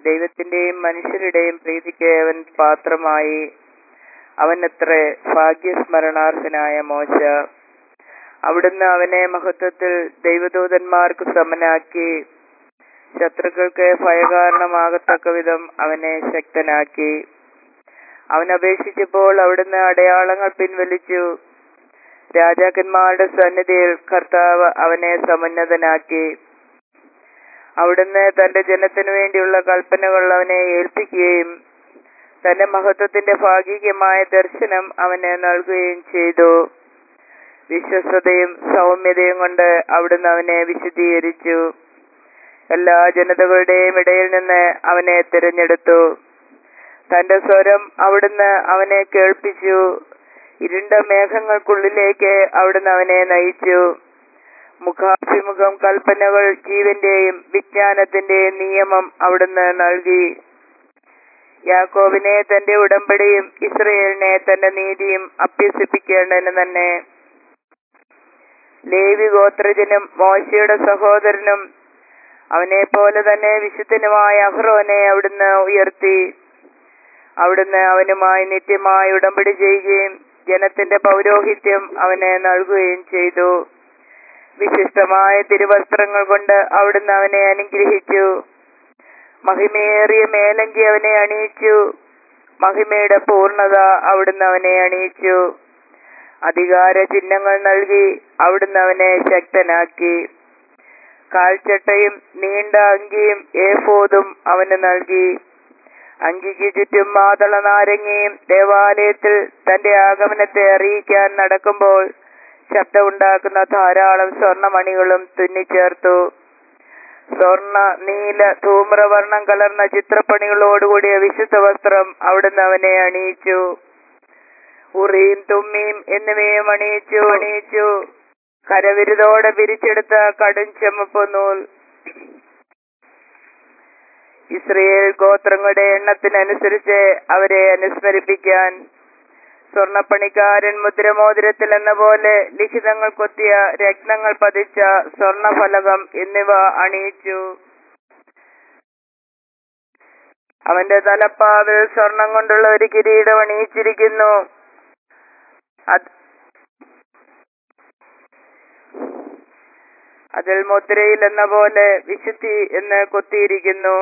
ദൈവത്തിന്റെയും മനുഷ്യരുടെയും പ്രീതിക്ക് അവൻ പാത്രമായി അവനത്ര ഭാഗ്യസ്മരണാർഹനായ മോശ അവിടുന്ന് അവനെ മഹത്വത്തിൽ ദൈവദൂതന്മാർക്ക് സമനാക്കി ശത്രുക്കൾക്ക് ഭയകാരണമാകത്തക്ക വിധം അവനെ ശക്തനാക്കി അവൻ അപേക്ഷിച്ചപ്പോൾ അവിടുന്ന് അടയാളങ്ങൾ പിൻവലിച്ചു രാജാക്കന്മാരുടെ സന്നിധിയിൽ കർത്താവ് അവനെ സമുന്നതനാക്കി അവിടുന്ന് തന്റെ ജനത്തിനു വേണ്ടിയുള്ള കൽപ്പനകൾ അവനെ ഏൽപ്പിക്കുകയും തന്റെ മഹത്വത്തിന്റെ ഭാഗികമായ ദർശനം അവന് നൽകുകയും ചെയ്തു വിശ്വസ്തയും സൗമ്യതയും കൊണ്ട് അവിടുന്ന് അവനെ വിശദീകരിച്ചു എല്ലാ ജനതകളുടെയും ഇടയിൽ നിന്ന് അവനെ തിരഞ്ഞെടുത്തു തന്റെ സ്വരം അവിടുന്ന് അവനെ കേൾപ്പിച്ചു ഇരുണ്ട മേഘങ്ങൾക്കുള്ളിലേക്ക് അവിടുന്ന് അവനെ നയിച്ചു മുഖാഭിമുഖം കൽപ്പനകൾ ജീവന്റെയും വിജ്ഞാനത്തിന്റെയും നിയമം അവിടുന്ന് നൽകി യാക്കോബിനെ തന്റെ ഉടമ്പടിയും ഇസ്രയേലിനെ തന്റെ നീതിയും അഭ്യസിപ്പിക്കേണ്ടതിന് തന്നെ ലേവി ഗോത്രജനും മോശയുടെ സഹോദരനും അവനെ പോലെ തന്നെ വിശുദ്ധനുമായ അഹ്റോനെ അവിടുന്ന് ഉയർത്തി അവിടുന്ന് അവനുമായി നിത്യമായി ഉടമ്പടി ചെയ്യുകയും ജനത്തിന്റെ പൗരോഹിത്യം അവന് നൽകുകയും ചെയ്തു വിശിഷ്ടമായ തിരുവസ്ത്രങ്ങൾ കൊണ്ട് അവിടുന്ന് അവനെ അനുഗ്രഹിച്ചു മഹിമയേറിയ മേലങ്കി അവനെ അണിയിച്ചു മഹിമയുടെ പൂർണ്ണത അവിടുന്ന് അവനെ അണിയിച്ചു അധികാര ചിഹ്നങ്ങൾ നൽകി അവിടുന്ന് അവനെ ശക്തനാക്കി കാൽച്ചട്ടയും നീണ്ട അങ്കിയും ഏഫോദും അവന് നൽകി അങ്കിക്ക് ചുറ്റും മാതള നാരങ്ങയും ദേവാലയത്തിൽ തന്റെ ആഗമനത്തെ അറിയിക്കാൻ നടക്കുമ്പോൾ ശബ്ദമുണ്ടാക്കുന്ന ധാരാളം സ്വർണമണികളും തുന്നിച്ചേർത്തു സ്വർണ നീല ധൂമ്രവർണം കലർന്ന ചിത്രപ്പണികളോടുകൂടിയ വിശുദ്ധ വസ്ത്രം അവിടുന്ന് അവനെ അണിയിച്ചു ഉറിയും തുമ്മിയും എന്നിവയും അണിയിച്ചു അണിയിച്ചു കരവിരുതോടെ പിരിച്ചെടുത്ത കടും ചെമ്മപ്പ് നൂൽ ഇസ്രയേൽ ഗോത്രങ്ങളുടെ എണ്ണത്തിനനുസരിച്ച് അവരെ അനുസ്മരിപ്പിക്കാൻ സ്വർണപ്പണിക്കാരൻ മുദ്രമോതിരത്തിൽ എന്ന പോലെ ലിഖിതങ്ങൾ കൊത്തിയ രത്നങ്ങൾ പതിച്ച സ്വർണഫലകം എന്നിവ അണിയിച്ചു അവന്റെ തലപ്പാവിൽ സ്വർണം കൊണ്ടുള്ള ഒരു കിരീടം അണിയിച്ചിരിക്കുന്നു അത് അതിൽ മുദ്രയിൽ എന്ന പോലെ വിശുദ്ധി എന്ന് കൊത്തിയിരിക്കുന്നു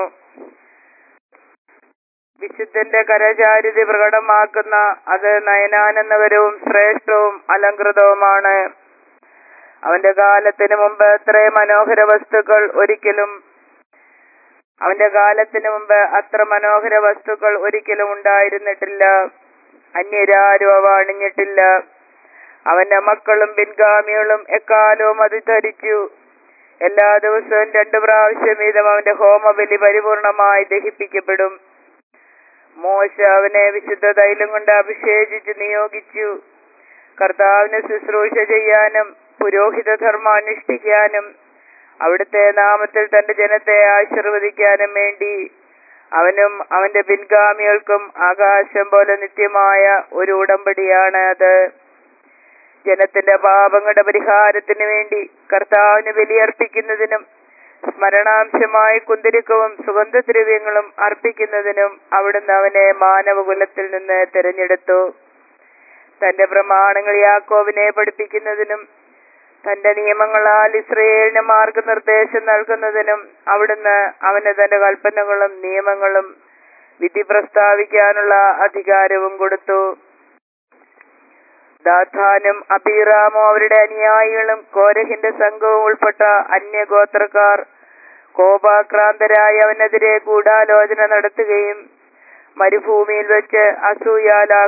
വിശുദ്ധന്റെ കരചാരിതി പ്രകടമാക്കുന്ന അത് നയനാനന്ദകരവും ശ്രേഷ്ഠവും അലങ്കൃതവുമാണ് അവന്റെ കാലത്തിന് മുമ്പ് അത്ര മനോഹര വസ്തുക്കൾ ഒരിക്കലും അവന്റെ കാലത്തിന് മുമ്പ് അത്ര മനോഹര വസ്തുക്കൾ ഒരിക്കലും ഉണ്ടായിരുന്നിട്ടില്ല അന്യരാരും അവ അണിഞ്ഞിട്ടില്ല അവന്റെ മക്കളും പിൻഗാമികളും എക്കാലവും അത് ധരിച്ചു എല്ലാ ദിവസവും രണ്ടു പ്രാവശ്യം വീതം അവന്റെ ഹോമബലി പരിപൂർണമായി ദഹിപ്പിക്കപ്പെടും മോശ അവനെ വിശുദ്ധ തൈലം കൊണ്ട് അഭിഷേചിച്ച് നിയോഗിച്ചു കർത്താവിന് ശുശ്രൂഷ ചെയ്യാനും പുരോഹിത ധർമ്മം അനുഷ്ഠിക്കാനും അവിടുത്തെ നാമത്തിൽ തന്റെ ജനത്തെ ആശീർവദിക്കാനും വേണ്ടി അവനും അവന്റെ പിൻഗാമികൾക്കും ആകാശം പോലെ നിത്യമായ ഒരു ഉടമ്പടിയാണ് അത് ജനത്തിന്റെ പാപങ്ങളുടെ പരിഹാരത്തിന് വേണ്ടി കർത്താവിന് ബലിയർപ്പിക്കുന്നതിനും സ്മരണാംശമായ കുന്തിരിക്കവും സുഗന്ധദ്രവ്യങ്ങളും അർപ്പിക്കുന്നതിനും അവിടുന്ന് അവനെ മാനവകുലത്തിൽ നിന്ന് തിരഞ്ഞെടുത്തു തന്റെ പ്രമാണങ്ങൾ യാക്കോവിനെ പഠിപ്പിക്കുന്നതിനും തന്റെ നിയമങ്ങളാൽ ഇസ്രയേലിന് മാർഗനിർദ്ദേശം നൽകുന്നതിനും അവിടുന്ന് അവന് തന്റെ കൽപ്പനകളും നിയമങ്ങളും വിധി പ്രസ്താവിക്കാനുള്ള അധികാരവും കൊടുത്തു ദാഥാനും അബീറാമും അവരുടെ അനുയായികളും കോരഹിന്റെ സംഘവും ഉൾപ്പെട്ട അന്യഗോത്രക്കാർ കോപാക്രാന്തരായി അവനെതിരെ ഗൂഢാലോചന നടത്തുകയും മരുഭൂമിയിൽ വെച്ച് അസൂയാലാ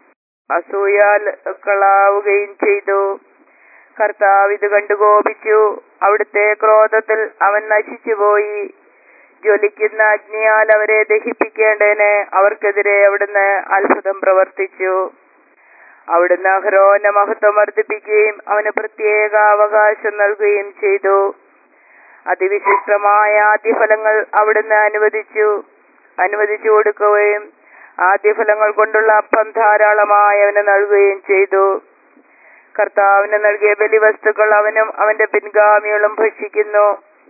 അസൂയാക്കളാവുകയും ചെയ്തു കർത്താവ് ഇത് കണ്ടു കോപിച്ചു അവിടുത്തെ ക്രോധത്തിൽ അവൻ നശിച്ചുപോയി ജ്വലിക്കുന്ന അഗ്നിയാൽ അവരെ ദഹിപ്പിക്കേണ്ടതിന് അവർക്കെതിരെ അവിടുന്ന് അത്ഭുതം പ്രവർത്തിച്ചു അവിടുന്ന് അഹ്റോന്റെ മഹത്വം വർദ്ധിപ്പിക്കുകയും അവന് പ്രത്യേക അവകാശം നൽകുകയും ചെയ്തു അതിവിശിഷ്ടമായ ആദ്യഫലങ്ങൾ അവിടുന്ന് അനുവദിച്ചു അനുവദിച്ചു കൊടുക്കുകയും ആദ്യഫലങ്ങൾ കൊണ്ടുള്ള അപ്പം ധാരാളമായി അവന് നൽകുകയും ചെയ്തു കർത്താവിന് നൽകിയ ബലിവസ്തുക്കൾ അവനും അവന്റെ പിൻഗാമികളും ഭക്ഷിക്കുന്നു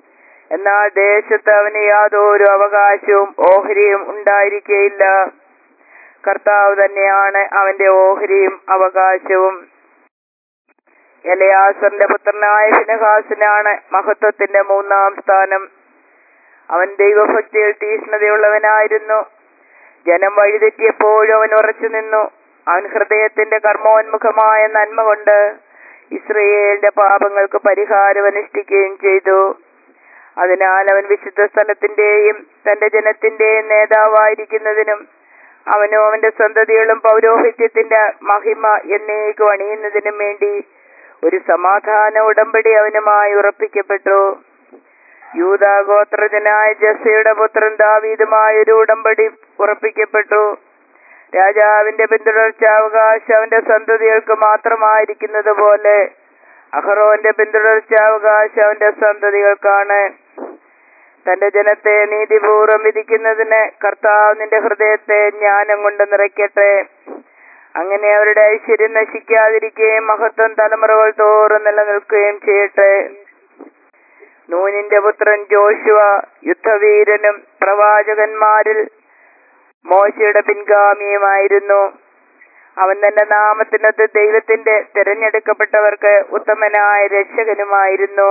എന്നാൽ ദേശത്ത് അവന് യാതൊരു അവകാശവും ഓഹരിയും ഉണ്ടായിരിക്കുകയില്ല കർത്താവ് തന്നെയാണ് അവന്റെ ഓഹരിയും അവകാശവും എലയാസറിന്റെ പുത്രനായ ഫിനഹാസിനാണ് മഹത്വത്തിന്റെ മൂന്നാം സ്ഥാനം അവൻ ദൈവഭക്തിയിൽ തീഷ്ണതയുള്ളവനായിരുന്നു ജനം വഴിതെറ്റിയപ്പോഴും അവൻ ഉറച്ചു നിന്നു അവൻ ഹൃദയത്തിന്റെ കർമ്മോന്മുഖമായ നന്മ കൊണ്ട് ഇസ്രയേലിന്റെ പാപങ്ങൾക്ക് പരിഹാരം അനുഷ്ഠിക്കുകയും ചെയ്തു അതിനാൽ അവൻ വിശുദ്ധ സ്ഥലത്തിന്റെയും തന്റെ ജനത്തിന്റെയും നേതാവായിരിക്കുന്നതിനും അവനും അവന്റെ സന്തതികളും പൗരോഹിത്യത്തിന്റെ മഹിമ എന്നേക്കും അണിയുന്നതിനും വേണ്ടി ഒരു സമാധാന ഉടമ്പടി അവനുമായി ഉറപ്പിക്കപ്പെട്ടു യൂതാഗോത്രജനായ ജസയുടെ പുത്രൻ ദാവീദുമായ ഒരു ഉടമ്പടി ഉറപ്പിക്കപ്പെട്ടു രാജാവിന്റെ പിന്തുടർച്ചാവകാശം അവന്റെ സന്തതികൾക്ക് മാത്രമായിരിക്കുന്നത് പോലെ അഹറോന്റെ പിന്തുടർച്ചാവകാശം അവന്റെ സന്തതികൾക്കാണ് തന്റെ ജനത്തെ നീതിപൂർവ്വം വിധിക്കുന്നതിന് കർത്താവ് നിന്റെ ഹൃദയത്തെ ജ്ഞാനം കൊണ്ട് നിറയ്ക്കട്ടെ അങ്ങനെ അവരുടെ ഐശ്വര്യം നശിക്കാതിരിക്കുകയും മഹത്വം തലമുറകൾ തോറും നിലനിൽക്കുകയും ചെയ്യട്ടെ നൂനിന്റെ പുത്രൻ ജോഷുവ യുദ്ധവീരനും പ്രവാചകന്മാരിൽ മോശയുടെ പിൻഗാമിയുമായിരുന്നു അവൻ തന്റെ നാമത്തിനൊത്ത് ദൈവത്തിന്റെ തിരഞ്ഞെടുക്കപ്പെട്ടവർക്ക് ഉത്തമനായ രക്ഷകനുമായിരുന്നു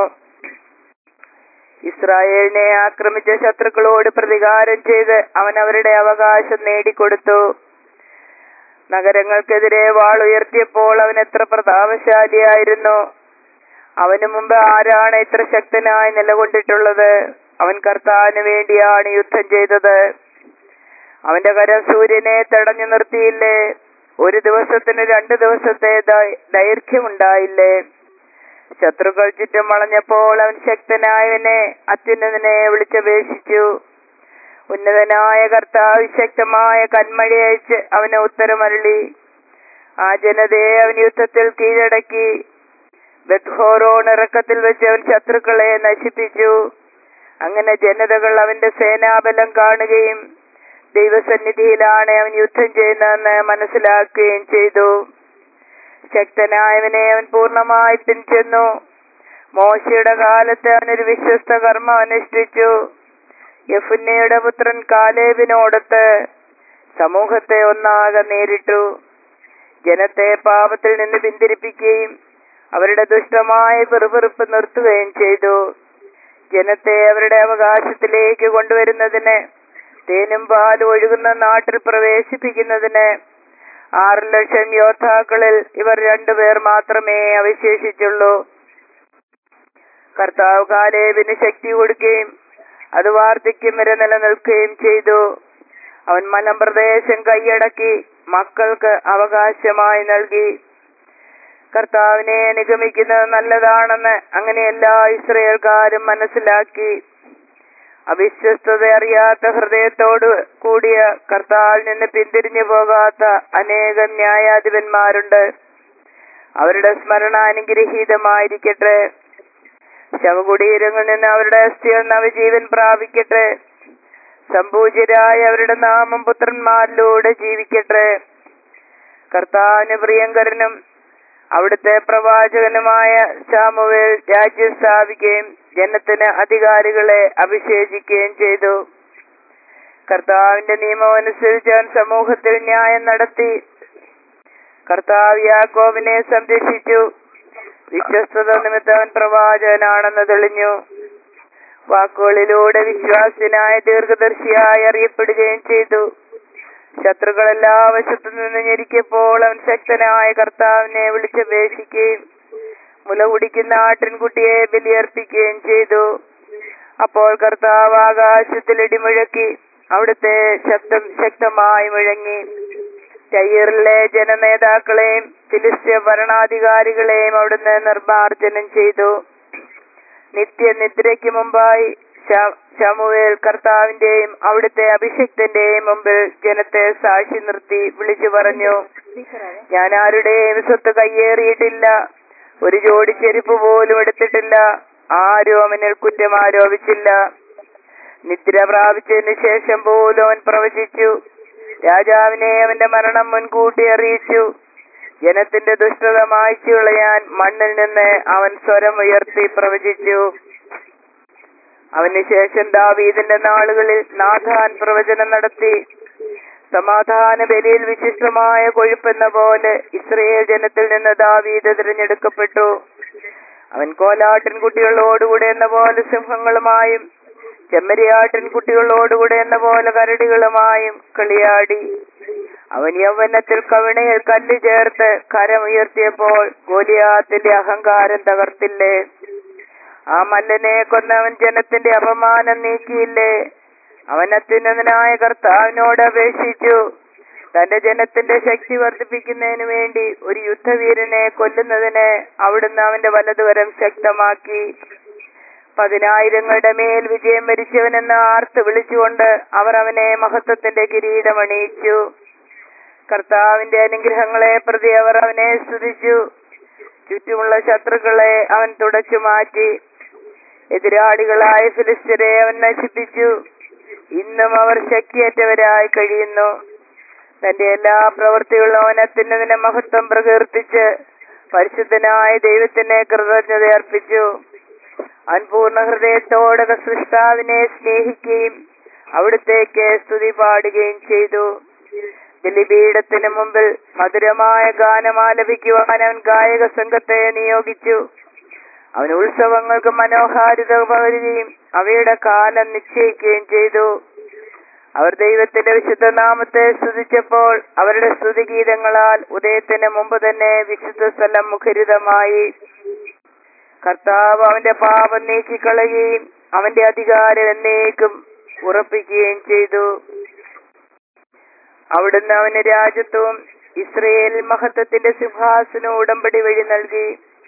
ഇസ്രായേലിനെ ആക്രമിച്ച ശത്രുക്കളോട് പ്രതികാരം ചെയ്ത് അവൻ അവരുടെ അവകാശം നേടിക്കൊടുത്തു നഗരങ്ങൾക്കെതിരെ വാൾ ഉയർത്തിയപ്പോൾ അവൻ എത്ര പ്രതാപശാലിയായിരുന്നു അവന് മുമ്പ് ആരാണ് ഇത്ര ശക്തനായി നിലകൊണ്ടിട്ടുള്ളത് അവൻ കർത്താവിന് വേണ്ടിയാണ് യുദ്ധം ചെയ്തത് അവന്റെ കരം സൂര്യനെ തടഞ്ഞു നിർത്തിയില്ലേ ഒരു ദിവസത്തിന് രണ്ടു ദിവസത്തെ ദൈ- ദൈർഘ്യമുണ്ടായില്ലേ ശത്രുക്കൾ ചുറ്റും വളഞ്ഞപ്പോൾ അവൻ ശക്തനായവനെ അത്യുന്നതനെ വിളിച്ചപേക്ഷിച്ചു ഉന്നതനായ കർത്താവ് ശക്തമായ കന്മഴ അയച്ച് അവന് ഉത്തരമരുളി ആ ജനതയെ അവൻ യുദ്ധത്തിൽ കീഴടക്കി ബെത്ഹോറോൺ ഇറക്കത്തിൽ വെച്ച് അവൻ ശത്രുക്കളെ നശിപ്പിച്ചു അങ്ങനെ ജനതകൾ അവന്റെ സേനാബലം കാണുകയും ദൈവസന്നിധിയിലാണ് അവൻ യുദ്ധം ചെയ്യുന്നതെന്ന് മനസ്സിലാക്കുകയും ചെയ്തു ശക്തനായവനെ അവൻ പൂർണ്ണമായി പിൻചെന്നു മോശയുടെ കാലത്ത് അവനൊരു വിശ്വസ്ത കർമ്മം അനുഷ്ഠിച്ചു യഫുന്നയുടെ പുത്രൻ കാലേബിനോടൊത്ത് സമൂഹത്തെ ഒന്നാകെ നേരിട്ടു ജനത്തെ പാപത്തിൽ നിന്ന് പിന്തിരിപ്പിക്കുകയും അവരുടെ ദുഷ്ടമായ പെറുപെറുപ്പ് നിർത്തുകയും ചെയ്തു ജനത്തെ അവരുടെ അവകാശത്തിലേക്ക് കൊണ്ടുവരുന്നതിന് തേനും പാലും ഒഴുകുന്ന നാട്ടിൽ പ്രവേശിപ്പിക്കുന്നതിന് ആറ് ലക്ഷം യോദ്ധാക്കളിൽ ഇവർ രണ്ടുപേർ മാത്രമേ അവശേഷിച്ചുള്ളൂ കർത്താവ് കാലേബിന് ശക്തി കൊടുക്കുകയും അത് വാർദ്ധക്യം വരെ നിലനിൽക്കുകയും ചെയ്തു അവൻ മലമ്പ്രദേശം കൈയടക്കി മക്കൾക്ക് അവകാശമായി നൽകി കർത്താവിനെ അനുഗമിക്കുന്നത് നല്ലതാണെന്ന് അങ്ങനെ എല്ലാ ഇസ്രയേൽക്കാരും മനസ്സിലാക്കി അവിശ്വസ്തത അറിയാത്ത ഹൃദയത്തോട് കൂടിയ കർത്താവിൽ നിന്ന് പിന്തിരിഞ്ഞു പോകാത്ത അനേകം ന്യായാധിപന്മാരുണ്ട് അവരുടെ സ്മരണ അനുഗ്രഹീതമായിരിക്കട്ടെ ശവകുടീരങ്ങളിൽ നിന്ന് അവരുടെ അസ്ഥികൾ നവജീവൻ പ്രാപിക്കട്ടെ സംപൂജ്യരായ അവരുടെ നാമം പുത്രന്മാരിലൂടെ ജീവിക്കട്ടെ കർത്താവിന് പ്രിയങ്കരനും അവിടുത്തെ പ്രവാചകനുമായ ശാമുവേൽ രാജ്യം സ്ഥാപിക്കുകയും ജനത്തിന് അധികാരികളെ അഭിഷേചിക്കുകയും ചെയ്തു കർത്താവിന്റെ നിയമം അനുസരിച്ച് അവൻ സമൂഹത്തിൽ ന്യായം നടത്തി കർത്താവ് യാക്കോബിനെ സംരക്ഷിച്ചു വിശ്വസ്തത നിമിത്തം അവൻ പ്രവാചകനാണെന്ന് തെളിഞ്ഞു വാക്കുകളിലൂടെ വിശ്വാസിനായ ദീർഘദർശിയായി അറിയപ്പെടുകയും ചെയ്തു ശത്രുക്കൾ എല്ലാ വശത്തു നിന്ന് ഞെരിക്കപ്പോൾ അവൻ ശക്തനായ കർത്താവിനെ വിളിച്ചപേക്ഷിക്കുകയും മുല കുടിക്കുന്ന ആട്ടിൻകുട്ടിയെ ബലിയർപ്പിക്കുകയും ചെയ്തു അപ്പോൾ കർത്താവ് ആകാശത്തിൽ ഇടിമുഴക്കി അവിടുത്തെ ശബ്ദം ശക്തമായി മുഴങ്ങി ചയ്യറിലെ ജനനേതാക്കളെയും ഫിലിസ്ത്യ ഭരണാധികാരികളെയും അവിടുന്ന് നിർമ്മാർജ്ജനം ചെയ്തു നിത്യനിദ്രയ്ക്ക് മുമ്പായി ശ- ശമൂവേൽ കർത്താവിന്റെയും അവിടുത്തെ അഭിഷിക്തന്റെയും മുമ്പിൽ ജനത്തെ സാക്ഷി നിർത്തി വിളിച്ചു പറഞ്ഞു ഞാൻ ആരുടെയും സ്വത്ത് കയ്യേറിയിട്ടില്ല ഒരു ജോഡി ചെരുപ്പ് പോലും എടുത്തിട്ടില്ല ആരും അവനിൽ കുറ്റം ആരോപിച്ചില്ല നിദ്ര പ്രാപിച്ചതിന് ശേഷം പോലും അവൻ പ്രവചിച്ചു രാജാവിനെ അവന്റെ മരണം മുൻകൂട്ടി അറിയിച്ചു ജനത്തിന്റെ ദുഷ്ടത മായ്ച്ചു കളയാൻ മണ്ണിൽ നിന്ന് അവൻ സ്വരം ഉയർത്തി പ്രവചിച്ചു അവന് ശേഷം ദാവീദിന്റെ നാളുകളിൽ നാഥാൻ പ്രവചനം നടത്തി സമാധാന ബലിയിൽ വിശിഷ്ടമായ കൊഴുപ്പെന്ന പോലെ ഇസ്രയേൽ ജനത്തിൽ നിന്ന് ദാവീദ് തിരഞ്ഞെടുക്കപ്പെട്ടു അവൻ കോലാട്ടിൻ കുട്ടികളോടുകൂടെ എന്ന പോലെ സിംഹങ്ങളുമായും ചെമ്മരിയാട്ടിൻ കുട്ടികളോടുകൂടെ എന്ന പോലെ കരടികളുമായും കളിയാടി അവൻ യൗവനത്തിൽ കവിണയിൽ കല്ല് ചേർത്ത് കരമുയർത്തിയപ്പോൾ ഗോലിയാത്തിന്റെ അഹങ്കാരം തകർത്തില്ലേ ആ മല്ലനെ കൊന്നവൻ ജനത്തിന്റെ അപമാനം നീക്കിയില്ലേ അവൻ അത്യുന്നതനായ കർത്താവിനോട് അപേക്ഷിച്ചു തന്റെ ജനത്തിന്റെ ശക്തി വർദ്ധിപ്പിക്കുന്നതിന് വേണ്ടി ഒരു യുദ്ധവീരനെ കൊല്ലുന്നതിന് അവിടുന്ന് അവന്റെ വലതുകരം ശക്തമാക്കി പതിനായിരങ്ങളുടെ മേൽ വിജയം വരിച്ചവനെന്ന് ആർത്ത് വിളിച്ചുകൊണ്ട് അവർ അവനെ മഹത്വത്തിന്റെ കിരീടമണിയിച്ചു കർത്താവിന്റെ അനുഗ്രഹങ്ങളെ പ്രതി അവർ അവനെ സ്തുതിച്ചു ചുറ്റുമുള്ള ശത്രുക്കളെ അവൻ തുടച്ചു മാറ്റി എതിരാളികളായ ഫിലിസ്തരെ അവൻ നശിപ്പിച്ചു ഇന്നും അവർ ശക്തിയേറ്റവരായി കഴിയുന്നു തന്റെ എല്ലാ പ്രവൃത്തികളും അവൻ അത്യുന്നതിനെ മഹത്വം പ്രകീർത്തിച്ച് പരിശുദ്ധനായ ദൈവത്തിന് കൃതജ്ഞത അർപ്പിച്ചു അവൻ പൂർണ്ണ ഹൃദയത്തോടെ സൃഷ്ടാവിനെ സ്നേഹിക്കുകയും അവിടുത്തേക്ക് സ്തുതി പാടുകയും ചെയ്തു ബലിപീഠത്തിന് മുമ്പിൽ മധുരമായ ഗാനം ആലപിക്കുവാൻ അവൻ ഗായക സംഘത്തെ നിയോഗിച്ചു അവൻ ഉത്സവങ്ങൾക്ക് മനോഹാരിത പകരുകയും അവയുടെ കാലം നിശ്ചയിക്കുകയും ചെയ്തു അവർ ദൈവത്തിന്റെ വിശുദ്ധ നാമത്തെ സ്തുതിച്ചപ്പോൾ അവരുടെ സ്തുതിഗീതങ്ങളാൽ ഉദയത്തിന് മുമ്പ് തന്നെ വിശുദ്ധ സ്ഥലം മുഖരിതമായി കർത്താവ് അവന്റെ പാപം നീക്കിക്കളയുകയും അവന്റെ അധികാരം എന്നേക്കും ഉറപ്പിക്കുകയും ചെയ്തു അവിടുന്ന് അവന് രാജ്യത്വവും ഇസ്രയേൽ മഹത്വത്തിന്റെ സിംഹാസനം ഉടമ്പടി വഴി നൽകി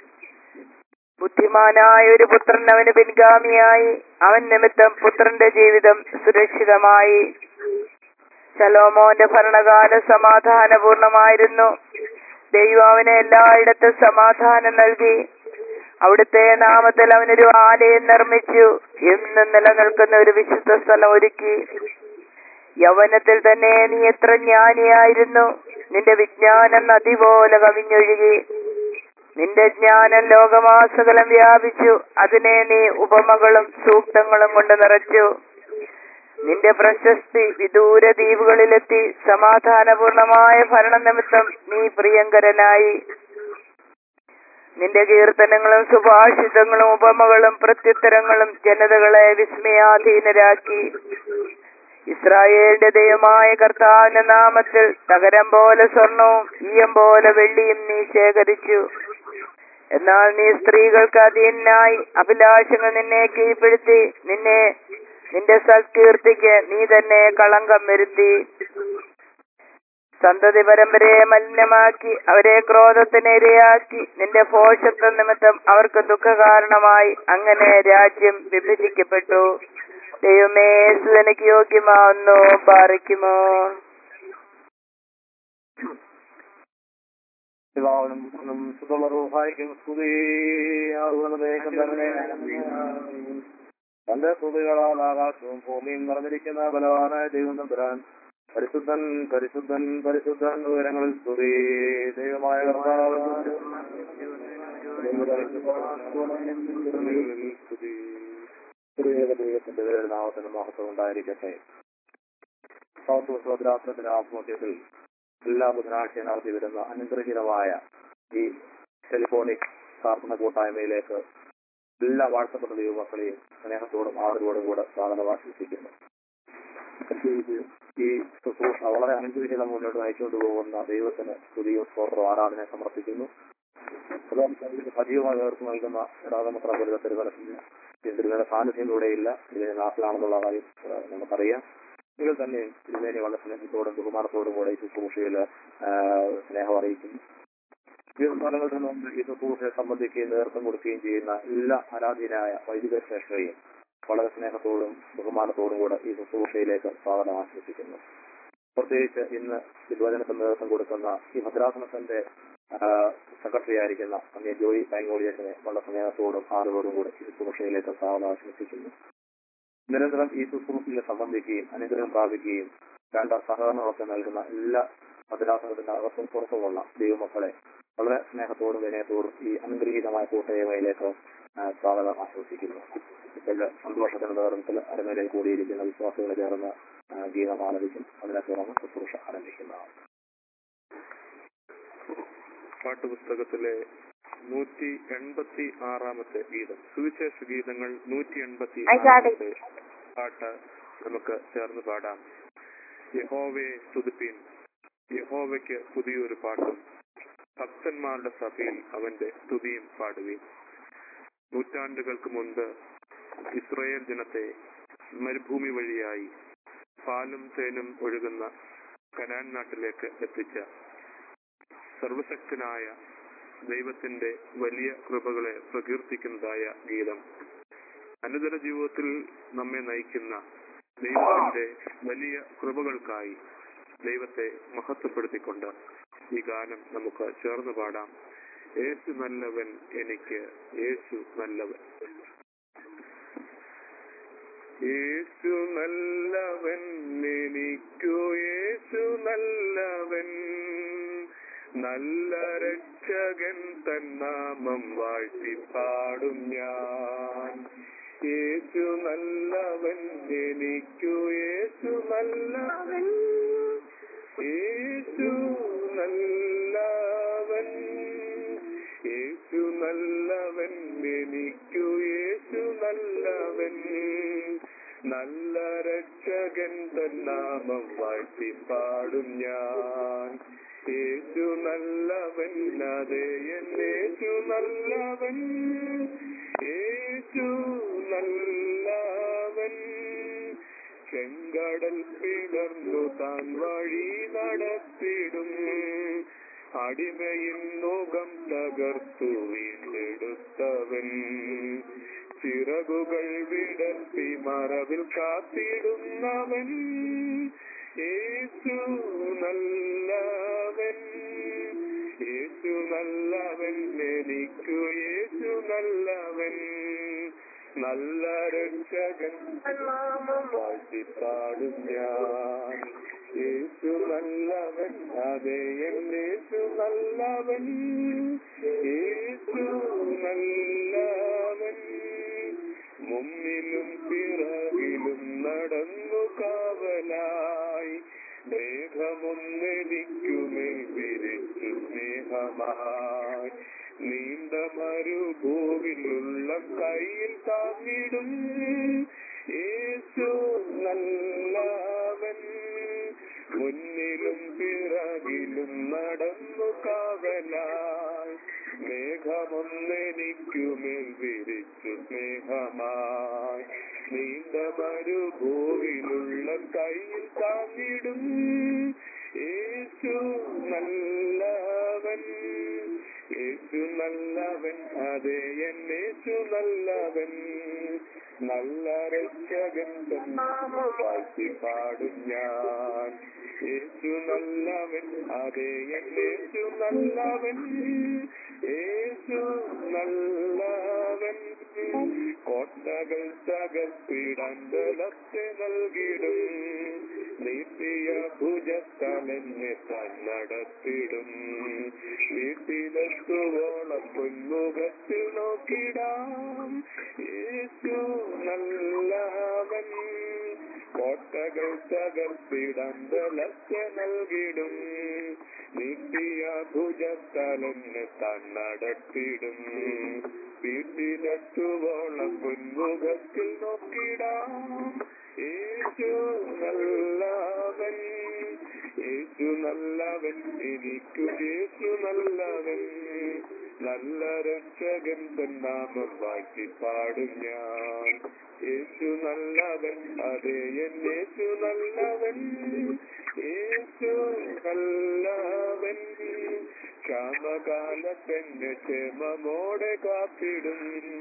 ബുദ്ധിമാനായ ഒരു പുത്രൻ അവന് പിൻഗാമിയായി അവൻ നിമിത്തം പുത്രന്റെ ജീവിതം സുരക്ഷിതമായി ശലോമോന്റെ ഭരണകാലം സമാധാനപൂർണമായിരുന്നു ദൈവം അവന് എല്ലായിടത്തും സമാധാനം നൽകി അവിടുത്തെ നാമത്തിൽ അവനൊരു ആലയം നിർമ്മിച്ചു എന്നും നിലനിൽക്കുന്ന ഒരു വിശുദ്ധ സ്ഥലം ഒരുക്കി യൗവനത്തിൽ തന്നെ നീ എത്ര ജ്ഞാനിയായിരുന്നു നിന്റെ വിജ്ഞാനം നദി പോലെ കവിഞ്ഞൊഴുകി നിന്റെ ജ്ഞാനം ലോകമാസകലം വ്യാപിച്ചു അതിനെ നീ ഉപമകളും സൂക്തങ്ങളും കൊണ്ട് നിറച്ചു നിന്റെ പ്രശസ്തി വിദൂര ദ്വീപുകളിലെത്തി സമാധാനപൂർണമായ ഭരണം നിമിത്തം നീ പ്രിയങ്കരനായി നിന്റെ കീർത്തനങ്ങളും സുഭാഷിതങ്ങളും ഉപമകളും പ്രത്യുത്തരങ്ങളും ജനതകളെ വിസ്മയാധീനരാക്കി ഇസ്രായേലിന്റെ ദൈവമായ കർത്താവിന്റെ നാമത്തിൽ തകരം പോലെ സ്വർണവും ഈയം പോലെ വെള്ളിയും നീ ശേഖരിച്ചു എന്നാൽ നീ സ്ത്രീകൾക്ക് അധീനായി അഭിലാഷങ്ങൾ നിന്നെ കീഴ്പ്പെടുത്തി നിന്നെ നിന്റെ സൽകീർത്തിക്ക് നീ തന്നെ കളങ്കം വരുത്തി സന്തതി പരമ്പരയെ മലിനമാക്കി അവരെ ക്രോധത്തിനിരയാക്കി നിന്റെ ഭോഷത്വ നിമിത്തം അവർക്ക് ദുഃഖകാരണമായി അങ്ങനെ രാജ്യം വിഭജിക്കപ്പെട്ടു ദൈവമേ എനിക്ക് യോഗ്യമാവുന്നു പാറിക്കുമോ പിതാവിനും പുത്രനും സുതള്ള റൂഹായിക്കും സ്തുതിയാകുന്നതേക്കും തന്നെ തന്റെ സ്തുതികളാൽ ആകാശവും ഭൂമിയും നിറഞ്ഞിരിക്കുന്ന ബലവാനായ ദൈവം തമ്പുരാൻ പരിശുദ്ധൻ പരിശുദ്ധൻ പരിശുദ്ധൻ വിവരങ്ങളിൽ സ്തുതി ദൈവമായ കർത്താവ് സ്തുതി ദൈവത്തിന്റെ നാമത്തിന് മഹത്വം ഉണ്ടായിരിക്കട്ടെ ഭദ്രാസനത്തിന്റെ ആത്മഹത്യത്തിൽ എല്ലാ ബുധനാഴ്ചയും നടത്തി വരുന്ന അനുഗ്രഹീതമായ ഈ ടെലിഫോണിക് പ്രാർത്ഥന കൂട്ടായ്മയിലേക്ക് എല്ലാ വാഴ്ത്തപ്പെട്ട ദൈവമക്കളെയും സ്നേഹത്തോടും ആദരവോടും കൂടെ സ്വാഗതം ആശംസിക്കുന്നു പ്രത്യേകിച്ച് ഈ ശുശ്രൂഷ വളരെ അനുഗ്രഹീതം മുന്നോട്ട് നയിച്ചുകൊണ്ട് പോകുന്ന ദൈവത്തിന് സ്തുതിയും സ്തോത്രവും ആരാധന സമർപ്പിക്കുന്നു സജീവമായി നേതൃത്വം നൽകുന്ന രാഗമത്ര പോലത്തെ തിരുവനസിന് തിരുവനന്തപുരം സാന്നിധ്യം ഇവിടെയില്ല ഇതിന് നാട്ടിലാണെന്നുള്ള കാര്യം ഏഹ്, നമുക്കറിയാം എങ്കിൽ തന്നെ തിരുമേനി വളരെ സ്നേഹത്തോടും ബഹുമാനത്തോടും കൂടെ ഈ ശുശ്രൂഷയിൽ സ്നേഹം അറിയിക്കുന്നു വിവിധ സ്ഥലങ്ങളിൽ നിന്നും ഈ ശുശ്രൂഷയെ സംബന്ധിക്കുകയും നേതൃത്വം കൊടുക്കുകയും ചെയ്യുന്ന എല്ലാ ആരാധീനായ വൈദിക ശ്രേഷ്ഠരെയും വളരെ സ്നേഹത്തോടും ബഹുമാനത്തോടും കൂടെ ഈ ശുശ്രൂഷയിലേക്ക് സ്വാഗതം ആശംസിക്കുന്നു പ്രത്യേകിച്ച് ഇന്ന് തിരുവചനത്തിന് നേതൃത്വം കൊടുക്കുന്ന ഈ ഭദ്രാസനത്തിന്റെ സെക്രട്ടറി ആയിരിക്കുന്ന അങ്ങേ ജോയി ബാങ്കോളിയസിനെ വളരെ സ്നേഹത്തോടും ആദരവോടും കൂടെ ഈ ശുശ്രൂഷയിലേക്ക് സ്വാഗതം ആശംസിക്കുന്നു നിരന്തരം ഈ ശുശ്രൂഷയിൽ സംബന്ധിക്കുകയും അനുഗ്രഹം പ്രാപിക്കുകയും വേണ്ട സഹകരണങ്ങളൊക്കെ നൽകുന്ന എല്ലാ ഭദ്രാസനത്തിന്റെ അകത്തും പുറത്തുമുള്ള ദൈവമക്കളെ വളരെ സ്നേഹത്തോടും വിനയത്തോടും ഈ അനുഗ്രഹീതമായ കൂട്ടയവയിലേക്ക് ആ, സ്വാഗതം ആശംസിക്കുന്നു ഇപ്പോൾ സന്തോഷത്തിന്റെ നേതൃത്വത്തിൽ അരമേലയിൽ കൂടിയിരിക്കുന്ന വിശ്വാസികളെ ചേർന്ന് ആ, ഗീതം ആലപിക്കും അതിനെ തുടർന്ന് ശുശ്രൂഷ ആരംഭിക്കുന്നതാണ് പാട്ടുപുസ്തകത്തിലെ നൂറ്റി എൺപത്തി ആറാമത്തെ ഗീതം സുവിശേഷ ഗീതങ്ങൾ നൂറ്റി എൺപത്തി ആറാമത്തെ പാട്ട് നമുക്ക് ചേർന്ന് പാടാം യഹോവയെ സ്തുതിപ്പീൻ യഹോവയ്ക്ക് പുതിയൊരു പാട്ടും ഭക്തന്മാരുടെ സഭയിൽ അവന്റെ സ്തുതിയും പാടുവീൻ നൂറ്റാണ്ടുകൾക്ക് മുൻപ് ഇസ്രയേൽ ജനത്തെ മരുഭൂമി വഴിയായി പാലും തേനും ഒഴുകുന്ന കനാൻ നാട്ടിലേക്ക് എത്തിച്ച സർവശക്തനായ ദൈവത്തിന്റെ വലിയ കൃപകളെ പ്രകീർത്തിക്കുന്നതായ ഗീതം അനുദിന ജീവിതത്തിൽ നമ്മെ നയിക്കുന്ന ദൈവത്തിന്റെ വലിയ കൃപകൾക്കായി ദൈവത്തെ മഹത്വപ്പെടുത്തിക്കൊണ്ട് ഈ ഗാനം നമുക്ക് ചേർന്ന് പാടാം യേശു നല്ലവൻ എനിക്ക് യേശു നല്ലവൻ യേശു നല്ലവൻ എനിക്കു യേശു നല്ലവൻ നല്ല രക്ഷകൻ തന്നാമം വാഴ്ത്തി പാടും ഞാൻ യേശു നല്ലവൻ എനിക്കു യേശു നല്ലവൻ യേശു നല്ലവൻ യേശു നല്ലവൻ എനിക്കു യേശു നല്ലവൻ നല്ല രക്ഷകൻ തന്നാമം വാഴ്ത്തി പാടും ഞാൻ യേശു നല്ലവൻ അതെ എൻ യേശു നല്ലവൻ യേശു നല്ലവൻ ചെങ്കടൽ പിളർന്നു താൻ വഴി നടത്തിടും അടിമയിൻ മുഖം തകർത്തു വീണ്ടെടുത്തവൻ ചിറകുകൾ വിടർത്തി മറവിൽ കാത്തിടുന്നവൻ യേശു നല്ലവൻ യേശു നല്ലവൻ എനിക്കു യേശു നല്ലവൻ നല്ല രക്ഷകൻ നാമം വാഴ്ത്തിപ്പാടും ഞാൻ യേശു നല്ലവൻ അതെ എൻ യേശു നല്ലവൻ യേശു നല്ലവൻ മുന്നിലും പിറകിലും നടന്നു കാവലായി മേഘമൊന്നെനിക്കുമേൽ വിരിച്ചു സ്നേഹമായി നീണ്ട മരുഭൂവിലുള്ള കയ്യിൽ താങ്ങിടും യേശു നല്ലവൻ മുന്നിലും പിറകിലും നടന്നു കാവലായി മേഘമൊന്നെനിക്കുമേൽ വിരിച്ചു സ്നേഹമായി നീണ്ട മരുഭൂവിലുള്ള കയ്യിൽ താങ്ങിടും യേശു നല്ലവൻ യേശു നല്ലവൻ അതെ എൻ യേശു നല്ലവൻ നല്ല രക്ഷകൻ നാമം വാഴ്ത്തി പാടും ഞാൻ യേശു നല്ലവൻ അതെ എൻ യേശു നല്ലവൻ യേശു നല്ലവൻ കോട്ടകൾ തകർത്തിടാൻ ബലത്തെ നൽകിടും നീട്ടിയ ഭുജത്തലെന്നെ താൻ നടത്തിടും വീട്ടിലെത്തുവോളം പൊന്മുഖത്തിൽ നോക്കിടാം യേശു നല്ലവൻ കോട്ടകൾ തകർത്തിടാൻ ബലത്തെ നൽകിടും നീട്ടിയ ഭുജത്തലെന്നെ താൻ നടത്തിടും വീട്ടിലെത്തുവോളം പൊന്മുഖത്തിൽ നോക്കിടാം യേശു നല്ലവൻ യേശു നല്ലവൻ എനിക്കു യേശു നല്ലവൻ നല്ല രക്ഷകൻ തന്നാമം വാഴ്ത്തി പാടും ഞാൻ യേശു നല്ലവൻ അതെ എൻ യേശു നല്ലവൻ യേശു നല്ലവൻ ക്ഷാമകാലത്തെന്നെ ക്ഷേമമോടെ കാത്തിടും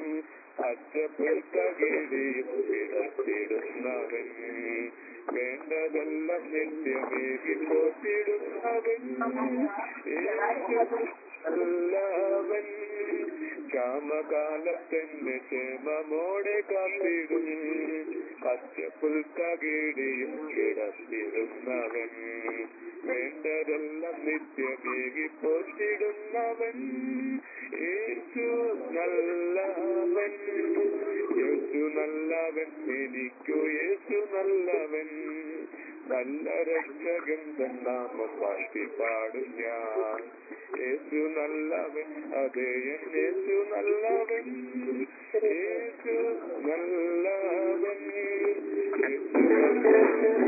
അച്ചപ്പെട്ടകിടിയും കിടത്തിടുന്നവൻ വേണ്ടതെല്ലാം നിത്യമേകി പോറ്റിടുന്നവൻ നല്ലവൻ ക്ഷാമകാലത്തെന്നെ ക്ഷേമമോടെ കാത്തിടും പച്ചപ്പുൽക്കകിടിയും കിടത്തിടുന്നവൻ വേണ്ടതെല്ലാം നിത്യമേകി പോറ്റിടുന്നവൻ യേശു നല്ലവൻ യേശു നല്ലവൻ എനിക്കു യേശു നല്ലവൻ നല്ല രക്ഷകൻ തന്നാമം വാഴ്ത്തി പാടും ഞാൻ യേശു നല്ലവൻ അതെ എൻ യേശു നല്ലവൻ യേശു നല്ലവൻ യേശു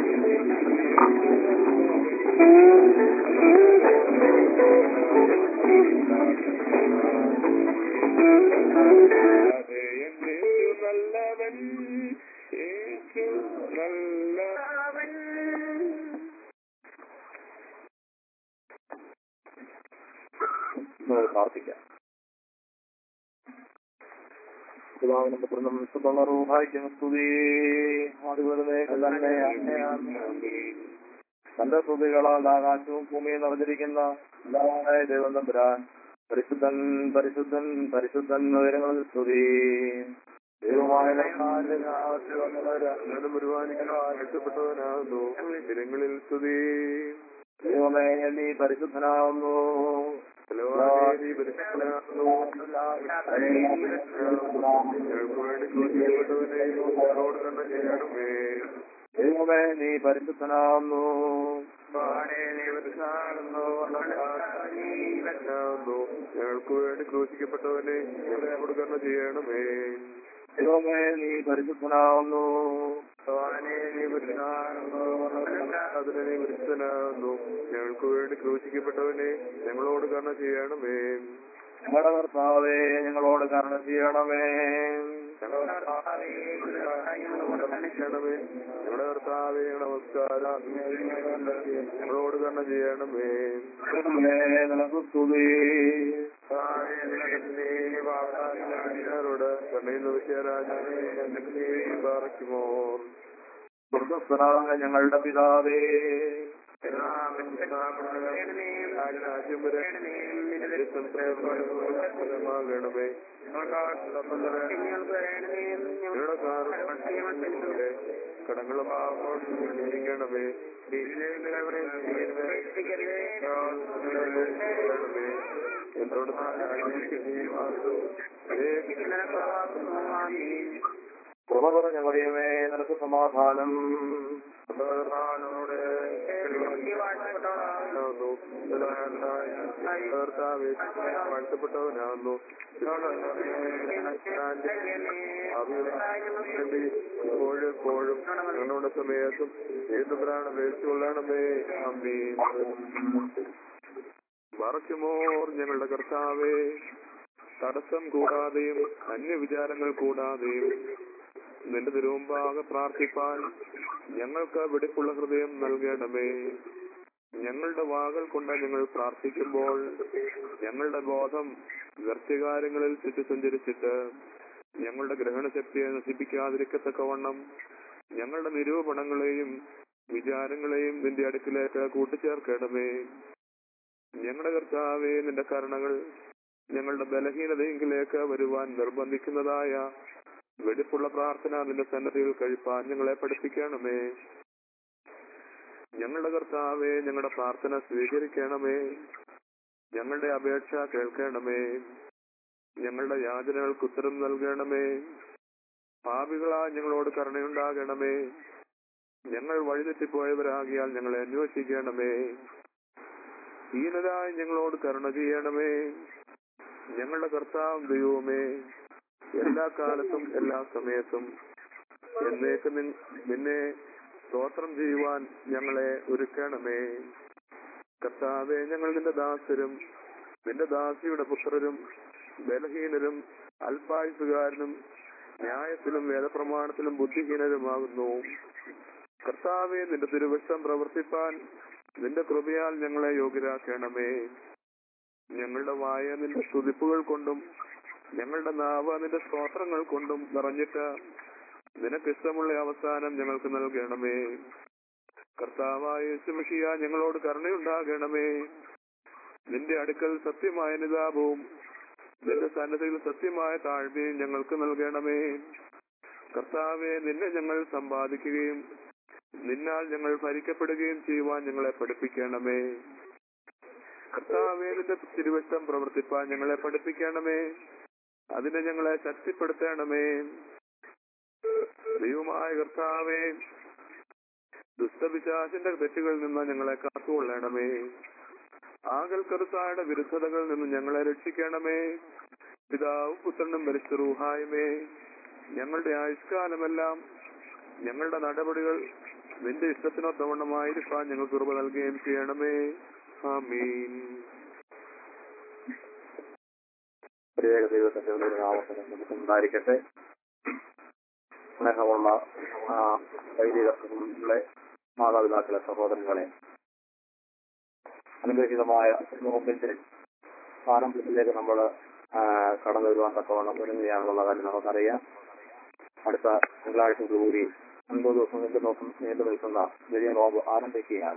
അതെ എൻ യേശു നല്ലവൻ യേശു നല്ലവൻ നമുക്ക് പ്രാർത്ഥിക്കാം പിതാവിനും പുത്രനും വിശുദ്ധുള്ള റൂഹായിക്കും സ്തുതി അതുപോലെ തന്നെ തന്റെ സ്തുതികളാൽ ആകാശവും ഭൂമിയും നിറഞ്ഞിരിക്കുന്ന പിതാവായ ദൈവം തമ്പുരാൻ പരിശുദ്ധൻ പരിശുദ്ധൻ പരിശുദ്ധൻ ഉയരങ്ങളിൽ സ്തുതി ദൈവമായ ഒരുപാടിക്കപ്പെട്ടവനാകുന്നു ദിനങ്ങളിൽ സ്തുതി ദൈവമേ നീ പരിശുദ്ധനാവുന്നു ഞങ്ങൾക്ക് വേണ്ടി ക്രൂശിക്കപ്പെട്ടവനെ ഞങ്ങളോട് തന്നെ ചെയ്യണമേ ദൈവമേ നീ പരിശുദ്ധനാവുന്നു ഞങ്ങൾക്ക് വേണ്ടി ക്രൂശിക്കപ്പെട്ടവനെ ഞങ്ങളോട് തന്നെ ചെയ്യണമേ ദൈവമേ നീ പരിശുദ്ധനാവുന്നു ഭഗവാനെ നീ പരിശുദ്ധനാകുന്നു അതിനെ നീ പരിശുദ്ധനാകുന്നു ഞങ്ങൾക്ക് വേണ്ടി ക്രൂശിക്കപ്പെട്ടവനെ ഞങ്ങളോട് കരുണ ചെയ്യണമേ ഞങ്ങളുടെ കർത്താവേ ഞങ്ങളോട് കരുണ ചെയ്യണമേ ഞങ്ങളുടെ കർത്താവേ ഞങ്ങളുടെ കർത്താവേ നമസ്കാരം ഞങ്ങളോട് കരുണ ചെയ്യണമേ ദൈവമേ, നിനക്ക് സ്തുതി ോട് കണ്ണീന്ന് വിഷയരാജാവേ പാറയ്ക്കുമോ സ്വർഗസ്ഥനായ ഞങ്ങളുടെ പിതാവേ രാജ്യം വരണമേ ഞങ്ങളുടെ കാറുടെ കടങ്ങളും പാപങ്ങളെ എന്നോട് കൃപ പറഞ്ഞ മറിയമേ നിനക്ക് സമാധാനം വാഴ്ത്തപ്പെട്ടവനാകുന്നു എപ്പോഴും എപ്പോഴും ഞങ്ങളുടെ സമയത്തും ഏതുപരാണ് വേച്ചുകൊള്ളണമേ അമ്മീ മറക്കുമോർ ഞങ്ങളുടെ കർത്താവേ തടസ്സം കൂടാതെയും അന്യവിചാരങ്ങൾ കൂടാതെയും നിന്റെ തിരുമുമ്പാകെ പ്രാർത്ഥിപ്പാൻ ഞങ്ങൾക്ക് വെടിപ്പുള്ള ഹൃദയം നൽകണമേ ഞങ്ങളുടെ വാകൾ കൊണ്ട് ഞങ്ങൾ പ്രാർത്ഥിക്കുമ്പോൾ ഞങ്ങളുടെ ബോധം വ്യർത്ഥകാര്യങ്ങളിൽ ചുറ്റി സഞ്ചരിച്ചിട്ട് ഞങ്ങളുടെ ഗ്രഹണശക്തിയെ നശിപ്പിക്കാതിരിക്കത്തക്കവണ്ണം ഞങ്ങളുടെ നിരൂപണങ്ങളെയും വിചാരങ്ങളെയും നിന്റെ അടുക്കിലേക്ക് കൂട്ടിച്ചേർക്കണമേ ഞങ്ങളുടെ കർത്താവേ നിന്റെ കരുണകൾ ഞങ്ങളുടെ ബലഹീനതയെങ്കിലേക്ക് വരുവാൻ നിർബന്ധിക്കുന്നതായ വെടിപ്പുള്ള പ്രാർത്ഥന നിന്റെ സന്നദ്ധിയിൽ കഴിപ്പാൻ ഞങ്ങളെ പഠിപ്പിക്കണമേ ഞങ്ങളുടെ കർത്താവെ ഞങ്ങളുടെ പ്രാർത്ഥന സ്വീകരിക്കണമേ ഞങ്ങളുടെ അപേക്ഷ കേൾക്കണമേ ഞങ്ങളുടെ യാചനകൾക്ക് ഉത്തരം നൽകണമേ പാപികളാ ഞങ്ങളോട് കരുണയുണ്ടാകണമേ ഞങ്ങൾ വഴിതെറ്റിപ്പോയവരാകിയാൽ ഞങ്ങളെ അന്വേഷിക്കണമേ ഹീനരായി ഞങ്ങളോട് കരുണ ചെയ്യണമേ ഞങ്ങളുടെ കർത്താവ് ദൈവമേ എല്ലാ കാലത്തും എല്ലാ സമയത്തും എന്നേക്ക് നിൻ- നിന്നെ സ്തോത്രം ചെയ്യുവാൻ ഞങ്ങളെ ഒരുക്കണമേ കർത്താവെ ഞങ്ങൾ നിന്റെ ദാസരും നിന്റെ ദാസിയുടെ പുത്രരും ബലഹീനരും അല്പായുസുകാരനും ന്യായത്തിലും വേദപ്രമാണത്തിലും ബുദ്ധിഹീനരുമാകുന്നു കർത്താവെ നിന്റെ തിരുവശം പ്രവർത്തിപ്പാൻ നിന്റെ കൃപയാൽ ഞങ്ങളെ യോഗ്യരാക്കണമേ ഞങ്ങളുടെ വായ നിന്റെ സ്തുതിപ്പുകൾ കൊണ്ടും ഞങ്ങളുടെ നാവ് നിന്റെ സ്തോത്രങ്ങൾ കൊണ്ടും നിറഞ്ഞിട്ട് നിനക്കിഷ്ടമുള്ള അവസാനം ഞങ്ങൾക്ക് നൽകണമേ കർത്താവായ യേശുമിഷിയ ഞങ്ങളോട് കരുണയുണ്ടാകണമേ നിന്റെ അടുക്കൽ സത്യമായ നിതാപവും നിന്റെ സന്നദ്ധയിൽ സത്യമായ താഴ്മയും ഞങ്ങൾക്ക് നൽകണമേ കർത്താവെ നിന്നെ ഞങ്ങൾ സമ്പാദിക്കുകയും നിന്നാൽ ഞങ്ങൾ ഭരിക്കപ്പെടുകയും ചെയ്യുവാൻ ഞങ്ങളെ പഠിപ്പിക്കണമേ കർത്താവേ നിന്റെ തിരുവശം പ്രവർത്തിപ്പാൻ ഞങ്ങളെ പഠിപ്പിക്കണമേ അതിനെ ഞങ്ങളെ ശക്തിപ്പെടുത്തണമേ ദൈവമായ കർത്താവേ ദുഷ്ടപിശാചിന്റെ തെറ്റുകളിൽ നിന്ന് ഞങ്ങളെ കാത്തുകൊള്ളണമേ ആകൽക്കറുത്തായുടെ വിരുദ്ധതകളിൽ നിന്ന് ഞങ്ങളെ രക്ഷിക്കണമേ പിതാവും പുത്രനും മരിച്ച റൂഹായുമേ ഞങ്ങളുടെ ആയുഷ്കാലമെല്ലാം ഞങ്ങളുടെ നടപടികൾ നിന്റെ ഇഷ്ടത്തിനൊത്തവണ്ണമായിരിക്കാൻ ഞങ്ങൾക്ക് കൃപ നൽകുകയും ചെയ്യണമേ ആമീൻ പ്രത്യേക ദൈവത്തിന്റെ ഒരു നാമത്തിന് നമുക്ക് ഉണ്ടായിരിക്കട്ടെ സ്നേഹമുള്ള ആ, വൈദിക സുഹൃത്തുക്കളെ മാതാപിതാക്കളെ സഹോദരങ്ങളെ അനുഗ്രഹീതമായ നോമ്പിന്റെ പാരമ്പര്യത്തിലേക്ക് നമ്മൾ കടന്നു വരുവാൻ തക്കവണ്ണം ഒരുങ്ങുകയാണെന്നുള്ള കാര്യം നമുക്കറിയാം അടുത്ത തിങ്കളാഴ്ച കൂടി അൻപത് ദിവസം നീണ്ടു നോക്കും നീണ്ടു നിൽക്കുന്ന വലിയ നോമ്പ് ആരംഭിക്കുകയാണ്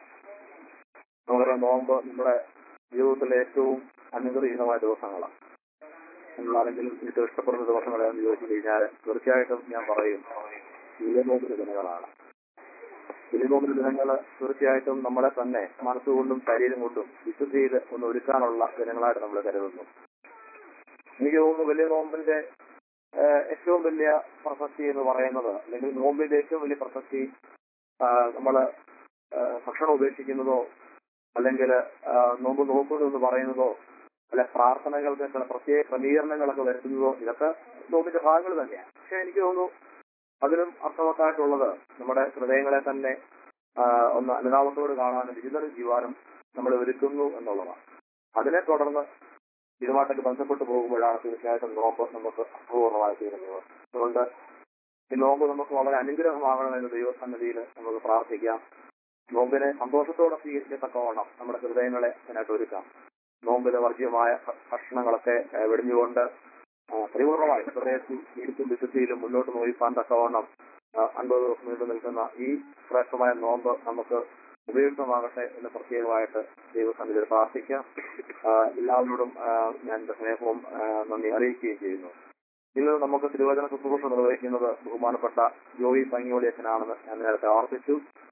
നമുക്കറിയാം നോമ്പ് നമ്മുടെ ജീവിതത്തിലെ ഏറ്റവും അനുഗ്രഹീതമായ ദിവസങ്ങളാണ് എന്നാണെങ്കിലും ഏറ്റവും ഇഷ്ടപ്പെടുന്ന ദിവസങ്ങളെന്ന് ചോദിച്ചു കഴിഞ്ഞാൽ തീർച്ചയായിട്ടും ഞാൻ പറയും വിലനോമ്പിന്റെ ദിനങ്ങളാണ് വിലനോമ്പിന്റെ ദിനങ്ങൾ തീർച്ചയായിട്ടും നമ്മളെ തന്നെ മനസ്സുകൊണ്ടും ശരീരം കൊണ്ടും വിശുദ്ധിയിൽ ഒന്ന് ഒരുക്കാനുള്ള ദിനങ്ങളായിട്ട് നമ്മൾ കരുതുന്നു എനിക്ക് തോന്നുന്നു വലിയ നോമ്പിന്റെ ഏഹ്, ഏറ്റവും വലിയ പ്രസക്തി എന്ന് പറയുന്നത് അല്ലെങ്കിൽ നോമ്പിന്റെ ഏറ്റവും വലിയ പ്രസക്തി നമ്മൾ ഭക്ഷണം ഉപേക്ഷിക്കുന്നതോ അല്ലെങ്കിൽ നോമ്പ് നോക്കുന്നു എന്ന് പറയുന്നതോ അല്ലെ പ്രാർത്ഥനകൾക്ക് ചില പ്രത്യേക ക്രമീകരണങ്ങളൊക്കെ വരുത്തുന്നതോ ഇതൊക്കെ നോമ്പിന്റെ ഭാഗങ്ങൾ തന്നെയാണ് പക്ഷെ എനിക്ക് തോന്നുന്നു അതിനും അർത്ഥവത്തായിട്ടുള്ളത് നമ്മുടെ ഹൃദയങ്ങളെ തന്നെ ആ, ഒന്ന് അനുതാപത്തോട് കാണാനും വിചിന്തനം ചെയ്യുവാനും നമ്മൾ ഒരുക്കുന്നു എന്നുള്ളതാണ് അതിനെ തുടർന്ന് ഇതുമായിട്ടൊക്കെ ബന്ധപ്പെട്ട് പോകുമ്പോഴാണ് തീർച്ചയായിട്ടും നോമ്പ് നമുക്ക് അപൂർവമായി തീരുന്നത് അതുകൊണ്ട് ഈ നോമ്പ് നമുക്ക് വളരെ അനുഗ്രഹമാകണമെന്ന് ദൈവസന്നിധിയിൽ നമുക്ക് പ്രാർത്ഥിക്കാം നോമ്പിനെ സന്തോഷത്തോടെ സ്വീകരിക്കത്തക്കവണ്ണം നമ്മുടെ ഹൃദയങ്ങളെ അതിനായിട്ട് ഒരുക്കാം നോമ്പിലെ വർഗീയമായ ഭ- ഭക്ഷണങ്ങളൊക്കെ ഏഹ്, വെടിഞ്ഞുകൊണ്ട് ആ, പരിപൂർണമായി ഹൃദയത്തിൽ ഇരുത്തും വിശുദ്ധിയിലും മുന്നോട്ട് നോയിപ്പാൻ തക്കവണ്ണം ആ, അൻപത് ദിവസം നീണ്ടു നിൽക്കുന്ന ഈ ശ്രേഷ്ഠമായ നോമ്പ് നമുക്ക് ഉപയുക്തമാകട്ടെ എന്ന് പ്രത്യേകമായിട്ട് ദൈവസന്നിധിയിൽ പ്രാർത്ഥിക്കാം ആ, എല്ലാവരോടും ആ, ഞാൻ എന്റെ സ്നേഹവും ആ, നന്ദി അറിയിക്കുകയും ചെയ്യുന്നു ഇന്ന് നമുക്ക് തിരുവചന ശുശ്രൂഷ നിർവഹിക്കുന്നത് ബഹുമാനപ്പെട്ട ജോയി പങ്ങിയോളിയച്ചനാണെന്ന് ഞാൻ നേരത്തെ ആവർത്തിച്ചു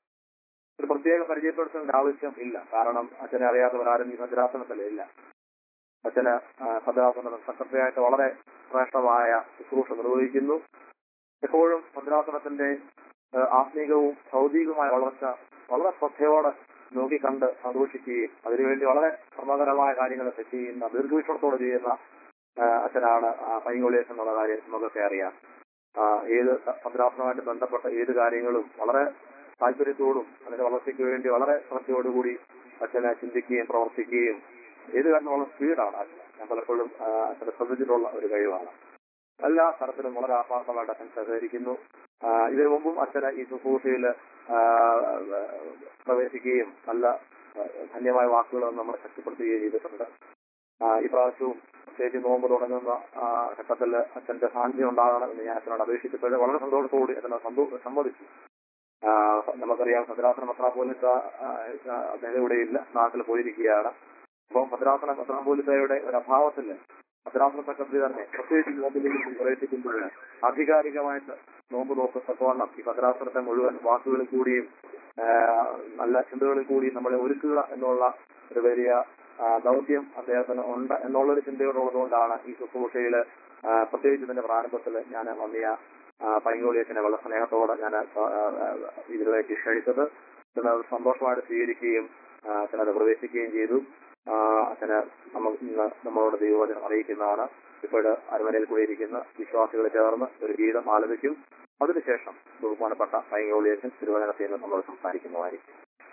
ഒരു പ്രത്യേക പരിചയപ്പെടുത്തേണ്ട ആവശ്യം ഇല്ല കാരണം അച്ഛനെ അറിയാത്തവരാരും ഈ ഭദ്രാസനത്തിലേ ഇല്ല അച്ഛന് ആ, ഭദ്രാസന സെക്രട്ടറി ആയിട്ട് വളരെ ശ്രേഷ്ഠമായ ശുശ്രൂഷ നിർവഹിക്കുന്നു എപ്പോഴും ഭദ്രാസനത്തിന്റെ ആ, ആത്മീകവും ഭൗതികവുമായ വളർച്ച വളരെ ശ്രദ്ധയോടെ നോക്കിക്കണ്ട് സന്തോഷിക്കുകയും അതിനുവേണ്ടി വളരെ ശ്രമകരമായ കാര്യങ്ങളൊക്കെ ചെയ്യുന്ന ദീർഘവീക്ഷണത്തോടെ ചെയ്യുന്ന ആ, അച്ഛനാണ് പൈങ്ങോളിയേഷൻ എന്നുള്ള കാര്യം നമുക്കൊക്കെ അറിയാം ആ, ഏത് ഭദ്രാസനമായിട്ട് ബന്ധപ്പെട്ട ഏത് കാര്യങ്ങളും വളരെ താല്പര്യത്തോടും അതിന്റെ വളർച്ചയ്ക്ക് വേണ്ടി വളരെ ശ്രദ്ധയോടുകൂടി അച്ഛനെ ചിന്തിക്കുകയും പ്രവർത്തിക്കുകയും ഏത് കാരണം വളരെ സ്പീഡാണ് അച്ഛൻ ഞാൻ പലപ്പോഴും ആ, അച്ഛനെ ശ്രദ്ധിച്ചിട്ടുള്ള ഒരു കഴിവാണ് എല്ലാ തരത്തിലും വളരെ ആത്മാർത്ഥമായിട്ട് അച്ഛൻ സഹകരിക്കുന്നു ആ, ഇതിനു മുമ്പും അച്ഛന് ഈ ശുശ്രൂഷയിൽ പ്രവേശിക്കുകയും നല്ല ആ, ധന്യമായ വാക്കുകൾ നമ്മളെ ശക്തിപ്പെടുത്തുകയും ചെയ്തിട്ടുണ്ട് ആ, ഈ പ്രാവശ്യവും പ്രത്യേകിച്ച് നോമ്പ് തുടങ്ങുന്ന ആ, ഘട്ടത്തിൽ അച്ഛന്റെ സാന്നിധ്യം ഉണ്ടാകണം എന്ന് ഞാൻ അച്ഛനോട് അപേക്ഷിച്ചപ്പോൾ വളരെ സന്തോഷത്തോടെ അച്ഛനെ സന്തോ- സമ്മതിച്ചു ആ, നമുക്കറിയാം ഭദ്രാസന മെത്രാപോലിത്ത അദ്ദേഹം ഇവിടെ ഇല്ല നാട്ടിൽ പോയിരിക്കുകയാണ് അപ്പോൾ ഭദ്രാസന മെത്രാപോലിത്തയുടെ ഒരു അഭാവത്തിൽ ഭദ്രാസന സെക്രട്ടറി തന്നെ പ്രത്യേകിച്ച് നോമ്പിലേക്ക് പ്രവേശിക്കുമ്പോൾ ആധികാരികമായിട്ട് നോമ്പ് നോക്കത്തക്കവണ്ണം ഈ ഭദ്രാസനത്തെ മുഴുവൻ വാക്കുകളിൽ കൂടിയും ആ, നല്ല ചിന്തകളിൽ കൂടിയും നമ്മളെ ഒരുക്കുക എന്നുള്ള ഒരു വലിയ ആ, ദൗത്യം അദ്ദേഹത്തിന് ഉണ്ട് എന്നുള്ളൊരു ചിന്തയോടുള്ളതുകൊണ്ടാണ് ഈ ശുശ്രൂഷയിൽ പ്രത്യേകിച്ച് ഇതിന്റെ പ്രാരംഭത്തിൽ ഞാൻ വന്നിയ പൈങ്കോളിയച്ചനെ വളരെ സ്നേഹത്തോടെ ഞാൻ ഇതിലേക്ക് ക്ഷണിച്ചത് അച്ഛന് അത് സന്തോഷമായിട്ട് സ്വീകരിക്കുകയും ആ, അച്ഛനത് പ്രവേശിക്കുകയും ചെയ്തു ആ, അച്ഛന് നമ്മൾ ഇന്ന് നമ്മളോട് ദൈവവചനം അറിയിക്കുന്നതാണ് ഇപ്പോൾ അരമനയിൽ കൂടിയിരിക്കുന്ന വിശ്വാസികൾ ചേർന്ന് ഒരു ഗീതം ആലപിക്കും അതിനുശേഷം ബഹുമാനപ്പെട്ട പൈങ്കോളിയച്ചൻ തിരുവചനത്തിൽ നിന്ന് നമ്മൾ സംസാരിക്കുന്നതായിരിക്കും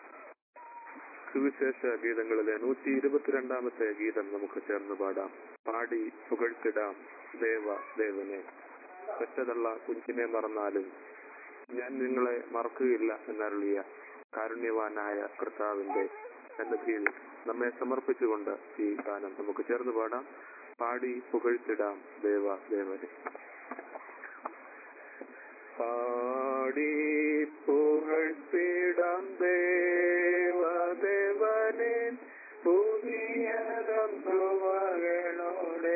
സുവിശേഷ ഗീതങ്ങളിലെ നൂറ്റി ഇരുപത്തിരണ്ടാമത്തെ ഗീതം നമുക്ക് ചേർന്ന് പാടാം പാടി പുകഴ്ത്തിടാം ദേവ ദേവനെ പെറ്റതള്ള കുഞ്ഞിനെ മറന്നാലും ഞാൻ നിങ്ങളെ മറക്കുകയില്ല എന്നരുളിയ കാരുണ്യവാനായ കർത്താവിന്റെ സന്നിധിയിൽ നമ്മെ സമർപ്പിച്ചുകൊണ്ട് ഈ ഗാനം നമുക്ക് ചേർന്ന് പാടാം പാടി പുകഴ്ത്തിടാം ദേവ ദേവനെ പാടി പുകഴ്ത്തിടാം ദേവദേവനെ പുതിയ തത്വങ്ങളോടെ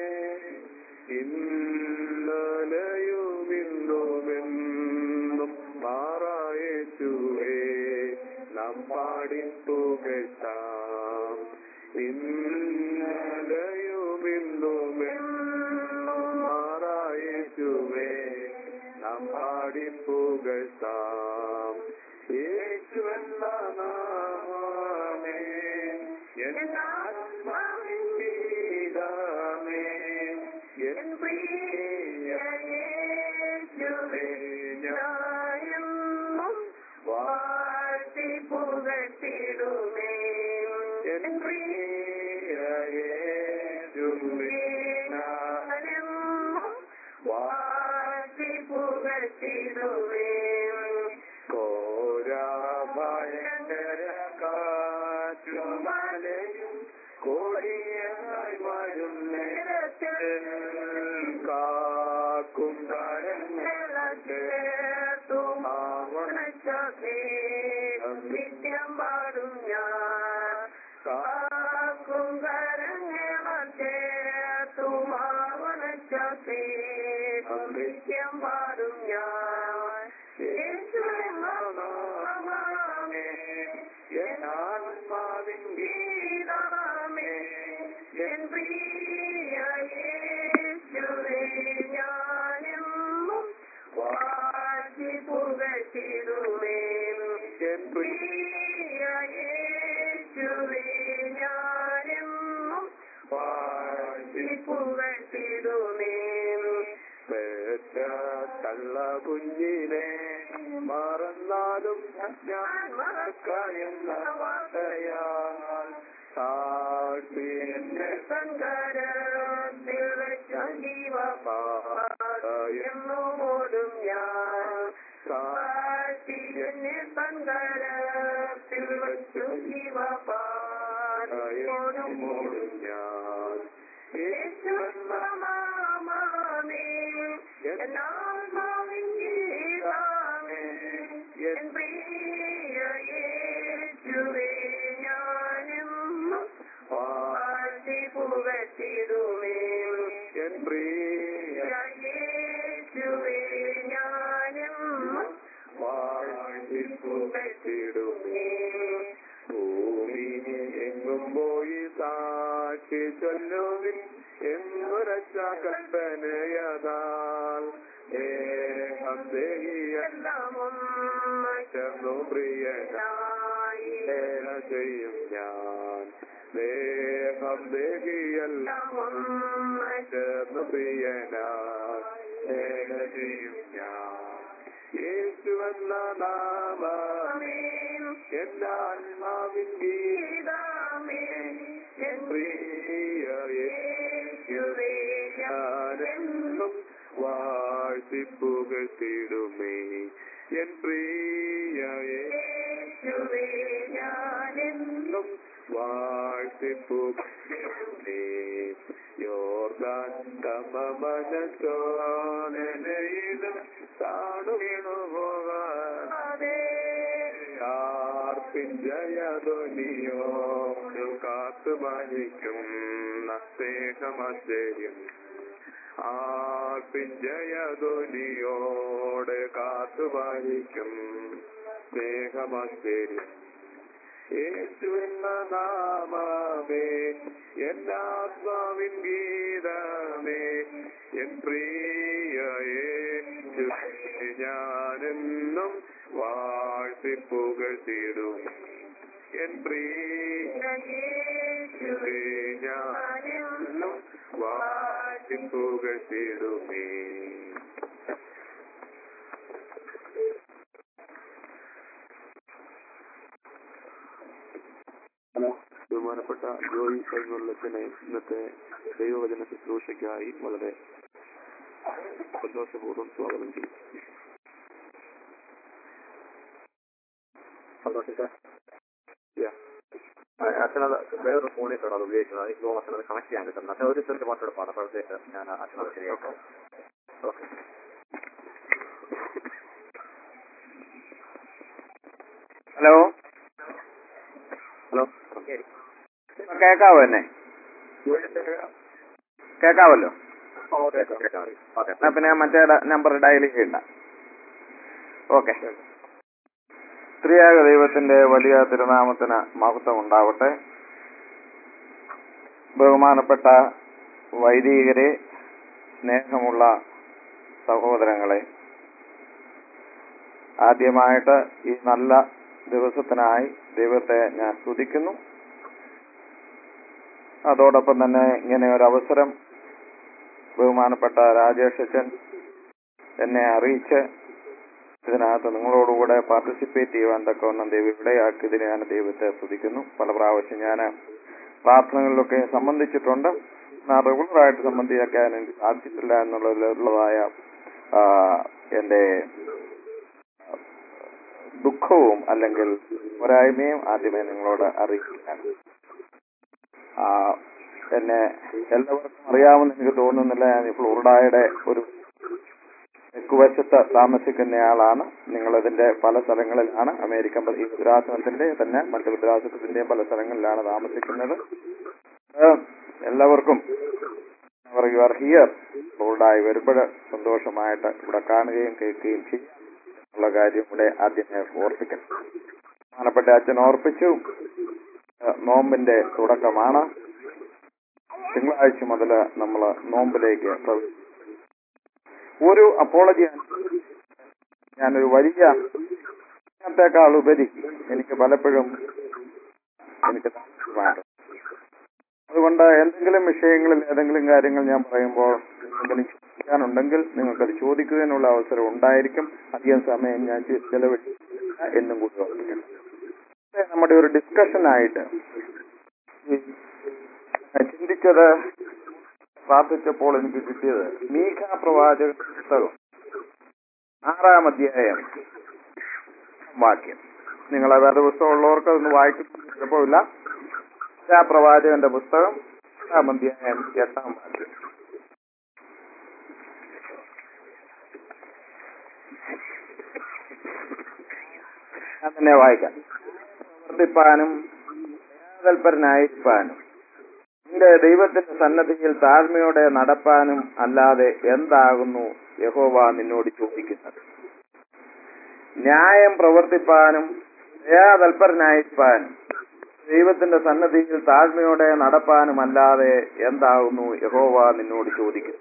ഇന്നലയും ഇന്നുമെന്നും മാറായേറ്റുവേ നാം പാടി പുകഴ്ത്താം ഇന്നലെയുമിന്നുമെന്നുമാറായേശുവേ നാം പാടിപ്പുകഴ്ത്താം യേശുവെന്ന നാമമേ എന്നാത്മാവിൻ ഗീതമേ എൻ പ്രിയ യേശുവേ ഞാനെന്നും വാഴ്ത്തി പുകഴ്ത്തിടുമേ എൻ പ്രിയ യേശുവേ ഞാനെന്നും വാഴ്ത്തി പുകഴ്ത്തിടുമേ കോരാഭയങ്കര കാറ്റുമലയും കോടിയായി വരും നേരത്തിൽ കാക്കും നിത്യം പാടും ഞാൻ കാക്കും കരങ്ങളേത്തുമാവനച്ചേ നിത്യം പാടും ഞാൻ യേശുനാമേ എന്നാത്മാവിൻ ഗീതമേ എൻ പ്രിയ യേശുവേ ഞാനെന്നും വാഴ്ത്തി പുകഴ്ത്തിടുമേ എൻ പ്രിയ യേശുവേ ഞാനെന്നും വാഴ്ത്തി പുകഴ്ത്തിടുമേ പെറ്റ തള്ള കുഞ്ഞിനെ മറന്നാലും ഞാൻ മറക്കായെന്ന വാർത്തയാൽ സാക്ഷി എന്നെ സങ്കരത്തിൽ വെച്ച ജീവപാടയെന്നു പോലും ഞാൻ സാക്ഷി എന്നെ സങ്കരത്തിൽ വെച്ചു ജീവപാടയോടും പോലും ഞാൻ യേശുവെന്ന നാമമേ എന്നാത്മാവിൻ ഗീതമേ എൻ പ്രിയ യേശുവേ ഞാനെന്നും വാഴ്ത്തി പുകഴ്ത്തിടുമേ എൻ പ്രിയ യേശുവേ ഞാനെന്നും വാഴ്ത്തി പുകഴ്ത്തിടുമേ ഭൂമി എങ്ങും പോയി സാക്ഷി ചൊല്ലുവിൻ എന്നൊരച്ച കൽപ്പനയതാൽ ഏഹം ദേഹിയെല്ലാം ചേർന്നു പ്രിയനായി ഏന ചെയ്യും ഞാൻ ദേഹം ദേഹിയെല്ലാം ചേർന്നു പ്രിയനായി ഏന ചെയ്യും ഞാൻ യേശുവെന്ന നാമമേ എന്നാത്മാവിൻ ഗീതമേ എൻ പ്രിയ യേശുവേ ഞാനെന്നും വാഴ്ത്തിപ്പുകഴ്ത്തിടുമേ എൻ പ്രിയ യേശുവേ ഞാനെന്നും വാഴ്ത്തിപ്പുകഴ്ത്തിടുമേ യോർദാൻ തമ മനസ്സോനയിലും താണു വീണു പോകാതെ ആർപ്പിൻ ജയധ്വനിയോ കാത്തു പാലിക്കും സ്നേഹമാശ്ചര്യം ആർപ്പിൻ ജയധ്വനിയോടെ കാത്തു പാലിക്കും സ്നേഹമാശ്ചര്യം യേശുവെന്ന നാമമേ എന്നാത്മാവിൻ ഗീതമേ എൻ പ്രിയ യേശുവേ ഞാനെന്നും വാഴ്ത്തിപ്പുകഴ്ത്തിടും എൻ പ്രിയ യേശുവേ ഞാനെന്നും വാഴ്ത്തിപ്പുകഴ്ത്തിടുമേ ബഹുമാനപ്പെട്ട ജോയി കൈമുള്ളത്തിനെ ഇന്നത്തെ ദൈവവചന ശുശ്രൂഷയ്ക്കായി വളരെ സന്തോഷപൂർവ്വം സ്വാഗതം ചെയ്യും സന്തോഷിച്ച അച്ഛനത് വേറൊരു ഫോണിൽ അത് ഉപയോഗിക്കുന്നത് എനിക്ക് തോന്നുന്നു അച്ഛനത് കണക്ട് ചെയ്യാൻ കിട്ടുന്നത് അച്ഛൻ ഒരു ചെറിയ പാട്ടോട് പാടാം അപ്പോഴത്തേക്ക് ഞാൻ അച്ഛനത് ശരിയാക്കാം ഓക്കെ ഹലോ ഹലോ കേക്കാവോ എന്നെ കേക്കാവല്ലോ ഓക്കെ കേൾക്കാം ഓക്കെ എന്നാ പിന്നെ ഞാൻ മറ്റേ നമ്പർ ഡയൽ ചെയ്യണ്ട ഓക്കെ സ്ത്രീയായ ദൈവത്തിന്റെ വലിയ തിരുനാമത്തിന് മഹത്വം ഉണ്ടാവട്ടെ ബഹുമാനപ്പെട്ട വൈദികരെ സ്നേഹമുള്ള സഹോദരങ്ങളെ ആദ്യമായിട്ട് ഈ നല്ല ദിവസത്തിനായി ദൈവത്തെ ഞാൻ സ്തുതിക്കുന്നു അതോടൊപ്പം തന്നെ ഇങ്ങനെ ഒരു അവസരം ബഹുമാനപ്പെട്ട രാജേഷ് അച്ഛൻ എന്നെ അറിയിച്ച് ഇതിനകത്ത് നിങ്ങളോടുകൂടെ പാർട്ടിസിപ്പേറ്റ് ചെയ്യുവാൻ തക്കവണ്ണം ദൈവം ഇവിടെയാക്കിയതിന് ഞാൻ ദൈവത്തെ സ്തുതിക്കുന്നു പല പ്രാവശ്യം ഞാൻ പ്രാർത്ഥനകളിലൊക്കെ സംബന്ധിച്ചിട്ടുണ്ട് എന്നാൽ റെഗുലറായിട്ട് സംബന്ധിക്കാൻ എനിക്ക് സാധിച്ചിട്ടില്ല എന്നുള്ളതിലുള്ളതായ ആ, എന്റെ ദുഃഖവും അല്ലെങ്കിൽ പോരായ്മയും ആദ്യമേ നിങ്ങളോട് അറിയിക്കുകയാണ് ആ, എന്നെ എല്ലാവർക്കും അറിയാമെന്ന് എനിക്ക് തോന്നുന്നില്ല ഞാൻ ഫ്ലോറിഡായുടെ ഒരു തെക്കുവശത്ത് താമസിക്കുന്നയാളാണ് നിങ്ങളതിന്റെ പല സ്ഥലങ്ങളിലാണ് അമേരിക്കൻ പ്ര- ഈ ഭദ്രാസനത്തിന്റെ തന്നെ മറ്റു ഭദ്രാസനത്തിന്റെയും പല സ്ഥലങ്ങളിലാണ് താമസിക്കുന്നത് ഏഹ് എല്ലാവർക്കും യു ആർ ഹിയർ ഫ്ലോറിഡായി വരുമ്പോൾ സന്തോഷമായിട്ട് ഇവിടെ കാണുകയും കേൾക്കുകയും ചെയ്യും എന്നുള്ള കാര്യം ഇവിടെ ആദ്യമേ ഓർപ്പിക്കണം പ്രധാനപ്പെട്ട അച്ഛൻ ഓർപ്പിച്ചു ഏഹ് നോമ്പിന്റെ തുടക്കമാണ് തിങ്കളാഴ്ച മുതൽ നമ്മൾ നോമ്പിലേക്ക് പ്രവേശിക്കും ഒരു അപ്പോളജി ഞാനൊരു വലിയ ത്തേക്കാൾ ഉപരി എനിക്ക് പലപ്പോഴും എനിക്ക് താല്പര്യമാണ് അതുകൊണ്ട് എന്തെങ്കിലും വിഷയങ്ങളിൽ ഏതെങ്കിലും കാര്യങ്ങൾ ഞാൻ പറയുമ്പോൾ എന്തെങ്കിലും ചോദിക്കാനുണ്ടെങ്കിൽ നിങ്ങൾക്കത് ചോദിക്കുന്നതിനുള്ള അവസരം ഉണ്ടായിരിക്കും അധികം സമയം ഞാൻ ചെ- ചെലവഴിക്കില്ല എന്നും കൂടി ഓർമ്മിക്കണം ഇത് നമ്മുടെ ഒരു ഡിസ്കഷനായിട്ട് ഈ ചിന്തിച്ചത് പ്രാർത്ഥിച്ചപ്പോൾ എനിക്ക് കിട്ടിയത് മീഖ പ്രവാചക പുസ്തകം ആറാം അധ്യായം വാക്യം നിങ്ങളെ വേറെ പുസ്തകം ഉള്ളവർക്ക് അതൊന്ന് വായിക്കുന്ന കുഴപ്പമില്ല മീഖ പ്രവാചകന്റെ പുസ്തകം ആറാം അധ്യായം എട്ടാം വാക്യം ഞാൻ തന്നെ വായിക്കാം പ്രവർത്തിപ്പാനും ദയാതൽപരനായിരിക്കാനും നിന്റെ ദൈവത്തിന്റെ സന്നദ്ധിയിൽ താഴ്മയോടെ നടപ്പാനും അല്ലാതെ എന്താകുന്നു യഹോവ നിന്നോട് ചോദിക്കുന്നത് ന്യായം പ്രവർത്തിപ്പാനും ദയാതൽപരനായിരിക്കാനും ദൈവത്തിന്റെ സന്നദ്ധിയിൽ താഴ്മയോടെ നടപ്പാനും അല്ലാതെ എന്താകുന്നു യഹോവ നിന്നോട് ചോദിക്കുന്നത്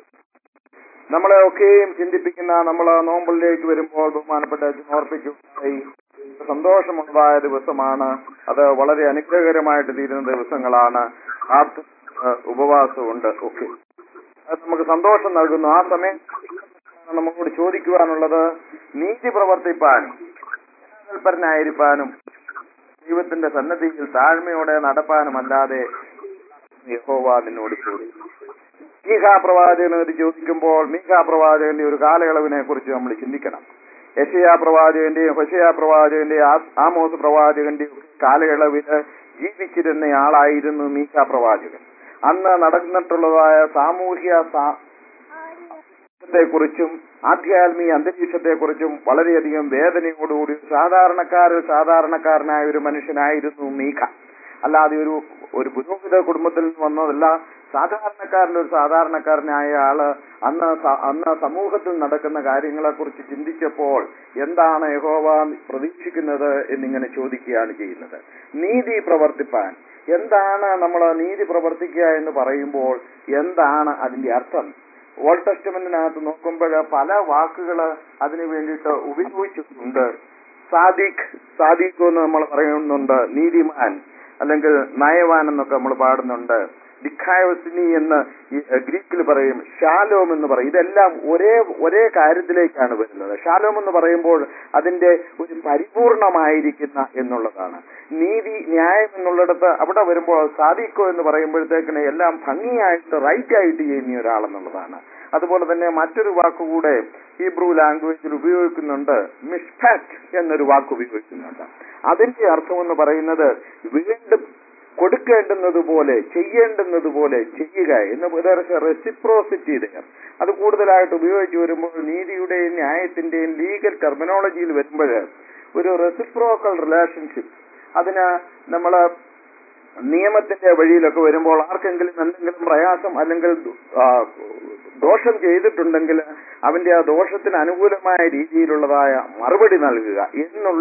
നമ്മളെ ഒക്കെയും ചിന്തിപ്പിക്കുന്ന നമ്മൾ നോമ്പിലേക്ക് വരുമ്പോൾ ബഹുമാനപ്പെട്ട അച്ഛൻ ഓർപ്പിക്കുകയായി സന്തോഷമുള്ളതായ ദിവസമാണ് അത് വളരെ അനുഗ്രഹകരമായിട്ട് തീരുന്ന ദിവസങ്ങളാണ് പ്രാർത്ഥന ഏഹ് ഉപവാസമുണ്ട് ഒക്കെ അത് നമുക്ക് സന്തോഷം നൽകുന്നു ആ സമയം നമ്മളോട് ചോദിക്കുവാനുള്ളത് നീതി പ്രവർത്തിപ്പാനും തൽപരനായിരിക്കാനും ദൈവത്തിന്റെ സന്നദ്ധിയിൽ താഴ്മയോടെ നടപ്പാനും അല്ലാതെ യഹോവ നിന്നോട് ചോദിക്കും മീഖാ പ്രവാചകനോട് ചോദിക്കുമ്പോൾ മീഖാ പ്രവാചകന്റെ ഒരു കാലയളവിനെ കുറിച്ച് നമ്മൾ ചിന്തിക്കണം യശയാ പ്രവാചകന്റെയും ഹൊശയാ പ്രവാചകന്റെയും ആ- ആമോസ് പ്രവാചകന്റെയും കാലയളവില് ജീവിച്ചിരുന്നയാളായിരുന്നു മീഖാ പ്രവാചകൻ അന്ന് നടന്നിട്ടുള്ളതായ സാമൂഹ്യ സാ- കുറിച്ചും ആധ്യാത്മിക അന്തരീക്ഷത്തെക്കുറിച്ചും വളരെയധികം വേദനയോടുകൂടി സാധാരണക്കാരിൽ സാധാരണക്കാരനായ ഒരു മനുഷ്യനായിരുന്നു മീഖ അല്ലാതെ ഒരു ഒരു പുരോഹിത കുടുംബത്തിൽ നിന്ന് വന്നതല്ല സാധാരണക്കാരൻ്റെ ഒരു സാധാരണക്കാരനായ ആള് അന്ന് സ- അന്ന് സമൂഹത്തിൽ നടക്കുന്ന കാര്യങ്ങളെ കുറിച്ച് ചിന്തിച്ചപ്പോൾ എന്താണ് യഹോവ പ്രതീക്ഷിക്കുന്നത് എന്നിങ്ങനെ ചോദിക്കുകയാണ് ചെയ്യുന്നത് നീതി പ്രവർത്തിപ്പാൻ എന്താണ് നമ്മൾ നീതി പ്രവർത്തിക്കുക എന്ന് പറയുമ്പോൾ എന്താണ് അതിന്റെ അർത്ഥം ഓൾഡ് ടെസ്റ്റ്മെന്റിനകത്ത് നോക്കുമ്പോൾ പല വാക്കുകൾ അതിനു വേണ്ടിയിട്ട് ഉപയോഗിച്ചിട്ടുണ്ട് സാദിഖ് സാദിഖ് എന്ന് നമ്മൾ പറയുന്നുണ്ട് നീതിമാൻ അല്ലെങ്കിൽ നയവാൻ എന്നൊക്കെ നമ്മൾ പാടുന്നുണ്ട് ഡിഖായോസിനി എന്ന് ഈ, എ, ഗ്രീക്കിൽ പറയും ഷാലോം എന്ന് പറയും ഇതെല്ലാം ഒരേ ഒരേ കാര്യത്തിലേക്കാണ് വരുന്നത് ഷാലോം എന്ന് പറയുമ്പോൾ അതിന്റെ ഒരു പരിപൂർണമായിരിക്കുന്ന എന്നുള്ളതാണ് നീതി ന്യായം എന്നുള്ളിടത്ത് അവിടെ വരുമ്പോൾ സാദിക്കോ എന്ന് പറയുമ്പോഴത്തേക്കിന് എല്ലാം ഭംഗിയായിട്ട് റൈറ്റ് ആയിട്ട് ചെയ്യുന്ന ഒരാളെന്നുള്ളതാണ് അതുപോലെ തന്നെ മറ്റൊരു വാക്കുകൂടെ ഹീബ്രു ലാംഗ്വേജിൽ ഉപയോഗിക്കുന്നുണ്ട് മിഷ്ഫാറ്റ് എന്നൊരു വാക്ക് ഉപയോഗിക്കുന്നുണ്ട് അതിന്റെ അർത്ഥം എന്ന് പറയുന്നത് വീണ്ടും കൊടുക്കേണ്ടുന്നത് പോലെ ചെയ്യേണ്ടുന്നത് പോലെ ചെയ്യുക എന്ന് റെസിപ്രോസിറ്റി there അത് കൂടുതലായിട്ട് ഉപയോഗിച്ച് വരുമ്പോൾ നീതിയുടെയും ന്യായത്തിന്റെയും ലീഗൽ ടെർമിനോളജിയിൽ വരുമ്പോൾ ഒരു റെസിപ്രോക്കൽ റിലേഷൻഷിപ്പ് അതിന് നമ്മൾ നിയമത്തിന്റെ വഴിയിലൊക്കെ വരുമ്പോൾ ആർക്കെങ്കിലും എന്തെങ്കിലും പ്രയാസം അല്ലെങ്കിൽ ആ, ദോഷം ചെയ്തിട്ടുണ്ടെങ്കിൽ അവന്റെ ആ ദോഷത്തിന് അനുകൂലമായ രീതിയിലുള്ളതായ മറുപടി നൽകുക എന്നുള്ള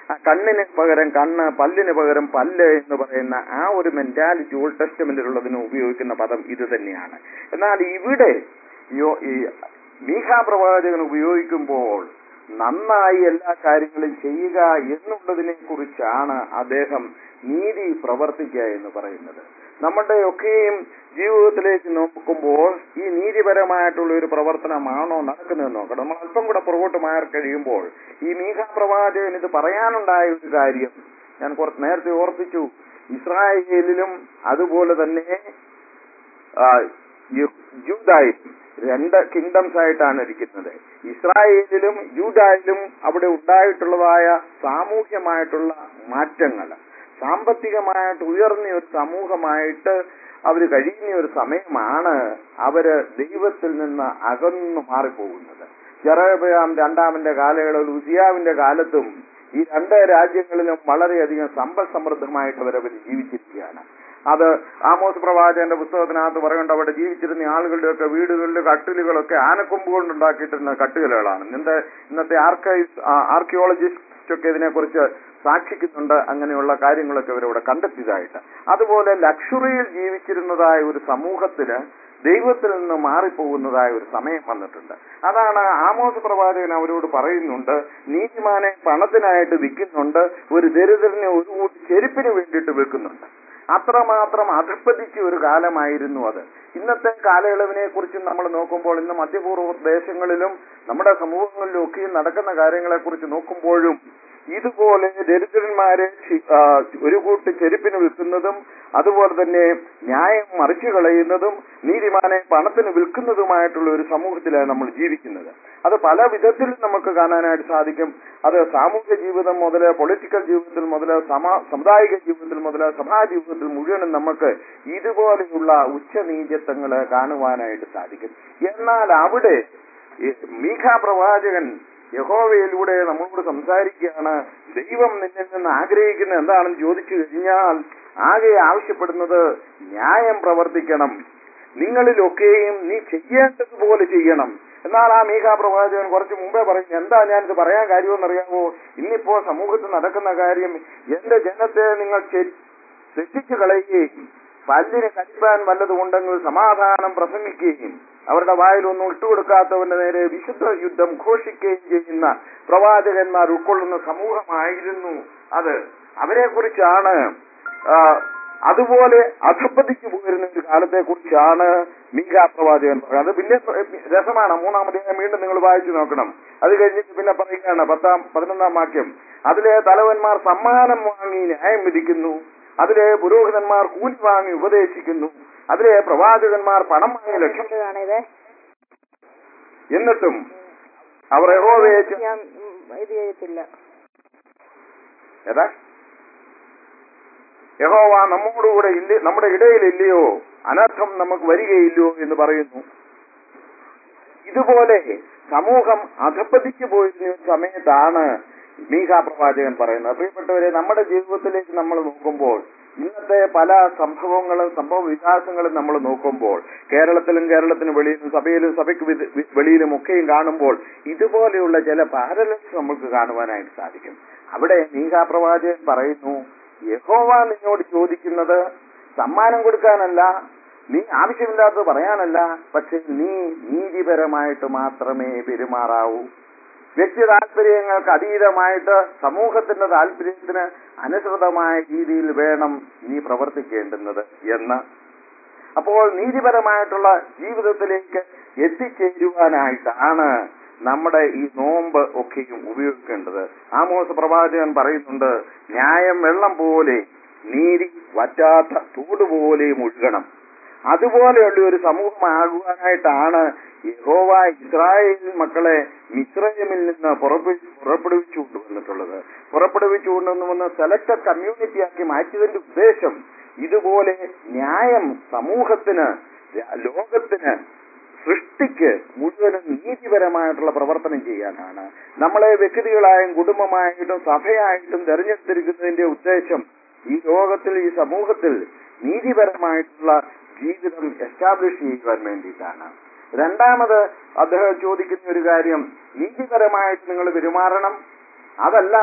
ആ കണ്ണിന് പകരം കണ്ണ് പല്ലിന് പകരം പല്ല് എന്ന് പറയുന്ന ആ ഒരു മെന്റാലിറ്റി ഓൾഡ് ടെസ്റ്റമെന്റിലുള്ളതിന് ഉപയോഗിക്കുന്ന പദം ഇത് തന്നെയാണ് എന്നാൽ ഇവിടെ യോ- ഈ മീഖാ പ്രവാചകൻ ഉപയോഗിക്കുമ്പോൾ നന്നായി എല്ലാ കാര്യങ്ങളും ചെയ്യുക എന്നുള്ളതിനെ കുറിച്ചാണ് അദ്ദേഹം നീതി പ്രവർത്തിക്കുക എന്ന് പറയുന്നത് നമ്മുടെ ഒക്കെയും ജീവിതത്തിലേക്ക് നോക്കുമ്പോൾ ഈ നീതിപരമായിട്ടുള്ള ഒരു പ്രവർത്തനമാണോ നടക്കുന്നത് നോക്കണം നമ്മൾ അല്പം കൂടെ പുറകോട്ട് മാറി കഴിയുമ്പോൾ ഈ മീഖ പ്രവാചകൻ ഇത് പറയാനുണ്ടായ ഒരു കാര്യം ഞാൻ കുറച്ച് നേരത്തെ ഓർപ്പിച്ചു ഇസ്രായേലിലും അതുപോലെ തന്നെ ആ, യു- ജൂദായിലും രണ്ട് കിങ്ഡംസ് ആയിട്ടാണ് ഇരിക്കുന്നത് ഇസ്രായേലിലും യൂദായിലും അവിടെ ഉണ്ടായിട്ടുള്ളതായ സാമൂഹ്യമായിട്ടുള്ള മാറ്റങ്ങൾ സാമ്പത്തികമായിട്ട് ഉയർന്ന ഒരു സമൂഹമായിട്ട് അവർ കഴിയുന്ന ഒരു സമയമാണ് അവര് ദൈവത്തിൽ നിന്ന് അകന്നു മാറിപ്പോകുന്നത് ജെറബയാം രണ്ടാമന്റെ കാലയളവിൽ ഉസിയാവിന്റെ കാലത്തും ഈ രണ്ട് രാജ്യങ്ങളിലും വളരെയധികം സമ്പൽ സമൃദ്ധമായിട്ട് അവരവർ ജീവിച്ചിരിക്കുകയാണ് അത് ആമോസ് പ്രവാചകന്റെ പുസ്തകത്തിനകത്ത് പറയുന്നുണ്ട് അവിടെ ജീവിച്ചിരുന്ന ആളുകളുടെയൊക്കെ വീടുകളിൽ കട്ടിലുകളൊക്കെ ആനക്കൊമ്പ് കൊണ്ടുണ്ടാക്കിയിട്ടിരുന്ന കട്ടുകലുകളാണ് ഇന്നത്തെ ഇന്നത്തെ ആർക്കൈവ്സ് ആർക്കിയോളജിസ്റ്റ് ഒക്കെ ഇതിനെക്കുറിച്ച് സാക്ഷിക്കുന്നുണ്ട് അങ്ങനെയുള്ള കാര്യങ്ങളൊക്കെ ഇവരിവിടെ കണ്ടെത്തിയതായിട്ട് അതുപോലെ ലക്ഷറിയിൽ ജീവിച്ചിരുന്നതായ ഒരു സമൂഹത്തിന് ദൈവത്തിൽ നിന്ന് മാറിപ്പോകുന്നതായ ഒരു സമയം വന്നിട്ടുണ്ട് അതാണ് ആമോസ് പ്രവാചകൻ അവരോട് പറയുന്നുണ്ട് നീതിമാനെ പണത്തിനായിട്ട് വിൽക്കുന്നുണ്ട് ഒരു ദരിദ്രനെ ഒരു കൂട്ടി ചെരുപ്പിന് വേണ്ടിയിട്ട് വിൽക്കുന്നുണ്ട് അത്രമാത്രം അധപ്പതിച്ച ഒരു കാലമായിരുന്നു അത് ഇന്നത്തെ കാലയളവിനെ കുറിച്ച് നമ്മൾ നോക്കുമ്പോൾ ഇന്ന് മധ്യപൂർവ്വ ദേശങ്ങളിലും നമ്മുടെ സമൂഹങ്ങളിലും ഒക്കെയും നടക്കുന്ന കാര്യങ്ങളെ കുറിച്ച് നോക്കുമ്പോഴും ഇതുപോലെ ദരിദ്രന്മാരെ ചി- ആ, ഒരു കൂട്ട് ചെരുപ്പിന് വിൽക്കുന്നതും അതുപോലെ തന്നെ ന്യായം മറിച്ചു കളയുന്നതും നീതിമാനെ പണത്തിന് വിൽക്കുന്നതുമായിട്ടുള്ള ഒരു സമൂഹത്തിലാണ് നമ്മൾ ജീവിക്കുന്നത് അത് പല വിധത്തിൽ നമുക്ക് കാണാനായിട്ട് സാധിക്കും അത് സാമൂഹ്യ ജീവിതം മുതൽ പൊളിറ്റിക്കൽ ജീവിതത്തിൽ മുതൽ സമ സമുദായിക ജീവിതത്തിൽ മുതൽ സഭാ ജീവിതത്തിൽ മുഴുവനും നമുക്ക് ഇതുപോലെയുള്ള ഉച്ചനീചത്വങ്ങള് കാണുവാനായിട്ട് സാധിക്കും എന്നാൽ അവിടെ ഈ മീഖാ പ്രവാചകൻ യഹോവയിലൂടെ നമ്മളോട് സംസാരിക്കുകയാണ് ദൈവം നിന്നിൽ നിന്ന് ആഗ്രഹിക്കുന്ന എന്താണെന്ന് ചോദിച്ചു കഴിഞ്ഞാൽ ആകെ ആവശ്യപ്പെടുന്നത് ന്യായം പ്രവർത്തിക്കണം നിങ്ങളിലൊക്കെയും നീ ചെയ്യേണ്ടതുപോലെ ചെയ്യണം എന്നാൽ ആ മീഖാ പ്രവാചകൻ കുറച്ച് മുമ്പേ പറയും എന്താ ഞാനിത് പറയാൻ കാര്യമെന്നറിയാമോ ഇന്നിപ്പോ സമൂഹത്തിൽ നടക്കുന്ന കാര്യം എന്റെ ജനത്തെ നിങ്ങൾ ചെ- തെറ്റിച്ചു കളയുകയും പല്ലിന് കടിപ്പാൻ വല്ലതും ഉണ്ടെങ്കിൽ സമാധാനം പ്രസംഗിക്കുകയും അവരുടെ വായിലൊന്നും ഇട്ടുകൊടുക്കാത്തവന്റെ നേരെ വിശുദ്ധ യുദ്ധം ഘോഷിക്കുകയും ചെയ്യുന്ന പ്രവാചകന്മാർ ഉൾക്കൊള്ളുന്ന സമൂഹമായിരുന്നു അത് അവരെ കുറിച്ചാണ് അതുപോലെ അധപ്പതിച്ചു പോയിരുന്ന ഒരു കാലത്തെ കുറിച്ചാണ് മീകാ പ്രവാചകൻ പറയുന്നത് അത് പിന്നെ രസമാണ് മൂന്നാമതേ വീണ്ടും നിങ്ങൾ വായിച്ചു നോക്കണം അത് കഴിഞ്ഞിട്ട് പിന്നെ പറയുകയാണ് പത്താം പതിനൊന്നാം വാക്യം അതിലെ തലവന്മാർ സമ്മാനം വാങ്ങി ന്യായം വിധിക്കുന്നു അതിലെ പുരോഹിതന്മാർ കൂലി വാങ്ങി ഉപദേശിക്കുന്നു അതിലെ പ്രവാചകന്മാർ പണം വാങ്ങി ലക്ഷ്യം ഇതാണിത് എന്നിട്ടും അവർ യഹോവയെ ചെ- ഞാൻ ഉം, ഇത് ചെയ്തിട്ടില്ല ഏതാ യഹോവ നമ്മോടുകൂടെ ഇല്ല നമ്മുടെ ഇടയിലില്ലയോ അനർത്ഥം നമുക്ക് വരികയില്ലയോ എന്ന് പറയുന്നു ഇതുപോലെ സമൂഹം അധപ്പതിച്ചു പോയിരുന്ന ഒരു സമയത്താണ് മീഖാ പ്രവാചകൻ പറയുന്നത് പ്രിയപ്പെട്ടവരെ നമ്മുടെ ജീവിതത്തിലേക്ക് നമ്മൾ നോക്കുമ്പോൾ ഇന്നത്തെ പല സംഭവങ്ങളും സംഭവ വികാസങ്ങളും നമ്മൾ നോക്കുമ്പോൾ കേരളത്തിലും കേരളത്തിന് വെളിയിലും സഭയിലും സഭയ്ക്ക് വിത- വി- വെളിയിലും ഒക്കെയും കാണുമ്പോൾ ഇതുപോലെയുള്ള ചില പാരലൽസ് നമുക്ക് കാണുവാനായിട്ട് സാധിക്കും അവിടെ മീഖാ പ്രവാചകൻ പറയുന്നു യഹോവ നിന്നോട് ചോദിക്കുന്നത് സമ്മാനം കൊടുക്കാനല്ല നീ ആവശ്യമില്ലാത്തത് പറയാനല്ല പക്ഷെ നീ നീതിപരമായിട്ട് മാത്രമേ പെരുമാറാവൂ വ്യക്തി താല്പര്യങ്ങൾക്ക് അതീതമായിട്ട് സമൂഹത്തിന്റെ താല്പര്യത്തിന് അനുസൃതമായ രീതിയിൽ വേണം നീ പ്രവർത്തിക്കേണ്ടുന്നത് എന്ന് അപ്പോൾ നീതിപരമായിട്ടുള്ള ജീവിതത്തിലേക്ക് എത്തിച്ചേരുവാനായിട്ടാണ് നമ്മുടെ ഈ നോമ്പ് ഒക്കെയും ഉപയോഗിക്കേണ്ടത് ആമോസ് പ്രവാചകൻ പറയുന്നുണ്ട് ന്യായം വെള്ളം പോലെ നീതി വറ്റാത്ത തോട് പോലെയും ഒഴുകണം അതുപോലെയുള്ള ഒരു സമൂഹമാകുവാനായിട്ടാണ് യഹോവ ഇസ്രായേൽ മക്കളെ മിശ്രയമിൽ നിന്ന് പുറപ്പെ- പുറപ്പെടുവിച്ചു കൊണ്ടുവന്നിട്ടുള്ളത് പുറപ്പെടുവിച്ചു കൊണ്ടുവന്ന് സെലക്ടഡ് കമ്മ്യൂണിറ്റിയാക്കി മാറ്റിയതിന്റെ ഉദ്ദേശം ഇതുപോലെ ന്യായം സമൂഹത്തിന് ര- ലോകത്തിന് സൃഷ്ടിക്ക് മുഴുവനും നീതിപരമായിട്ടുള്ള പ്രവർത്തനം ചെയ്യാനാണ് നമ്മളെ വ്യക്തികളായും കുടുംബമായിട്ടും സഭയായിട്ടും തെരഞ്ഞെടുത്തിരിക്കുന്നതിന്റെ ഉദ്ദേശം ഈ ലോകത്തിൽ ഈ സമൂഹത്തിൽ നീതിപരമായിട്ടുള്ള ജീവിതം എസ്റ്റാബ്ലിഷ് ചെയ്യുവാൻ വേണ്ടിയിട്ടാണ് രണ്ടാമത് അദ്ദേഹം ചോദിക്കുന്ന ഒരു കാര്യം നീതിപരമായിട്ട് നിങ്ങൾ പെരുമാറണം അതല്ല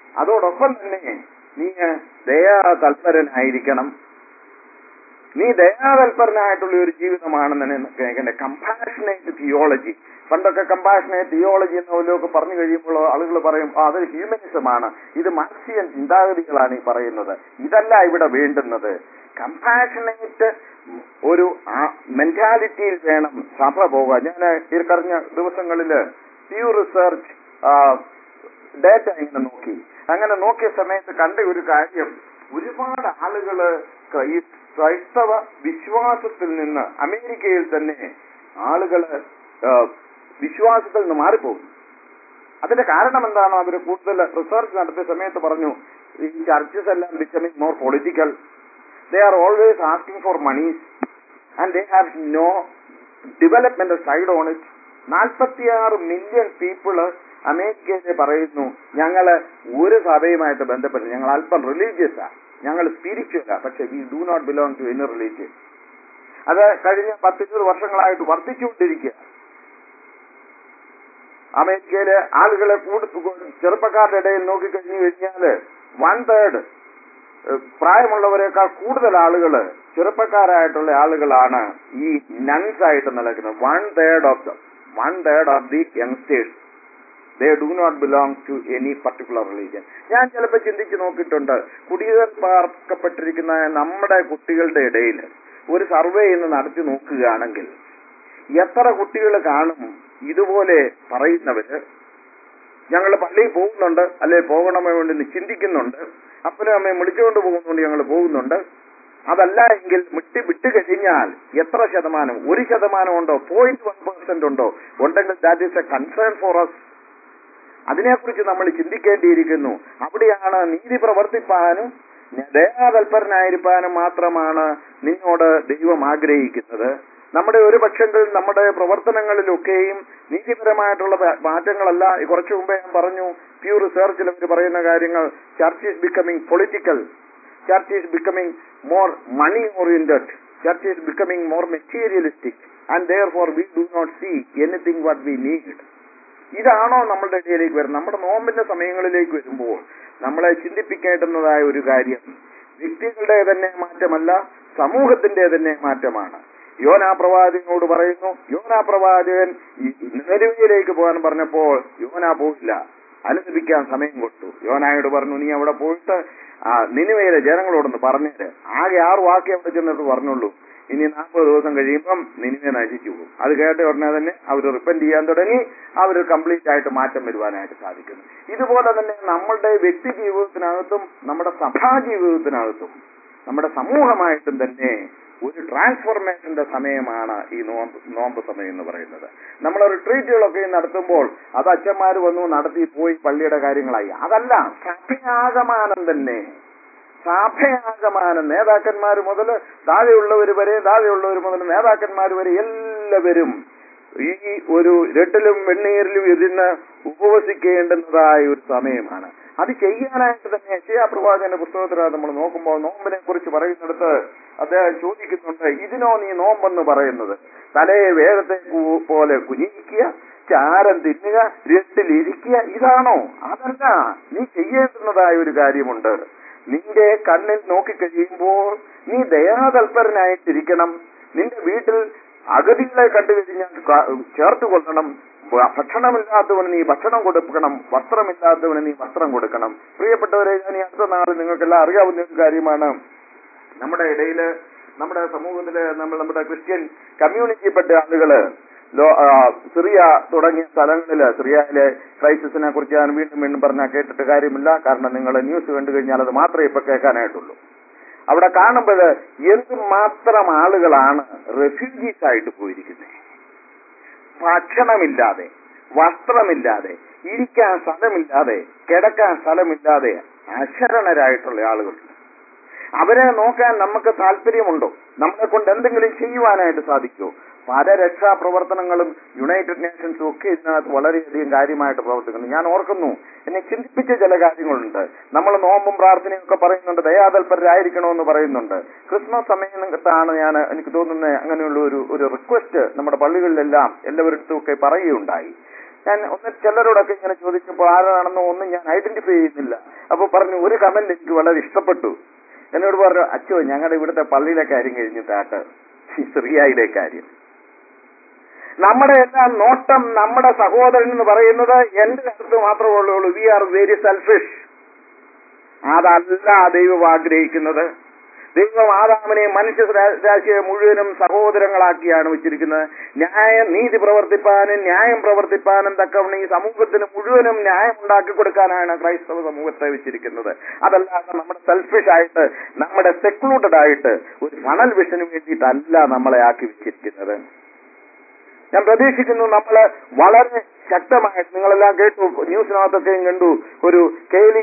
അതോടൊപ്പം തന്നെ നീ ദയാ തൽപരനായിരിക്കണം നീ ദയാതൽപരനായിട്ടുള്ള ഒരു ജീവിതമാണെന്ന് കമ്പാഷനേറ്റ് തിയോളജി പണ്ടൊക്കെ കമ്പാഷനേറ്റ് തിയോളജി എന്ന് വല്ലതൊക്കെ പറഞ്ഞു കഴിയുമ്പോൾ ആളുകൾ പറയും "ആ, അതൊരു ഹ്യൂമനിസമാണ് ഇത് മാർക്സിയൻ ചിന്താഗതികളാണ് ഈ പറയുന്നത് ഇതല്ല ഇവിടെ വേണ്ടുന്നത് കമ്പാഷനേറ്റ് ഒരു മെന്റാലിറ്റിയിൽ വേണം സഭ പോകാൻ ഞാൻ ഈ കഴിഞ്ഞ ദിവസങ്ങളിൽ പ്യൂ റിസർച്ച് ഡേറ്റ ഇങ്ങനെ നോക്കി അങ്ങനെ നോക്കിയ സമയത്ത് കണ്ട ഒരു കാര്യം ഒരുപാട് ആളുകള് ക്ര- ഈ ക്രൈസ്തവ വിശ്വാസത്തിൽ നിന്ന് അമേരിക്കയിൽ തന്നെ ആളുകള് ആ, വിശ്വാസത്തിൽ നിന്ന് മാറിപ്പോകും അതിന്റെ കാരണം എന്താണ് അവർ കൂടുതൽ റിസർച്ച് നടത്തിയ സമയത്ത് പറഞ്ഞു ഈ ചർച്ചസ് എല്ലാം becoming more political they are always asking for monies and they have no development side on it നാൽപ്പത്തിയാറ് മില്യൺ പീപ്പിള് അമേരിക്കയിൽ പറയുന്നു ഞങ്ങള് ഒരു സഭയുമായിട്ട് ബന്ധപ്പെട്ട് ഞങ്ങൾ അല്പം റിലീജിയസാ ഞങ്ങൾ സ്പിരിച്വലാ പക്ഷെ we do not belong to any religion അത് കഴിഞ്ഞ പത്തിരുപത് വർഷങ്ങളായിട്ട് വർദ്ധിച്ചുകൊണ്ടിരിക്കുക അമേരിക്കയിലെ ആളുകളെ കൂടു ചെറുപ്പക്കാരുടെ ഇടയിൽ നോക്കിക്കഴിഞ്ഞു കഴിഞ്ഞാല് വൺ തേർഡ് പ്രായമുള്ളവരെക്കാൾ കൂടുതൽ ആളുകൾ ചെറുപ്പക്കാരായിട്ടുള്ള ആളുകളാണ് ഈ നൺസ് ആയിട്ട് നിലക്കുന്നത് one third of the one third of the youngsters they do not belong to any particular religion ഞാൻ ചിലപ്പോൾ ചിന്തിച്ച് നോക്കിയിട്ടുണ്ട് കുടിയേർപ്പാർക്കപ്പെട്ടിരിക്കുന്ന നമ്മുടെ കുട്ടികളുടെ ഇടയിൽ ഒരു സർവേ ഇന്ന് നടത്തി നോക്കുകയാണെങ്കിൽ എത്ര കുട്ടികൾ കാണും ഇതുപോലെ പറയുന്നവര് ഞങ്ങൾ പള്ളിയിൽ പോകുന്നുണ്ട് അല്ലെ പോകണമോ വേണ്ടി ചിന്തിക്കുന്നുണ്ട് അപ്പനും അമ്മയും വിളിച്ചുകൊണ്ട് പോകുന്നുണ്ട് ഞങ്ങൾ പോകുന്നുണ്ട് അതല്ല എങ്കിൽ വിട്ട് വിട്ട് കഴിഞ്ഞാൽ എത്ര ശതമാനം ഒരു ശതമാനം ഉണ്ടോ പോയിന്റ് വൺ പെർസെന്റ് ഉണ്ടോ ഉണ്ടെങ്കിൽ that is a concern for us അതിനെക്കുറിച്ച് നമ്മൾ ചിന്തിക്കേണ്ടിയിരിക്കുന്നു അവിടെയാണ് നീതി പ്രവർത്തിപ്പാനും ദയാതൽപരനായിരിക്കാനും മാത്രമാണ് നിന്നോട് ദൈവം ആഗ്രഹിക്കുന്നത് നമ്മുടെ ഒരു പക്ഷെങ്കിൽ നമ്മുടെ പ്രവർത്തനങ്ങളിലൊക്കെയും നീതിപരമായിട്ടുള്ള പ- മാറ്റങ്ങളല്ല ഈ കുറച്ചു മുമ്പേ ഞാൻ പറഞ്ഞു പ്യൂ റിസർച്ചിൽ അവർ പറയുന്ന കാര്യങ്ങൾ church is becoming political church is becoming more money oriented church is becoming more materialistic and therefore we do not see anything what we need ഇതാണോ നമ്മളുടെ ഇടയിലേക്ക് വരുന്നത് നമ്മുടെ നോമ്പിന്റെ സമയങ്ങളിലേക്ക് വരുമ്പോൾ നമ്മളെ ചിന്തിപ്പിക്കേണ്ടുന്നതായ ഒരു കാര്യം വ്യക്തികളുടെ തന്നെ മാറ്റമല്ല സമൂഹത്തിന്റെ തന്നെ മാറ്റമാണ് യോനാ പ്രവാചകനോട് പറയുന്നു യോനാ പ്രവാചകൻ ഈ നെരുവയിലേക്ക് പോകാൻ പറഞ്ഞപ്പോൾ യോനാ പോയില്ല അനുസരിക്കാൻ സമയം കൊടുത്തു യോനായോട് പറഞ്ഞു നീ അവിടെ പോയിട്ട് ആ നിനുവയിലെ ജനങ്ങളോടൊന്ന് പറഞ്ഞേര് ആകെ ആറ് വാക്കേ അവിടെ ചെന്നിട്ട് പറഞ്ഞുള്ളൂ ഇനി നാൽപ്പത് ദിവസം കഴിയുമ്പം നിനുവെ നശിച്ചു പോകും അത് കേട്ട ഉടനെ തന്നെ അവർ റിപ്പൻഡ് ചെയ്യാൻ തുടങ്ങി അവർ കംപ്ലീറ്റ് ആയിട്ട് മാറ്റം വരുവാനായിട്ട് സാധിക്കുന്നു ഇതുപോലെ തന്നെ നമ്മളുടെ വ്യക്തി ജീവിതത്തിനകത്തും നമ്മുടെ സഭാ ജീവിതത്തിനകത്തും നമ്മുടെ സമൂഹമായിട്ടും തന്നെ ഒരു ട്രാൻസ്ഫോർമേഷന്റെ സമയമാണ് ഈ നോമ്പ് നോമ്പ് സമയം എന്ന് പറയുന്നത് നമ്മൾ റിട്രീറ്റുകളൊക്കെ നടത്തുമ്പോൾ അത് അച്ഛന്മാർ വന്നു നടത്തി പോയി പള്ളിയുടെ കാര്യങ്ങളായി അതല്ല സഭയാകമാനം തന്നെ സഭയാകമാനം നേതാക്കന്മാർ മുതൽ താഴെയുള്ളവർ വരെ താഴെയുള്ളവർ മുതൽ നേതാക്കന്മാർ വരെ എല്ലാവരും ഈ ഒരു രട്ടിലും വെണ്ണീരിലും ഇതിന് ഉപവസിക്കേണ്ടുന്നതായ ഒരു സമയമാണ് അത് ചെയ്യാനായിട്ട് തന്നെ യശയാ പ്രവാചകന്റെ പുസ്തകത്തിലാണ് നമ്മൾ നോക്കുമ്പോൾ നോമ്പിനെ കുറിച്ച് പറയുന്നിടത്ത് അദ്ദേഹം ചോദിക്കുന്നുണ്ട് ഇതിനോ നീ നോമ്പെന്ന് പറയുന്നത് തലയെ വേഗത്തെ കു- പോലെ കുനിക്കുക ചാരം തിന്നുക രട്ടിലിരിക്കുക ഇതാണോ അതല്ല നീ ചെയ്യേണ്ടുന്നതായ ഒരു കാര്യമുണ്ട് നിന്റെ കണ്ണിൽ നോക്കിക്കഴിയുമ്പോൾ നീ ദയാതൽപരനായിട്ടിരിക്കണം നിന്റെ വീട്ടിൽ അഗതികളെ കണ്ടു കഴിഞ്ഞാൽ ക- ചേർത്ത് കൊള്ളണം ഭ- ഭക്ഷണമില്ലാത്തവന് നീ ഭക്ഷണം കൊടുക്കണം വസ്ത്രമില്ലാത്തവന് നീ വസ്ത്രം കൊടുക്കണം പ്രിയപ്പെട്ടവരെ ഞാൻ ഈ അടുത്ത നാൾ നിങ്ങൾക്കെല്ലാം അറിയാവുന്ന ഒരു കാര്യമാണ് നമ്മുടെ ഇടയില് നമ്മുടെ സമൂഹത്തില് നമ്മൾ നമ്മുടെ ക്രിസ്ത്യൻ കമ്മ്യൂണിറ്റിപ്പെട്ട ആളുകള് ലോ- ആ, സിറിയ തുടങ്ങിയ സ്ഥലങ്ങളില് സിറിയയിലെ ക്രൈസിസിനെ കുറിച്ച് ഞാൻ വീണ്ടും വീണ്ടും പറഞ്ഞാൽ കേട്ടിട്ട് കാര്യമില്ല കാരണം നിങ്ങൾ ന്യൂസ് കണ്ടു കഴിഞ്ഞാൽ അത് മാത്രമേ ഇപ്പൊ കേൾക്കാനായിട്ടുള്ളൂ അവിടെ കാണുമ്പോൾ എന്തുമാത്രം ആളുകളാണ് റെഫ്യൂജീസ് ആയിട്ട് പോയിരിക്കുന്നത് ഭക്ഷണമില്ലാതെ വസ്ത്രമില്ലാതെ ഇരിക്കാൻ സ്ഥലമില്ലാതെ കിടക്കാൻ സ്ഥലമില്ലാതെ അശരണരായിട്ടുള്ള ആളുകളുണ്ട് അവരെ നോക്കാൻ നമുക്ക് താല്പര്യമുണ്ടോ നമ്മളെ കൊണ്ട് എന്തെങ്കിലും ചെയ്യുവാനായിട്ട് സാധിക്കുമോ പല രക്ഷാ പ്രവർത്തനങ്ങളും യുണൈറ്റഡ് നേഷൻസും ഒക്കെ ഇതിനകത്ത് വളരെയധികം കാര്യമായിട്ട് പ്രവർത്തിക്കുന്നു ഞാൻ ഓർക്കുന്നു എന്നെ ചിന്തിപ്പിച്ച ചില കാര്യങ്ങളുണ്ട് നമ്മൾ നോമ്പും പ്രാർത്ഥനയും ഒക്കെ പറയുന്നുണ്ട് ദയാതൽപരരായിരിക്കണമെന്ന് പറയുന്നുണ്ട് ക്രിസ്മസ് സമയത്താണ് ഞാൻ എനിക്ക് തോന്നുന്നത് അങ്ങനെയുള്ള ഒരു ഒരു റിക്വസ്റ്റ് നമ്മുടെ പള്ളികളിലെല്ലാം എല്ലാവരുടെ ഒക്കെ പറയുകയുണ്ടായി ഞാൻ ഒന്ന് ചിലരോടൊക്കെ ഇങ്ങനെ ചോദിച്ചപ്പോൾ ആരാണെന്നോ ഒന്നും ഞാൻ ഐഡന്റിഫൈ ചെയ്യുന്നില്ല അപ്പൊ പറഞ്ഞു ഒരു കമന്റ് എനിക്ക് വളരെ ഇഷ്ടപ്പെട്ടു എന്നോട് പറഞ്ഞു അച്ഛോ ഞങ്ങളുടെ ഇവിടുത്തെ പള്ളിയിലെ കാര്യം കഴിഞ്ഞിട്ടാട്ട് സിറിയയിലെ കാര്യം നമ്മുടെ എല്ലാം നോട്ടം നമ്മുടെ സഹോദരൻ എന്ന് പറയുന്നത് എന്റെ അടുത്ത് മാത്രമേ ഉള്ളൂ വി ആർ വെരി സെൽഫിഷ് അതല്ല ദൈവം ആഗ്രഹിക്കുന്നത് ദൈവം ആദാമിനെ മനുഷ്യ രാ- രാശിയെ മുഴുവനും സഹോദരങ്ങളാക്കിയാണ് വെച്ചിരിക്കുന്നത് ന്യായം നീതി പ്രവർത്തിപ്പാനും ന്യായം പ്രവർത്തിപ്പാനും തക്കവണ്ണം ഈ സമൂഹത്തിന് മുഴുവനും ന്യായം ഉണ്ടാക്കി കൊടുക്കാനാണ് ക്രൈസ്തവ സമൂഹത്തെ വെച്ചിരിക്കുന്നത് അതല്ലാതെ നമ്മുടെ സെൽഫിഷ് ആയിട്ട് നമ്മുടെ സെക്ലൂട്ടഡ് ആയിട്ട് ഒരു ഫണൽ വിഷന് വേണ്ടിയിട്ടല്ല നമ്മളെ ആക്കി വെച്ചിരിക്കുന്നത് ഞാൻ പ്രതീക്ഷിക്കുന്നു നമ്മൾ വളരെ ശക്തമായിട്ട് നിങ്ങളെല്ലാം കേട്ടു ന്യൂസിനകത്തൊക്കെയും കണ്ടു ഒരു കേലി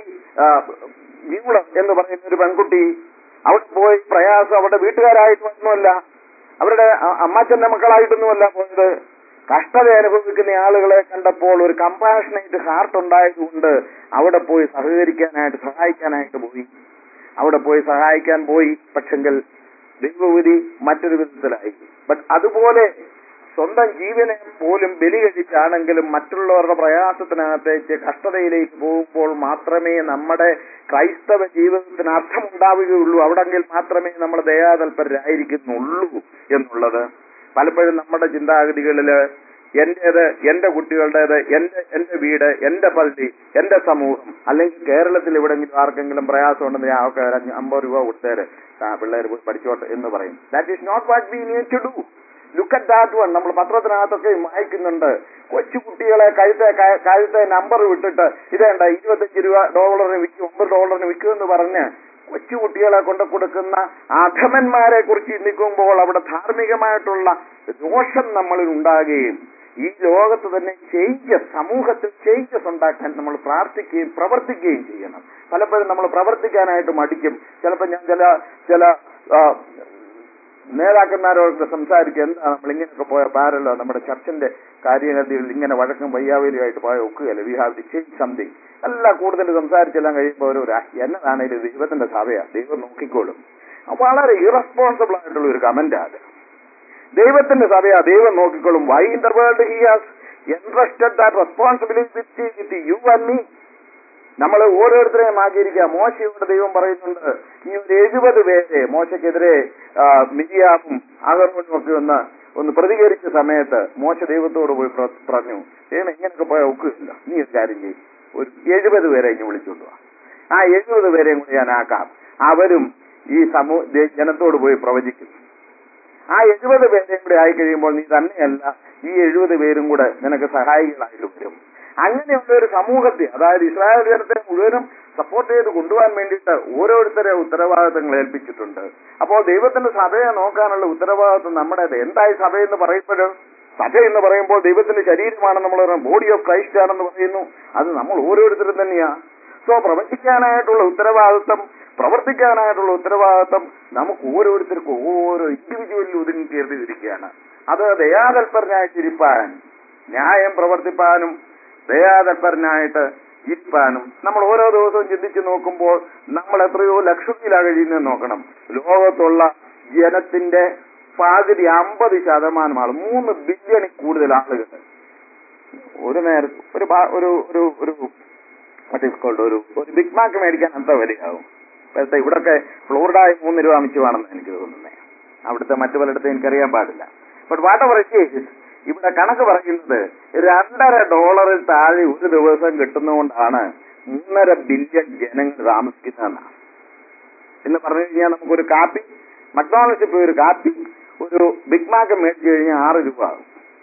മ്യൂളർ എന്ന് പറയുന്ന ഒരു പെൺകുട്ടി അവിടെ പോയി പ്രയാസം അവരുടെ വീട്ടുകാരായിട്ടൊന്നുമല്ല അവരുടെ അ- അമ്മാച്ചന്റെ മക്കളായിട്ടൊന്നുമല്ല പോയത് കഷ്ടത അനുഭവിക്കുന്ന ആളുകളെ കണ്ടപ്പോൾ ഒരു കമ്പാഷനേറ്റ് ഹാർട്ട് ഉണ്ടായതുകൊണ്ട് അവിടെ പോയി സഹകരിക്കാനായിട്ട് സഹായിക്കാനായിട്ട് പോയി അവിടെ പോയി സഹായിക്കാൻ പോയി പക്ഷെങ്കിൽ ദൈവവിധി മറ്റൊരു വിധത്തിലായി ബട്ട് അതുപോലെ സ്വന്തം ജീവനെ പോലും ബലി കഴിച്ചാണെങ്കിലും മറ്റുള്ളവരുടെ പ്രയാസത്തിനകത്തേക്ക് കഷ്ടതയിലേക്ക് പോകുമ്പോൾ മാത്രമേ നമ്മുടെ ക്രൈസ്തവ ജീവിതത്തിന് അർത്ഥമുണ്ടാവുകയുള്ളൂ അവിടെങ്കിൽ മാത്രമേ നമ്മൾ ദയാതൽപരരായിരിക്കുന്നുള്ളൂ എന്നുള്ളത് പലപ്പോഴും നമ്മുടെ ചിന്താഗതികളില് എന്റേത് എന്റെ കുട്ടികളുടേത് എന്റെ എന്റെ വീട് എന്റെ പള്ളി എന്റെ സമൂഹം അല്ലെങ്കിൽ കേരളത്തിൽ എവിടെങ്കിലും ആർക്കെങ്കിലും പ്രയാസം ഉണ്ടെന്ന് ഞാൻ ഒക്കെ ഒരു അഞ്ഞ- അമ്പത് രൂപ കൊടുത്തേര് പിള്ളേർ പോയി പഠിച്ചോട്ടെ എന്ന് പറയും that is not what we need to do look at that one നമ്മൾ പത്രത്തിനകത്തൊക്കെ വായിക്കുന്നുണ്ട് കൊച്ചു കുട്ടികളെ കഴുത്തെ ക- കഴുത്തെ നമ്പർ വിട്ടിട്ട് ഇതേണ്ട ഇരുപത്തഞ്ച് രൂപ ഡോളറിന് വിൽക്കും ഒമ്പത് ഡോളറിന് വിൽക്കും എന്ന് പറഞ്ഞ് കൊച്ചു കുട്ടികളെ കൊണ്ട് കൊടുക്കുന്ന അധമന്മാരെ കുറിച്ച് ചിന്തിക്കുമ്പോൾ അവിടെ ധാർമ്മികമായിട്ടുള്ള ദോഷം നമ്മളിൽ ഉണ്ടാകുകയും ഈ ലോകത്ത് തന്നെ ചേഞ്ചസ് സമൂഹത്തിൽ ചേഞ്ചസ് ഉണ്ടാക്കാൻ നമ്മൾ പ്രാർത്ഥിക്കുകയും പ്രവർത്തിക്കുകയും ചെയ്യണം പലപ്പോഴും നമ്മൾ പ്രവർത്തിക്കാനായിട്ട് മടിക്കും ചിലപ്പോൾ ഞാൻ ചില ചില ആ, നേതാക്കന്മാരോട് സംസാരിക്കുക എന്താ നമ്മൾ ഇങ്ങനെയൊക്കെ പോയ പാരല്ലോ നമ്മുടെ ചർച്ചിന്റെ കാര്യഗതികളിൽ ഇങ്ങനെ വഴക്കും വയ്യാവേലിയായിട്ട് പോയ ഒക്കുകയല്ല we have to change something എല്ലാം കൂടുതൽ സംസാരിച്ചെല്ലാം കഴിയുമ്പോൾ ഒരു എന്നതാണ് ഇത് ദൈവത്തിന്റെ സഭയാ ദൈവം നോക്കിക്കോളും അപ്പൊ വളരെ ഇറസ്പോൺസിബിൾ ആയിട്ടുള്ള ഒരു കമന്റ് അത് ദൈവത്തിന്റെ സഭയാ ദൈവം നോക്കിക്കോളും why in the world he has interested that responsibility with you and me നമ്മൾ ഓരോരുത്തരെയും ആചരിക്കുക മോശയോട് ദൈവം പറയുന്നുണ്ട് ഈ ഒരു എഴുപത് പേരെ മോശക്കെതിരെ ആ, മിരിയാമും അഹറോനും ഒക്കെ ഒന്ന് ഒന്ന് പ്രതികരിച്ച സമയത്ത് മോശ ദൈവത്തോട് പോയി പ്ര- പറഞ്ഞു ദൈവം ഇങ്ങനെയൊക്കെ പോയാൽ ഒക്കില്ല നീ ഒരു കാര്യം ചെയ്യും ഒരു എഴുപത് പേരെ ഇങ്ങ് വിളിച്ചുകൊണ്ട് വാ ആ എഴുപത് പേരെയും കൂടി ഞാൻ ആക്കാം അവരും ഈ സമൂഹ ദേ- ജനത്തോട് പോയി പ്രവചിക്കും ആ എഴുപത് പേരെയും കൂടെ ആയി കഴിയുമ്പോൾ നീ തന്നെയല്ല ഈ എഴുപത് പേരും കൂടെ നിനക്ക് സഹായികളായിട്ട് വരും അങ്ങനെയുള്ള ഒരു സമൂഹത്തെ അതായത് ഇസ്രായേൽ ജനത്തെ മുഴുവനും സപ്പോർട്ട് ചെയ്ത് കൊണ്ടുപോകാൻ വേണ്ടിയിട്ട് ഓരോരുത്തരെ ഉത്തരവാദിത്തങ്ങൾ ഏൽപ്പിച്ചിട്ടുണ്ട് അപ്പോൾ ദൈവത്തിന്റെ സഭയെ നോക്കാനുള്ള ഉത്തരവാദിത്വം നമ്മുടേത് എന്തായി സഭയെന്ന് പറയുമ്പോഴും സഭ എന്ന് പറയുമ്പോൾ ദൈവത്തിന്റെ ശരീരമാണ് നമ്മൾ ബോഡി ഓഫ് ക്രൈസ്റ്റ് ആണെന്ന് പറയുന്നു അത് നമ്മൾ ഓരോരുത്തരും തന്നെയാ സോ പ്രവർത്തിക്കാനായിട്ടുള്ള ഉത്തരവാദിത്വം പ്രവർത്തിക്കാനായിട്ടുള്ള ഉത്തരവാദിത്വം നമുക്ക് ഓരോരുത്തർക്കും ഓരോ ഇൻഡിവിജ്വലിൽ ഒതുങ്ങി തീർന്നിരിക്കുകയാണ് അത് ദയാതൽപരനായിട്ടിരിപ്പാൻ ന്യായം പ്രവർത്തിപ്പാനും ദയാതൽപരനായിട്ട് ഇരിപ്പാനും നമ്മൾ ഓരോ ദിവസവും ചിന്തിച്ചു നോക്കുമ്പോൾ നമ്മൾ എത്രയോ ലക്ഷത്തിലാണ് കഴിയുന്നത് നോക്കണം ലോകത്തുള്ള ജനത്തിന്റെ പകുതി അമ്പത് ശതമാനം ആൾ മൂന്ന് ബില്യണിൽ കൂടുതൽ ആളുകൾ ഒരു നേരത്ത് ഒരു ബാ- ഒരു ഒരു ഒരു മറ്റേ സ്കൂളുടെ ഒരു ഒരു ബിഗ് മാക്ക് മേടിക്കാൻ എന്താ വിലയാവും ഇപ്പോഴത്തെ ഇവിടൊക്കെ ഫ്ലോറിഡായി മൂന്ന് രൂപ അമിച്ചുവാണെന്ന് എനിക്ക് തോന്നുന്നത് അവിടുത്തെ മറ്റു പലയിടത്തും എനിക്കറിയാൻ പാടില്ല ബട്ട് വാട്ട് എവർ ഇറ്റ് ഇവിടെ കണക്ക് പറയുന്നത് രണ്ടര ഡോളറിൽ താഴെ ഒരു ദിവസം കിട്ടുന്നതുകൊണ്ടാണ് മൂന്നര ബില്യൺ ജനങ്ങൾ താമസിക്കുന്നതെന്നാണ് എന്ന് പറഞ്ഞു കഴിഞ്ഞാൽ നമുക്കൊരു കാപ്പി മക്ഡോണൽസിൽ പോയി ഒരു കാപ്പി ഒരു ബിഗ് മാക്ക് മേടിച്ചു കഴിഞ്ഞാൽ ആറ് രൂപ ആകും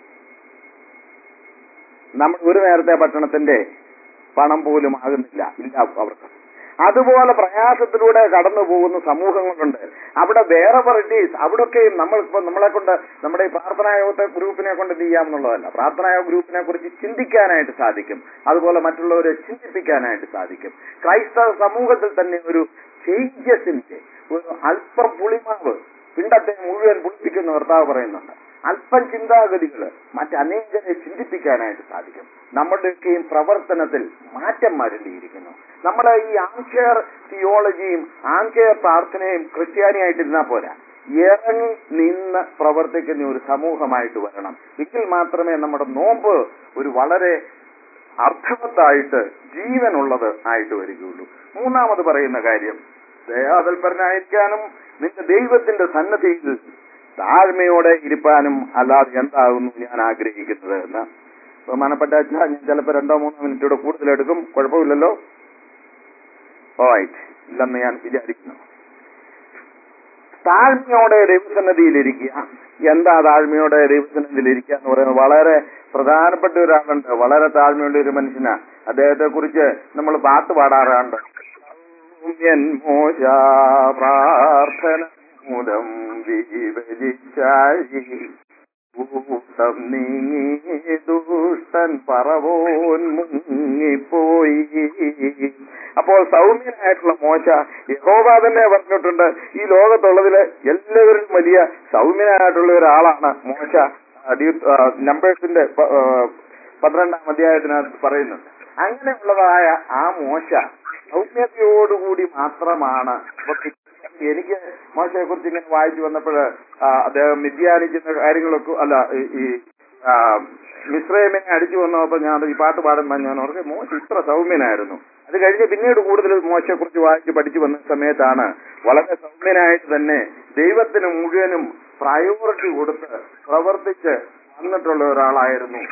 നമ്മൾ ഒരു നേരത്തെ ഭക്ഷണത്തിന്റെ പണം പോലും ആകുന്നില്ല ഇല്ല അവർക്ക് അതുപോലെ പ്രയാസത്തിലൂടെ കടന്നു പോകുന്ന സമൂഹങ്ങളുണ്ട് അവിടെ വേറെ വെറൈറ്റീസ് അവിടൊക്കെയും നമ്മൾ ഇപ്പൊ നമ്മളെ കൊണ്ട് നമ്മുടെ ഈ പ്രാർത്ഥനായോഗത്തെ ഗ്രൂപ്പിനെ കൊണ്ട് എന്ത് ചെയ്യാമെന്നുള്ളതല്ല പ്രാർത്ഥനായോഗ ഗ്രൂപ്പിനെ കുറിച്ച് ചിന്തിക്കാനായിട്ട് സാധിക്കും അതുപോലെ മറ്റുള്ളവരെ ചിന്തിപ്പിക്കാനായിട്ട് സാധിക്കും ക്രൈസ്തവ സമൂഹത്തിൽ തന്നെ ഒരു ചേഞ്ചസിന്റെ ഒരു അല്പം പുളിമാവ് പിണ്ടത്തെ മുഴുവൻ പുളിപ്പിക്കുന്ന ഭർത്താവ് പറയുന്നുണ്ട് അല്പം ചിന്താഗതികൾ മറ്റനേകരെ ചിന്തിപ്പിക്കാനായിട്ട് സാധിക്കും നമ്മുടെയൊക്കെയും പ്രവർത്തനത്തിൽ മാറ്റം വരേണ്ടിയിരിക്കുന്നു നമ്മുടെ ഈ ആംചെയർ തിയോളജിയും ആംചെയർ പ്രാർത്ഥനയും ക്രിസ്ത്യാനിയായിട്ടിരുന്നാൽ പോരാ ഇറങ്ങി നിന്ന് പ്രവർത്തിക്കുന്ന ഒരു സമൂഹമായിട്ട് വരണം എങ്കിൽ മാത്രമേ നമ്മുടെ നോമ്പ് ഒരു വളരെ അർത്ഥവത്തായിട്ട് ജീവനുള്ളത് ആയിട്ട് വരികയുള്ളൂ മൂന്നാമത് പറയുന്ന കാര്യം ദയാതൽപരനായിരിക്കാനും നിന്റെ ദൈവത്തിന്റെ സന്നദ്ധിയിൽ താഴ്മയോടെ ഇരിപ്പാനും അല്ലാതെ എന്താകുന്നു ഞാൻ ആഗ്രഹിക്കുന്നത് എന്ന് ബഹുമാനപ്പെട്ട അച്ഛ ഞാൻ ചിലപ്പോൾ രണ്ടോ മൂന്നോ മിനിറ്റൂടെ കൂടുതലെടുക്കും കുഴപ്പമില്ലല്ലോ ഓയിറ്റ് ഇല്ലെന്ന് ഞാൻ വിചാരിക്കുന്നു താഴ്മയോടെ ദൈവസന്നദ്ധിയിലിരിക്കുക എന്താ താഴ്മയോടെ ദൈവസന്നദ്ധിയിലിരിക്കുക എന്ന് പറയുന്നത് വളരെ പ്രധാനപ്പെട്ട ഒരാളുണ്ട് വളരെ താഴ്മയുള്ള ഒരു മനുഷ്യനാ അദ്ദേഹത്തെ കുറിച്ച് നമ്മൾ പാട്ട് പാടാറുണ്ട് സൗമ്യൻ മോശ പ്രാർത്ഥന മൂലം വിഭജിച്ചായി കൂട്ടം നീങ്ങി ദുഷ്ടൻ പറവോൻ മുങ്ങിപ്പോയി അപ്പോൾ സൗമ്യനായിട്ടുള്ള മോശ യഹോവ തന്നെ പറഞ്ഞിട്ടുണ്ട് ഈ ലോകത്തുള്ളതില് എല്ലാവരും വലിയ സൗമ്യനായിട്ടുള്ള ഒരാളാണ് മോശ നമ്പേഴ്സിന്റെ പന്ത്രണ്ടാം അധ്യായത്തിനകത്ത് പറയുന്നുണ്ട് അങ്ങനെയുള്ളതായ ആ മോശ സൗമ്യതയോടുകൂടി മാത്രമാണ് എനിക്ക് മോശയെ കുറിച്ച് ഇങ്ങനെ വായിച്ചു വന്നപ്പോൾ അദ്ദേഹം വ്യതിയാനിക്കുന്ന കാര്യങ്ങളൊക്കെ അല്ല ഈ- ഈ ആ, മിശ്രൈമിനെ അടിച്ചു വന്നപ്പോ ഞാൻ ഈ പാട്ട് പാടുമ്പോൾ ഞാൻ ഓർക്കെ മോശ ഇത്ര സൗമ്യനായിരുന്നു അത് കഴിഞ്ഞ് പിന്നീട് കൂടുതൽ മോശയെ കുറിച്ച് വായിച്ച് പഠിച്ചു വന്ന സമയത്താണ് വളരെ സൗമ്യനായിട്ട് തന്നെ ദൈവത്തിന് മുഴുവനും പ്രയോറിറ്റി കൊടുത്ത് പ്രവർത്തിച്ച് വന്നിട്ടുള്ള ഒരാളായിരുന്നു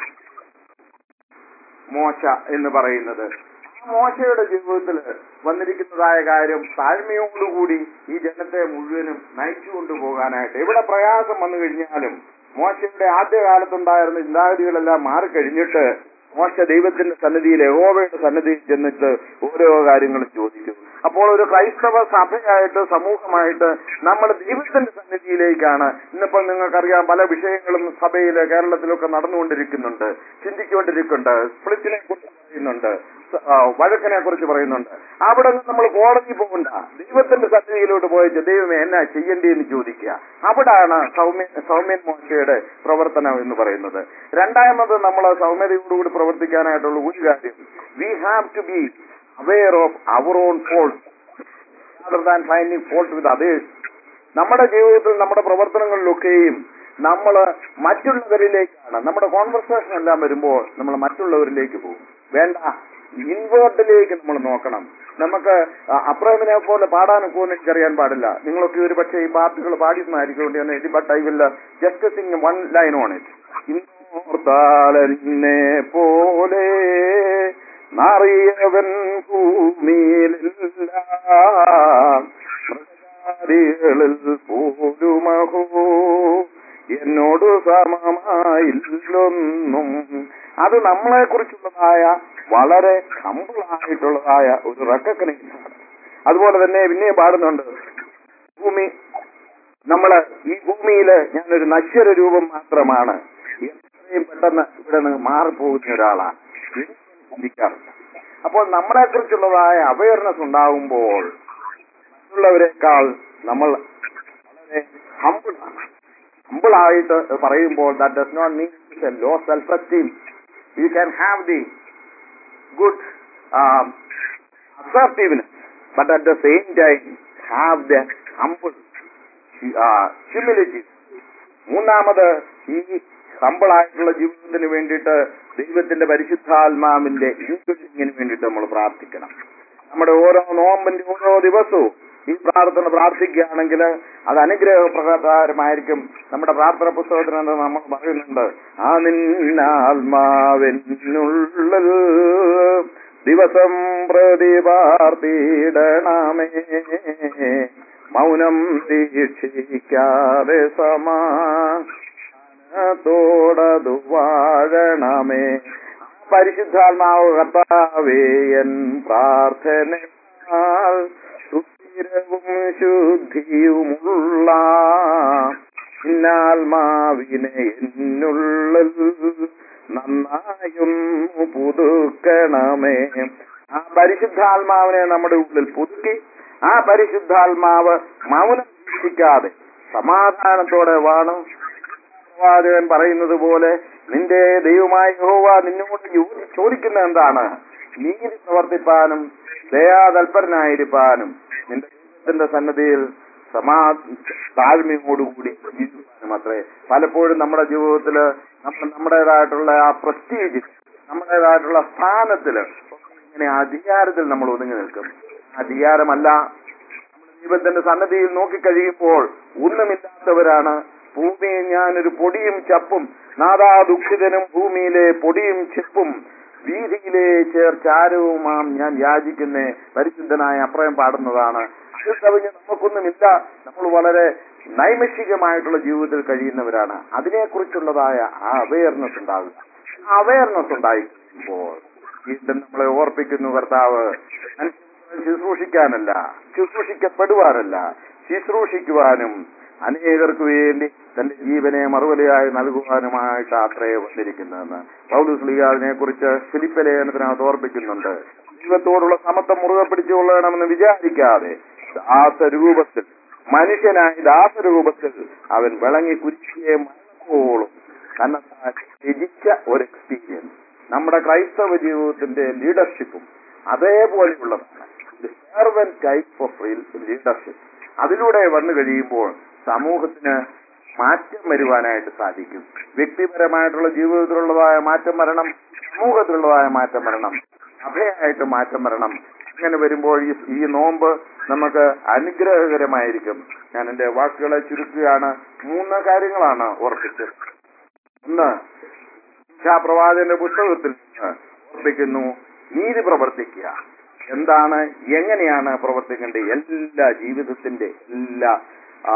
മോശ എന്ന് പറയുന്നത് ആ മോശയുടെ ജീവിതത്തിൽ വന്നിരിക്കുന്നതായ കാര്യം താഴ്മയോടുകൂടി ഈ ജനത്തെ മുഴുവനും നയിച്ചു കൊണ്ടുപോകാനായിട്ട് എവിടെ പ്രയാസം വന്നു കഴിഞ്ഞാലും മോശയുടെ ആദ്യകാലത്തുണ്ടായിരുന്ന ചിന്താഗതികളെല്ലാം മാറിക്കഴിഞ്ഞിട്ട് മോശ ദൈവത്തിന്റെ സന്നിധിയിൽ യഹോവയുടെ സന്നിധിയിൽ ചെന്നിട്ട് ഓരോ കാര്യങ്ങളും ചോദിക്കും അപ്പോൾ ഒരു ക്രൈസ്തവ സഭയായിട്ട് സമൂഹമായിട്ട് നമ്മൾ ദൈവത്തിന്റെ സന്നിധിയിലേക്കാണ് ഇന്നിപ്പോൾ നിങ്ങൾക്കറിയാം പല വിഷയങ്ങളും സഭയില് കേരളത്തിലൊക്കെ നടന്നുകൊണ്ടിരിക്കുന്നുണ്ട് ചിന്തിച്ചുകൊണ്ടിരിക്കുന്നുണ്ട് സ്പ്ലിറ്റിനെ കുറിച്ച് പറയുന്നുണ്ട് സ- ആ, വഴക്കിനെ കുറിച്ച് പറയുന്നുണ്ട് അവിടെ നിന്ന് നമ്മൾ കോടതി പോകണ്ട ദൈവത്തിന്റെ സന്നിധിയിലോട്ട് പോയിട്ട് ദൈവമേ എന്നാ ചെയ്യേണ്ടതെന്ന് ചോദിക്കുക അവിടാണ് സൗമ്യ സൗമ്യൻ മോശയുടെ പ്രവർത്തനം എന്ന് പറയുന്നത് രണ്ടാമത് നമ്മൾ സൗമ്യതയോടുകൂടി പ്രവർത്തിക്കാനായിട്ടുള്ള ഒരു കാര്യം we have to be aware of our own fault rather than finding fault with others നമ്മുടെ ജീവിതത്തിൽ നമ്മുടെ പ്രവർത്തനങ്ങളിലൊക്കെയും നമ്മൾ മറ്റുള്ളവരിലേക്കാണ് നമ്മുടെ കോൺവെർസേഷൻ എല്ലാം വരുമ്പോൾ നമ്മൾ മറ്റുള്ളവരിലേക്ക് പോകും വേണ്ട ഇൻവേർട്ടിലേക്ക് നമ്മൾ നോക്കണം നമുക്ക് അ- അപ്രേമിനെ പോലെ പാടാനൊക്കെ ഒന്നും എനിക്കറിയാൻ പാടില്ല നിങ്ങളൊക്കെ ഒരു പക്ഷേ ഈ പാട്ടുകൾ പാടിയിരുന്നായിരിക്കും but I will just sing one line on it ഇന്നോർത്താലെന്നെ പോലെ മാറിയവൻ ഭൂമിയിലില്ല മൃഗാദികളിൽ പോലുമഹോ എന്നോട് സമമായില്ലൊന്നും അത് നമ്മളെ കുറിച്ചുള്ളതായ വളരെ ഹമ്പിളായിട്ടുള്ളതായ ഒരു റെക്കഗ്നൈസ് ആണ് അതുപോലെ തന്നെ പിന്നെയും പാടുന്നുണ്ട് ഭൂമി നമ്മള് ഈ ഭൂമിയില് ഞാനൊരു നശ്വര രൂപം മാത്രമാണ് എത്രയും പെട്ടെന്ന് ഇവിടെ നിന്ന് മാറിപ്പോകുന്ന ഒരാളാണ് ഇത് ചിന്തിക്കാറില്ല അപ്പോൾ നമ്മളെ കുറിച്ചുള്ളതായ അവയർനെസ് ഉണ്ടാകുമ്പോൾ മറ്റുള്ളവരെക്കാൾ നമ്മൾ വളരെ ഹമ്പിളാണ് ഹമ്പിളായിട്ട് പറയുമ്പോൾ that does not mean low self esteem you can have the good assertiveness but at the same time have the humble humility മൂന്നാമത് ഈ ഹമ്പിളായിട്ടുള്ള ജീവിതത്തിന് വേണ്ടിയിട്ട് ദൈവത്തിന്റെ പരിശുദ്ധാത്മാവിന്റെ ഇൻക്ലൂഡിങ്ങിന് വേണ്ടിയിട്ട് നമ്മൾ പ്രാർത്ഥിക്കണം നമ്മുടെ ഓരോ നോമ്പിന്റെ ഓരോ ദിവസവും ഈ പ്രാർത്ഥന പ്രാർത്ഥിക്കുകയാണെങ്കിൽ അത് അനുഗ്രഹപ്രകാരമായിരിക്കും നമ്മുടെ പ്രാർത്ഥന പുസ്തകത്തിനകത്ത് നമ്മൾ പറയുന്നുണ്ട് ആ നിന്നാത്മാവിനുള്ളിൽ ദിവസം പ്രതി പാർത്തിടണമേ മൗനം ദീക്ഷിക്കാതെ സമാനത്തോടതു വാഴണമേ പരിശുദ്ധാത്മാവ് കർത്താവേ എൻ പ്രാർത്ഥനയാൽ സുസ്ഥിരവും ശുദ്ധിയുമുള്ള ഇന്നാത്മാവിനെ എന്നുള്ളിൽ നന്നായൊന്നു പുതുക്കണമേ ആ പരിശുദ്ധാത്മാവിനെ നമ്മുടെ ഉള്ളിൽ പുതുക്കി ആ പരിശുദ്ധാത്മാവ് മൗനം ശിക്ഷിക്കാതെ സമാധാനത്തോടെ വാണം പ്രവാചകൻ പറയുന്നത് പോലെ നിന്റെ ദൈവമായ യഹോവ നിന്നോട് യോജി ചോദിക്കുന്ന എന്താണ് നീതി പ്രവർത്തിപ്പാനും ദയാതൽപരനായിരിക്കാനും നിന്റെ ദൈവത്തിന്റെ സന്നദ്ധിയിൽ സമാ താഴ്മയോടുകൂടി ജീവിക്കാനും അത്രേ പലപ്പോഴും നമ്മുടെ ജീവിതത്തില് നമ്മൾ നമ്മുടേതായിട്ടുള്ള ആ പ്രസ്റ്റീജ് നമ്മുടേതായിട്ടുള്ള സ്ഥാനത്തില് ഇങ്ങനെ അധികാരത്തിൽ നമ്മൾ ഒതുങ്ങി നിൽക്കും ആ അധികാരമല്ല ദൈവത്തിന്റെ സന്നദ്ധിയിൽ നോക്കിക്കഴിയുമ്പോൾ ഒന്നുമില്ലാത്തവരാണ് ഭൂമിയിൽ ഞാനൊരു പൊടിയും ചപ്പും നാദാ ദുഃഖിതനും ഭൂമിയിലെ പൊടിയും ചെപ്പും വീതിയിലെ ചേർച്ചാരവുമാം ഞാൻ യാചിക്കുന്നേ പരിശുദ്ധനായ അപ്രയം പാടുന്നതാണ് അത് കവിഞ്ഞ് നമുക്കൊന്നുമില്ല നമ്മൾ വളരെ നൈമിഷികമായിട്ടുള്ള ജീവിതത്തിൽ കഴിയുന്നവരാണ് അതിനെക്കുറിച്ചുള്ളതായ ആ അവയർനെസ് ഉണ്ടാകുക ആ അവയർനെസ് ഉണ്ടായിക്കുമ്പോൾ വീണ്ടും നമ്മളെ ഓർപ്പിക്കുന്നു കർത്താവ് മനുഷ്യനെ ശുശ്രൂഷിക്കാനല്ല ശുശ്രൂഷിക്കപ്പെടുവാനല്ല ശുശ്രൂഷിക്കുവാനും അനേകർക്ക് വേണ്ടി തന്റെ ജീവനെ മറുപടിയായി നൽകുവാനുമായിട്ട് അത്രയെ വന്നിരിക്കുന്നതെന്ന് പൗലൂസ് ലീഗാദിനെ കുറിച്ച് ഫിലിപ്പ് ലേഖനത്തിനകത്ത് ഓർപ്പിക്കുന്നുണ്ട് ദൈവത്തോടുള്ള സമത്വം മുറുകെ പിടിച്ചുകൊള്ളണമെന്ന് വിചാരിക്കാതെ ദാസരൂപത്തിൽ മനുഷ്യനായി ദാസരൂപത്തിൽ അവൻ വിളങ്ങി കുരിശിയെ മരണത്തോളം തന്നെത്താൻ ത്യജിച്ച ഒരു എക്സ്പീരിയൻസ് നമ്മുടെ ക്രൈസ്തവ ജീവിതത്തിന്റെ ലീഡർഷിപ്പും അതേപോലെയുള്ളതാണ് സെർവൻ ടൈപ്പ് ഓഫ് ലീഡർഷിപ്പ് അതിലൂടെ വന്നു കഴിയുമ്പോൾ സമൂഹത്തിന് മാറ്റം വരുവാനായിട്ട് സാധിക്കും വ്യക്തിപരമായിട്ടുള്ള ജീവിതത്തിലുള്ളതായ മാറ്റം വരണം സമൂഹത്തിലുള്ളതായ മാറ്റം വരണം സഭയായിട്ട് മാറ്റം വരണം അങ്ങനെ വരുമ്പോൾ ഈ ഈ നോമ്പ് നമുക്ക് അനുഗ്രഹകരമായിരിക്കും ഞാൻ എന്റെ വാക്കുകളെ ചുരുക്കുകയാണ് മൂന്ന് കാര്യങ്ങളാണ് ഓർപ്പിച്ചത് ഒന്ന് പ്രവാചകന്റെ പുസ്തകത്തിൽ നിന്ന് ഓർപ്പിക്കുന്നു നീതി പ്രവർത്തിക്കുക എന്താണ് എങ്ങനെയാണ് പ്രവർത്തിക്കേണ്ടത് എല്ലാ ജീവിതത്തിന്റെ എല്ലാ ആ,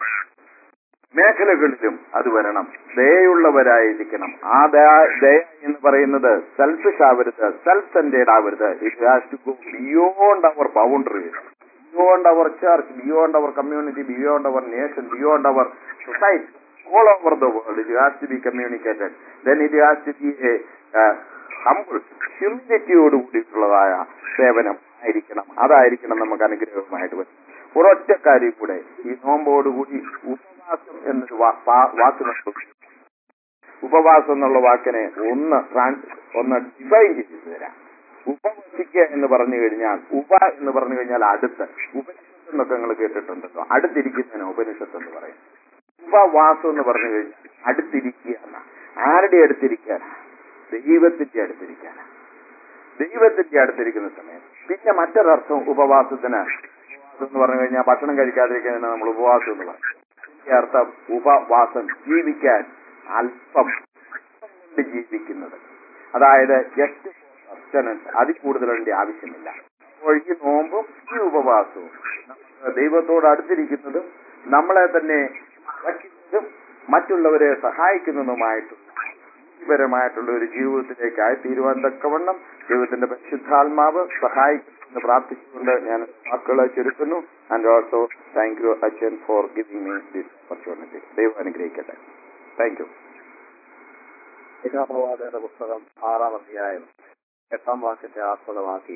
മേഖലകളിലും അത് വരണം ദയുള്ളവരായിരിക്കണം ആ ദയ ദയ എന്ന് പറയുന്നത് സെൽഫിഷ് ആവരുത് സെൽഫ് സെന്റേഡ് ആവരുത് it has to go beyond our boundaries beyond our church beyond our community beyond our nation beyond our society all over the world it has to be communicated then it has to be a humble ഹ്യൂമിലിറ്റിയോട് കൂടിയിട്ടുള്ളതായ സേവനം ആയിരിക്കണം അതായിരിക്കണം നമുക്ക് അനുഗ്രഹമായിട്ട് വരും ഒരൊറ്റ കാര്യം കൂടെ ഈ നോമ്പോടുകൂടി ഉപവാസം എന്നൊരു വാ- വാ- വാക്ക് നമുക്ക് ഉപവാസം എന്നുള്ള വാക്കിനെ ഒന്ന് ട്രാൻസ് ഒന്ന് ഡിഫൈൻ ചെയ്തു തരാം ഉപവസിക്കുക എന്ന് പറഞ്ഞു കഴിഞ്ഞാൽ ഉപ എന്ന് പറഞ്ഞു കഴിഞ്ഞാൽ അടുത്ത് ഉപനിഷത്ത് എന്നൊക്കെ നിങ്ങൾ കേട്ടിട്ടുണ്ടല്ലോ അടുത്തിരിക്കുന്നതിന് ഉപനിഷത്ത് എന്ന് പറയും ഉപവാസം എന്ന് പറഞ്ഞു കഴിഞ്ഞാൽ അടുത്തിരിക്കുക എന്നാ ആരുടെ അടുത്തിരിക്കാനാ ദൈവത്തിന്റെ അടുത്തിരിക്കാനാ ദൈവത്തിന്റെ അടുത്തിരിക്കുന്ന സമയം പിന്നെ മറ്റൊരർത്ഥം ഉപവാസത്തിന് ഉപവാസം എന്ന് പറഞ്ഞു കഴിഞ്ഞാൽ ഭക്ഷണം കഴിക്കാതിരിക്കുന്നതിന് നമ്മൾ ഉപവാസം എന്ന് പറയും ഇതിന്റെ അർത്ഥം ഉപവാസം ജീവിക്കാൻ അല്പം കൊണ്ട് ജീവിക്കുന്നത് അതായത് ജസ്റ്റ് സസ്റ്റനൻസ് അതിൽ കൂടുതൽ അതിന്റെ ആവശ്യമില്ല അപ്പോൾ ഈ നോമ്പും ഈ ഉപവാസവും നമുക്ക് ദൈവത്തോട് അടുത്തിരിക്കുന്നതും നമ്മളെ തന്നെ വയ്ക്കുന്നതും മറ്റുള്ളവരെ സഹായിക്കുന്നതുമായിട്ടുള്ള വ്യക്തിപരമായിട്ടുള്ള ഒരു ജീവിതത്തിലേക്ക് ആയിത്തീരുവാൻ തക്കവണ്ണം ദൈവത്തിന്റെ പരിശുദ്ധാത്മാവ് സഹായിക്കുമെന്ന് പ്രാർത്ഥിച്ചുകൊണ്ട് ഞാൻ വാക്കുകളെ ചുരുക്കുന്നു ആൻഡ് ഓൾസോ താങ്ക് യു അച്ഛൻ for giving me this opportunity ദൈവം അനുഗ്രഹിക്കട്ടെ താങ്ക് യു യഥാപ്രവാചകന്റെ പുസ്തകം ആറാം അധ്യായം എട്ടാം വാക്യത്തെ ആസ്പദമാക്കി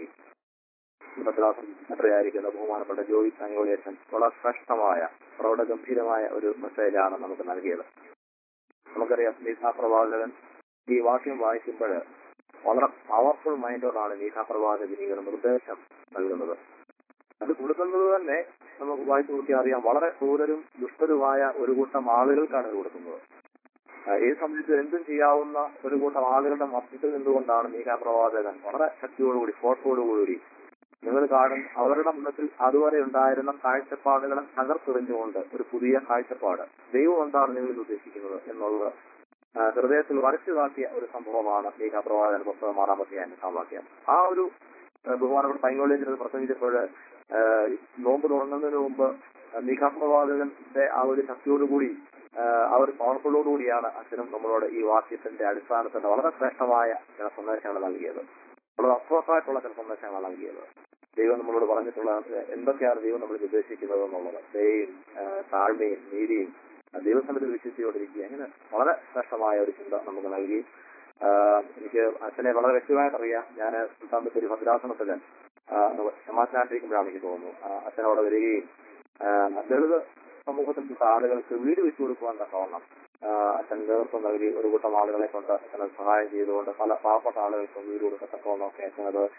ായിരിക്കുന്ന ബഹുമാനപ്പെട്ട ജോയി സംഗോളിയച്ചൻ വളരെ ശ്രേഷ്ഠമായ പ്രൗഢഗംഭീരമായ ഒരു മെസ്സേജാണ് നമുക്ക് നൽകിയത് നമുക്കറിയാം മീഖാ പ്രവാചകൻ ഈ വാക്യം വായിക്കുമ്പോൾ വളരെ പവർഫുൾ മൈൻഡോടാണ് മീഖാ പ്രവാചകൻ ഈ ഒരു നിർദ്ദേശം നൽകുന്നത് അത് കൊടുക്കുന്നത് തന്നെ നമുക്ക് വായിച്ചു നോക്കിയാൽ അറിയാം വളരെ ക്രൂരരും ദുഷ്ടരുമായ ഒരു കൂട്ടം ആളുകൾക്കാണ് ഇത് കൊടുക്കുന്നത് ആ, ഏത് സമയത്ത് എന്തും ചെയ്യാവുന്ന ഒരു കൂട്ടം ആളുകളുടെ മധ്യത്തിൽ നിന്നുകൊണ്ടാണ് മീഖാ പ്രവാചകൻ വളരെ ശക്തിയോടുകൂടി ഫോർസോടുകൂടി നിങ്ങൾ കാണും അവരുടെ മുന്നത്തിൽ അതുവരെ ഉണ്ടായിരുന്ന കാഴ്ചപ്പാടുകളെ തകർത്തെറിഞ്ഞുകൊണ്ട് ഒരു പുതിയ കാഴ്ചപ്പാട് ദൈവം എന്താണ് നിങ്ങൾ ഉദ്ദേശിക്കുന്നത് എന്നുള്ളത് ആ, ഹൃദയത്തിൽ വരച്ചു കാട്ടിയ ഒരു സംഭവമാണ് മീഖാ പ്രവാചകൻ പുസ്തകം ആറാമത്തെ അഞ്ചാം വാക്യം ആ ഒരു ആ, ബഹുമാനപ്പെട്ട പൈങ്കോളേജിൽ പ്രസംഗിച്ചപ്പോൾ ആ, നോമ്പ് തുടങ്ങുന്നതിന് മുമ്പ് മീഖാ പ്രവാചകന്റെ ആ ഒരു ശക്തിയോടുകൂടി ആ, ആ ഒരു പവർഫുള്ളോടുകൂടിയാണ് അച്ഛനും നമ്മളോട് ഈ വാക്യത്തിന്റെ അടിസ്ഥാനത്തിൽ വളരെ ശ്രേഷ്ഠമായ ചില സന്ദേശങ്ങൾ നൽകിയത് വളരെ അർത്ഥവത്തായിട്ടുള്ള ചില സന്ദേശങ്ങളാണ് നൽകിയത് ദൈവം നമ്മളോട് പറഞ്ഞിട്ടുള്ള എന്തൊക്കെയാണ് ദൈവം നമ്മൾ ഉദ്ദേശിക്കുന്നത് എന്നുള്ളത് ദയയും ആ, താഴ്മയും നീതിയും ആ, ദൈവസന്നിധി വിശ്വസിച്ചുകൊണ്ടിരിക്കുക അങ്ങനെ വളരെ ശ്രേഷ്ഠമായ ഒരു ചിന്ത നമുക്ക് നൽകി ആ, എനിക്ക് അച്ഛനെ വളരെ വ്യക്തമായിട്ട് അറിയാം ഞാൻ സുൽത്താൻ ബത്തേരി ഭദ്രാസനത്തില് ക്ഷമാശനായിട്ടിരിക്കുമ്പോഴാണ് എനിക്ക് തോന്നുന്നു ആ, അച്ഛൻ അവിടെ വരികയും ആ, ദളിത് സമൂഹത്തിൽപ്പെട്ട ആളുകൾക്ക് വീട് വെച്ചു കൊടുക്കുവാൻ തക്കവണ്ണം ആ, അച്ഛൻ നേതൃത്വം നൽകി ഒരു കൂട്ടം ആളുകളെ കൊണ്ട് അച്ഛനെ സഹായം ചെയ്തുകൊണ്ട് പല പാവപ്പെട്ട ആളുകൾക്ക് വീട് കൊടുക്കത്തക്കവണ്ണം ഒക്കെ അച്ഛനത്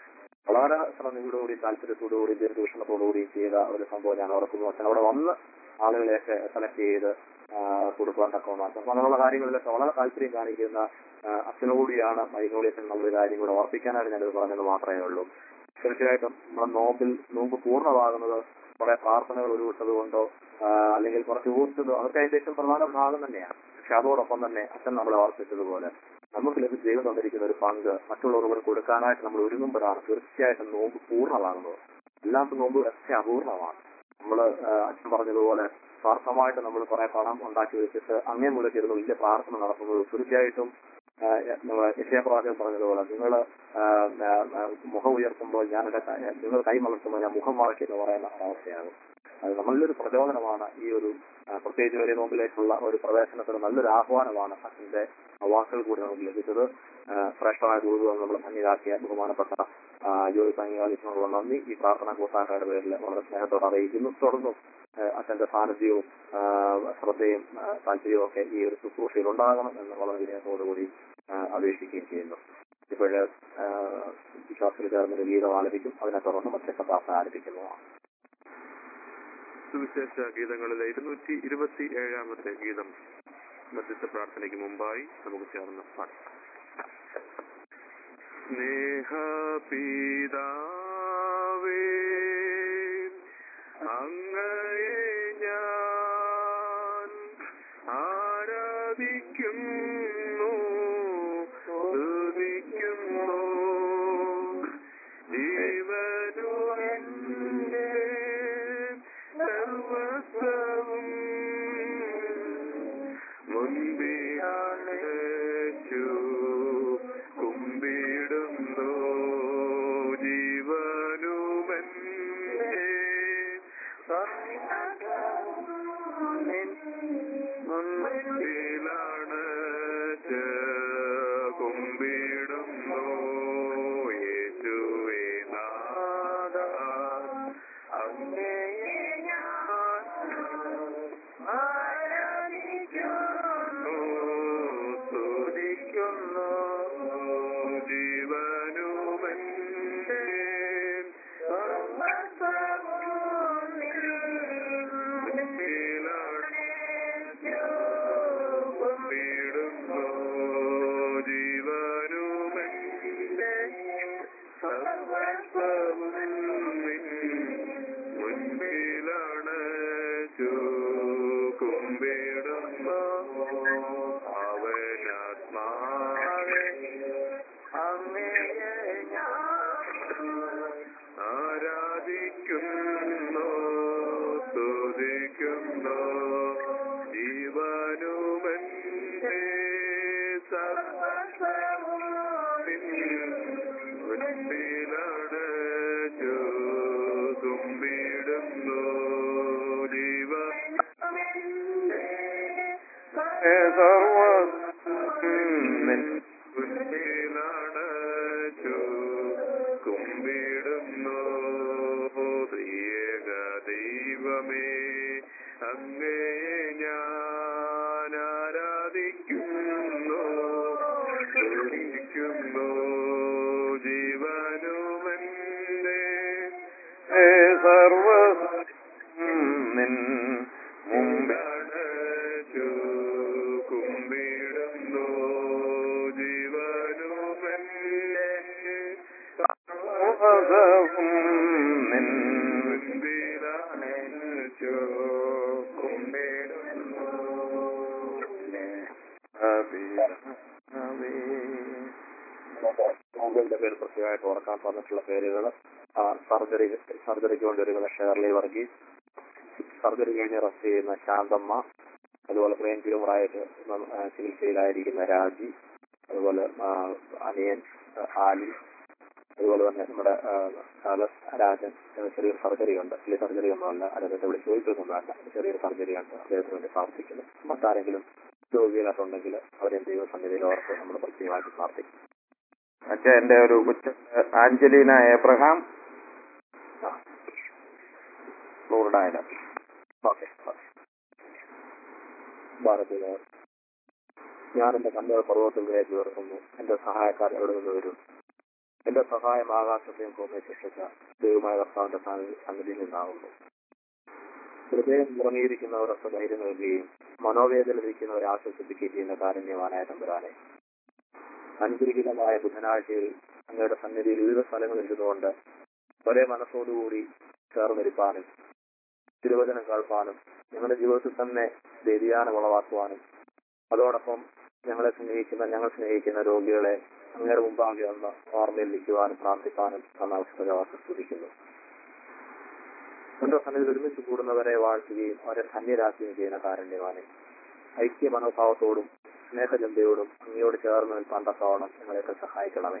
വളരെ ശ്രദ്ധയോടുകൂടി താല്പര്യത്തോടുകൂടി ദീർഘവീക്ഷണത്തോടുകൂടി ചെയ്ത ഒരു സംഭവം ഞാൻ ഓർക്കുന്നു അച്ഛൻ അവിടെ വന്ന് ആളുകളെയൊക്കെ സെലക്ട് ചെയ്ത് ആ, കൊടുക്കുവാൻ തക്കവണ്ണം അപ്പൊ അങ്ങനെയുള്ള കാര്യങ്ങളിലൊക്കെ വളരെ താല്പര്യം കാണിക്കുന്ന ആ, അച്ഛനോടുകൂടിയാണ് മൈനോളിയത്തിൽ നമ്മൾ കാര്യം കൂടെ ഓർപ്പിക്കാനായിട്ട് ഞാനിത് പറഞ്ഞത് മാത്രമേ ഉള്ളൂ തീർച്ചയായിട്ടും നമ്മുടെ നോമ്പിൽ നോമ്പ് പൂർണ്ണമാകുന്നത് കുറെ പ്രാർത്ഥനകൾ ഉരുവിട്ടത് കൊണ്ടോ ആ, അല്ലെങ്കിൽ കുറച്ച് ഊർജ്ജതോ അതൊക്കെ അതിന്റെ ഏറ്റവും പ്രധാന ഭാഗം തന്നെയാണ് പക്ഷെ അതോടൊപ്പം തന്നെ അച്ഛൻ നമ്മളെ ഓർപ്പിച്ചതുപോലെ നമുക്ക് ലഭിച്ച ദൈവം തന്നിരിക്കുന്ന ഒരു പങ്ക് മറ്റുള്ളവർക്ക് കൊടുക്കാനായിട്ട് നമ്മൾ ഒരുങ്ങുമ്പോഴാണ് തീർച്ചയായിട്ടും നോമ്പ് പൂർണ്ണമാകുന്നത് അല്ലാത്ത നോമ്പ് ഒക്കെ അപൂർണമാണ് നമ്മൾ അച്ഛൻ പറഞ്ഞതുപോലെ സ്വാർത്ഥമായിട്ട് നമ്മൾ കുറെ പണം ഉണ്ടാക്കി വെച്ചിട്ട് അങ്ങേ മുലക്കിരുന്ന് വലിയ പ്രാർത്ഥന നടത്തുന്നത് തീർച്ചയായിട്ടും യശയപ്രവാചകൻ പറഞ്ഞതുപോലെ നിങ്ങൾ മുഖം ഉയർത്തുമ്പോൾ ഞാൻ എന്റെ ക- നിങ്ങൾ കൈ മലർത്തുമ്പോൾ ഞാൻ മുഖം മറക്കി എന്ന് പറയുന്ന അവസ്ഥയാകും അത് നമ്മളിലൊരു പ്രചോദനമാണ് ഈ ഒരു ആ, പ്രത്യേകിച്ച് വലിയ നോമ്പിലേക്കുള്ള ഒരു പ്രവേശനത്തിന് നല്ലൊരു ആഹ്വാനമാണ് അച്ഛന്റെ വാക്കുകൾ കൂടി നമുക്ക് ലഭിച്ചത് ആ, ശ്രേഷ്ഠമായ ദൂതുകൾ നമ്മൾ ഭംഗിയാക്കിയ ബഹുമാനപ്പെട്ട ആ, ജോലി പങ്കാളിച്ചതിനുള്ള നന്ദി ഈ പ്രാർത്ഥന കൂട്ടാക്കാരുടെ പേരിൽ വളരെ സ്നേഹത്തോടെ അറിയിക്കുന്നു തുടർന്നും ആ, അച്ഛന്റെ സാന്നിധ്യവും ആ, ശ്രദ്ധയും ആ, താല്പര്യവും ഒക്കെ ഈ ഒരു ശുശ്രൂഷയിൽ ഉണ്ടാകണം എന്ന് വളരെ വിനയത്തോടുകൂടി ആ, അപേക്ഷിക്കുകയും ചെയ്യുന്നു ഇപ്പോഴ് വിശ്വാസത്തിൽ ചേർന്നൊരു ഗീതം ആലപിക്കും അതിനെ തുടർന്ന് മധ്യസ്ഥ പ്രാർത്ഥന ആലപിക്കുന്നതാണ് സുവിശേഷ ഗീതങ്ങളിലെ ഇരുന്നൂറ്റി ഇരുപത്തി ഏഴാമത്തെ ഗീതം മധ്യസ്ഥ പ്രാർത്ഥനയ്ക്ക് മുമ്പായി നമുക്ക് ചേർന്ന് പാടാം സ്നേഹപിതാവേ അങ്ങയെ ഞാൻ ആരാധിക്കുന്നു സ്തുതിക്കുന്നു ജീവനു എന്റെ സർവസ്വവും മുൻപിയാണേച്ചു കുമ്പിടുന്നു ജീവനുമെന്റെ മുൻപിലാണ് കുമ്പിടുന്നു യേശുവേ നാഥ അങ്ങയെ ഞാൻ ആരാധിക്കുന്നു സ്തുതിക്കുന്നു ജീവനുമെന്റെ വീടുന്നു ജീവനുമെന്റെ സർവസ്വവും മുൻപിലാണ് കുമ്പിടുന്നു അവനാത്മാവേ അങ്ങയെ ഞാൻ ആരാധിക്കുന്നു സ്തുതിക്കുന്നു ജീവനുമെന്റെ സർവസ്വവും മുൻപിലാണ് കുമ്പിടുന്നു ജീവ മുൻപിലാണ് കുമ്പിടുന്നു പ്രിയേക ദൈവമേ അങ്ങയെ ഞാൻ ആരാധിക്കുന്നു സ്തുതിക്കുന്നു ജീവനുമെന്റെ സർവ നിൻ മുമ്പിൽ അടച്ചു കുമ്പിടുന്നു ജീവനുമെന്റെ സർവ്വതവും നിൻ മുൻപിലണച്ചു കുമ്പിടുന്നു അഭിരാമേ. നോമ്പുകളുടെ പേര് പ്രത്യേകമായിട്ട് ഓർക്കാൻ പറഞ്ഞിട്ടുള്ള പേരുകൾ സർജറി സർജറിക്ക് വേണ്ടി ഒരുങ്ങുന്ന ഷേർലി വർഗീസ് സർജറി കഴിഞ്ഞ് റെസ്റ്റ് ചെയ്യുന്ന ശാന്തമ്മ അതുപോലെ ബ്രെയിൻ ട്യൂമറായിട്ട് നം- ആ, ചികിത്സയിലായിരിക്കുന്ന രാജി അതുപോലെ ആ, അനിയൻ ആ, ആലി അതുപോലെ തന്നെ നമ്മുടെ ആ, കാലസ് രാജൻ എന്ന ചെറിയൊരു സർജറി ഉണ്ട് വലിയ സർജറി ഒന്നുമല്ല അദ്ദേഹത്തെ വിളിച്ച് ചോദിച്ചൊന്നും വേണ്ട ചെറിയൊരു സർജറി ഉണ്ട് അദ്ദേഹത്തിന് വേണ്ടി പ്രാർത്ഥിക്കുന്നു മറ്റാരെങ്കിലും രോഗികളായിട്ടുണ്ടെങ്കിൽ അവരെ ദൈവസന്നിധിയിൽ ഓർത്ത് നമ്മൾ പ്രത്യേകമായിട്ട് പ്രാർത്ഥിക്കും അച്ഛാ എന്റെ ഒരു കൊച്ചു ആഞ്ചലീന എബ്രഹാം ഫ്ലോറിഡയില് ഓക്കെ ഭാരതീയ ഞാൻ എന്റെ കണ്ണുകൾ പർവ്വതത്തിലേക്ക് ഉയർത്തുന്നു എന്റെ സഹായക്കാർ എവിടെ നിന്ന് വരും എന്റെ സഹായം ആകാശത്തെയും ഭൂമിയെ സൃഷ്ടിച്ച ദൈവമായ കർത്താവിന്റെ സാന്നി- സന്നിധിയിൽ നിന്നാകുന്നു ഹൃദയം ഉറങ്ങിയിരിക്കുന്നവർക്ക് ധൈര്യം നൽകുകയും മനോവേദനയിലിരിക്കുന്നവരെ ആശ്വസിപ്പിക്കുകയും ചെയ്യുന്ന കാരുണ്യവാനായ തമ്പുരാനെ അനുഗ്രഹീതമായ ബുധനാഴ്ചയിൽ അങ്ങയുടെ സന്നിധിയിൽ വിവിധ സ്ഥലങ്ങളിൽ ഇരുന്നുകൊണ്ട് ഒരേ മനസ്സോടുകൂടി ചേർന്നിരിപ്പാനും തിരുവചനം കേൾപ്പാനും ഞങ്ങളുടെ ജീവിതത്തിൽ തന്നെ വ്യതിയാനം ഉളവാക്കുവാനും അതോടൊപ്പം ഞങ്ങളെ സ്നേഹിക്കുന്ന ഞങ്ങൾ സ്നേഹിക്കുന്ന രോഗികളെ അങ്ങയുടെ മുമ്പാകെ ഒന്ന് ഓർമ്മയിൽ നിൽക്കുവാനും പ്രാർത്ഥിക്കാനും തന്ന അവസരം സ്തുതിക്കുന്നു എന്റെ സന്നിധിയിൽ ഒരുമിച്ച് കൂടുന്നവരെ വാഴ്ത്തുകയും അവരെ ധന്യരാക്കുകയും ചെയ്യുന്ന കാരുണ്യവാനെ ഐക്യ മനോഭാവത്തോടും സ്നേഹചന്തയോടും അങ്ങയോട് ചേർന്ന് നിൽപ്പാൻ തക്കവണ്ണം ഞങ്ങളെയൊക്കെ സഹായിക്കണമേ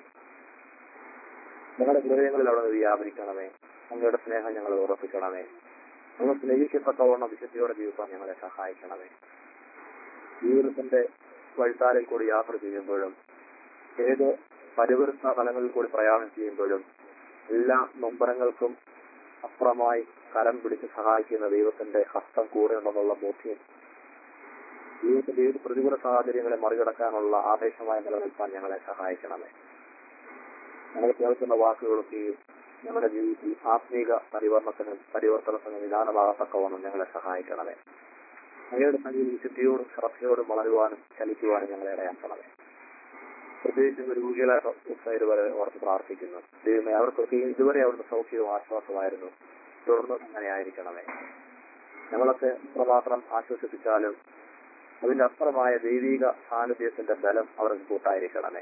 ഞങ്ങളുടെ ഹൃദയങ്ങളിൽ അവിടെ നിന്ന് വ്യാപരിക്കണമേ അങ്ങയുടെ സ്നേഹം ഞങ്ങൾ ഉറപ്പിക്കണമേ അങ്ങ് സ്നേഹിക്കത്തക്കവണ്ണം വിശുദ്ധിയോടെ ജീവിക്കാൻ ഞങ്ങളെ സഹായിക്കണമേ ജീവിതത്തിന്റെ വഴിത്താരിൽ കൂടി യാത്ര ചെയ്യുമ്പോഴും ഏത് പരിവൃത്ത തലങ്ങളിൽ കൂടി പ്രയാണം ചെയ്യുമ്പോഴും എല്ലാ നൊമ്പരങ്ങൾക്കും അപ്പുറമായി കരം പിടിച്ച് സഹായിക്കുന്ന ദൈവത്തിന്റെ ഹസ്തം കൂടെ ഉണ്ടെന്നുള്ള ബോധ്യം ജീവിതത്തിന്റെ ഏത് പ്രതികൂല സാഹചര്യങ്ങളെ മറികടക്കാനുള്ള ആവേശമായി നിലനിൽക്കാൻ ഞങ്ങളെ സഹായിക്കണമേ ഞങ്ങൾ കേൾക്കുന്ന വാക്കുകളൊക്കെയും ഞങ്ങളുടെ ജീവിതത്തിൽ ആത്മീക പരിവർത്തനത്തിനും പരിവർത്തനത്തിനും നിദാനമാകത്തക്കവണ്ണം ഞങ്ങളെ സഹായിക്കണമേ അങ്ങയുടെ സന്നിധി വിശുദ്ധിയോടും ശ്രദ്ധയോടും വളരുവാനും ചലിക്കുവാനും ഞങ്ങളെ ഇടയാക്കണമേ പ്രത്യേകിച്ചും രോഗികളെ വരെ ഓർത്ത് പ്രാർത്ഥിക്കുന്നു ദൈവമേ അവർക്കൊക്കെ ഇതുവരെ അവിടുത്തെ സൗഖ്യവും ആശ്വാസമായിരുന്നു തുടർന്ന് അങ്ങനെ ആയിരിക്കണമേ ഞങ്ങളൊക്കെ ഇത്രമാത്രം ആശ്വസിപ്പിച്ചാലും അതിന്റെ അപ്പുറമായ ദൈവിക സാന്നിധ്യത്തിന്റെ ബലം അവർക്ക് കൂട്ടായിരിക്കണമേ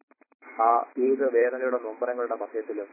ആ ഏത് വേദനയുടെ നൊമ്പരങ്ങളുടെ മധ്യത്തിലും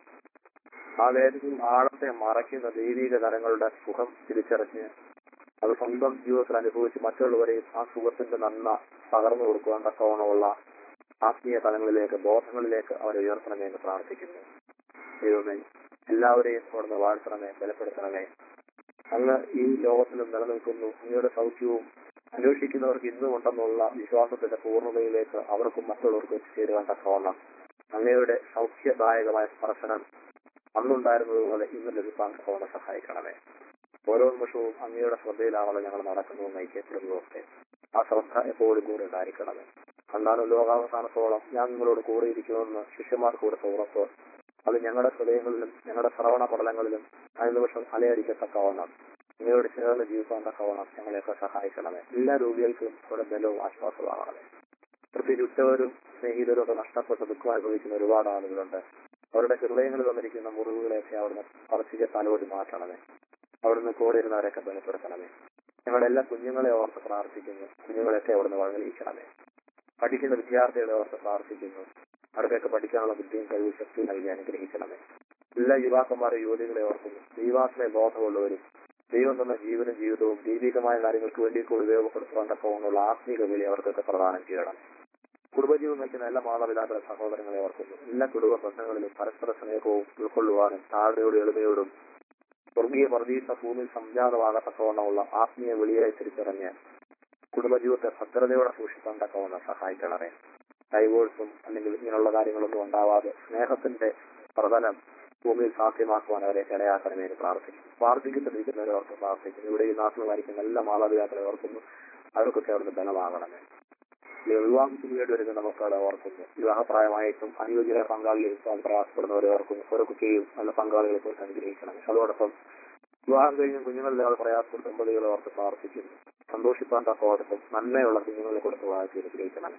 ആ വേദനയും ആഴത്തെ മറയ്ക്കുന്ന ദൈവിക തലങ്ങളുടെ സുഖം തിരിച്ചറിഞ്ഞ് അത് സ്വന്തം ജീവിതത്തിൽ അനുഭവിച്ച് മറ്റുള്ളവരെയും ആ സുഖത്തിന്റെ നന്മ പകർന്നു കൊടുക്കുവാൻ തക്കവണ്ണമുള്ള ആത്മീയ തലങ്ങളിലേക്ക് ബോധങ്ങളിലേക്ക് അവരെ ഉയർത്തണമേ എന്ന് പ്രാർത്ഥിക്കുന്നു ദൈവമേ എല്ലാവരെയും അവിടുന്ന് വാഴ്ത്തണമേ ബലപ്പെടുത്തണമേ അങ്ങ് ഈ ലോകത്തിലും നിലനിൽക്കുന്നു അങ്ങയുടെ സൗഖ്യവും അന്വേഷിക്കുന്നവർക്ക് ഇന്നും ഉണ്ടെന്നുള്ള വിശ്വാസത്തിന്റെ പൂർണ്ണതയിലേക്ക് അവർക്കും മറ്റുള്ളവർക്കും എത്തിച്ചേരുവാൻ തക്കവണ്ണം അങ്ങയുടെ സൗഖ്യദായകമായ സ്പർശനം അന്നുണ്ടായിരുന്നതുപോലെ ഇന്ന് ലഭിക്കാൻ തക്കവണ്ണം സഹായിക്കണമേ ഓരോ നിമിഷവും അങ്ങയുടെ ശ്രദ്ധയിലാണല്ലോ ഞങ്ങൾ നടക്കുന്നതും നയിക്കപ്പെടുന്നതും ഒക്കെ ആ ശ്രദ്ധ എപ്പോഴും കൂടെ ഉണ്ടായിരിക്കണമേ കണ്ടാലും ലോകാവസാനത്തോളം ഞാൻ നിങ്ങളോട് കൂടെ ഇരിക്കുമെന്ന് ശിഷ്യന്മാർക്ക് കൊടുത്ത ഉറപ്പ് അത് ഞങ്ങളുടെ ഹൃദയങ്ങളിലും ഞങ്ങളുടെ ശ്രവണ പടലങ്ങളിലും അനുനിമിഷം അലയടിക്കത്തക്കവണ്ണം നിങ്ങളോട് ചേർന്ന് ജീവിക്കാൻ തക്കവണ്ണം ഞങ്ങളെയൊക്കെ സഹായിക്കണമേ എല്ലാ രോഗികൾക്കും അവിടെ ബലവും ആശ്വാസമാകണമേ പ്രത്യേകിച്ച് ഉറ്റവരും സ്നേഹിതരും ഒക്കെ നഷ്ടപ്പെട്ട് ദുഃഖം അനുഭവിക്കുന്ന ഒരുപാട് ആളുകളുണ്ട് അവരുടെ ഹൃദയങ്ങളിൽ വന്നിരിക്കുന്ന മുറിവുകളെയൊക്കെ അവിടുന്ന് പറച്ചിക തലോടി മാറ്റണമേ അവിടുന്ന് കൂടെ ഇരുന്നവരെയൊക്കെ ബലപ്പെടുത്തണമേ ഞങ്ങളുടെ എല്ലാ കുഞ്ഞുങ്ങളെ ഓർത്ത് പ്രാർത്ഥിക്കുന്നു കുഞ്ഞുങ്ങളെയൊക്കെ അവിടുന്ന് വഴങ്ങിയിരിക്കണമേ പഠിക്കുന്ന വിദ്യാർത്ഥികളെ ഓർത്ത് പ്രാർത്ഥിക്കുന്നു അവർക്കൊക്കെ പഠിക്കാനുള്ള ബുദ്ധിയും കഴിവും ശക്തിയും നൽകി അനുഗ്രഹിക്കണമേ എല്ലാ യുവാക്കന്മാരെ യുവതികളെ ഓർക്കുന്നു ദൈവാശ്രയ ബോധമുള്ളവരും ദൈവം തന്ന ജീവനും ജീവിതവും ദൈവികമായ കാര്യങ്ങൾക്ക് വേണ്ടി കൂടി ഉപയോഗപ്പെടുത്തുവാൻ തക്കവണ്ണുള്ള ആത്മീക വിളി അവർക്കൊക്കെ പ്രദാനം ചെയ്യണം കുടുംബജീവൻ നയിക്കുന്ന എല്ലാ മാതാപിതാക്കളെ സഹോദരങ്ങളെ ഓർക്കുന്നു എല്ലാ കുടുംബ ബന്ധങ്ങളിലും പരസ്പര സ്നേഹവും ഉൾക്കൊള്ളുവാനും താഴ്മയോടും എളിമയോടും സ്വർഗീയ പ്രതീക്ഷ ഭൂമിയിൽ സംജാതമാകത്തക്കവണ്ണമുള്ള ആത്മീയ വിളിയെ തിരിച്ചറിഞ്ഞ് കുടുംബജീവിതത്തെ ഭദ്രതയോടെ സൂക്ഷിക്കാൻ തക്കവണ്ണം സഹായിക്കണമേ ഡൈവോഴ്സും അല്ലെങ്കിൽ ഇങ്ങനെയുള്ള കാര്യങ്ങളൊന്നും ഉണ്ടാവാതെ സ്നേഹത്തിന്റെ പ്രതലം ഭൂമിയിൽ സാധ്യമാക്കുവാൻ അവരെ ഇടയാക്കണമേ എന്ന് പ്രാർത്ഥിക്കും വാർദ്ധക്യത്തിലിരിക്കുന്നവരെ ഓർത്ത് പ്രാർത്ഥിക്കുന്നു ഇവിടെ ഈ നാട്ടിൽ മരിക്കുന്ന എല്ലാ മാതാപിതാക്കളെ ഓർക്കുന്നു അവർക്കൊക്കെ അവിടുന്ന് ബലമാകണമേ ഈ വിവാഹത്തിന് വേണ്ടി വരുന്ന മക്കളെ ഓർക്കുന്നു വിവാഹപ്രായമായിട്ടും അനുയോജ്യരെ പങ്കാളികൾ പ്രയാസപ്പെടുന്നവരെ ഓർക്കുന്നു ഓരോക്കെയും നല്ല പങ്കാളികളെ കുറിച്ച് അനുഗ്രഹിക്കണമേ അതോടൊപ്പം വിവാഹം കഴിഞ്ഞ് കുഞ്ഞുങ്ങളില്ലാതെ പ്രയാസപ്പെടുന്ന ദമ്പതികളെ ഓർത്ത് പ്രാർത്ഥിക്കുന്നു സന്തോഷിപ്പാൻ തക്കോടൊപ്പം നന്മയുള്ള കുഞ്ഞുങ്ങളെ കൊടുത്ത് വാഴ്ച അനുഗ്രഹിക്കണമേ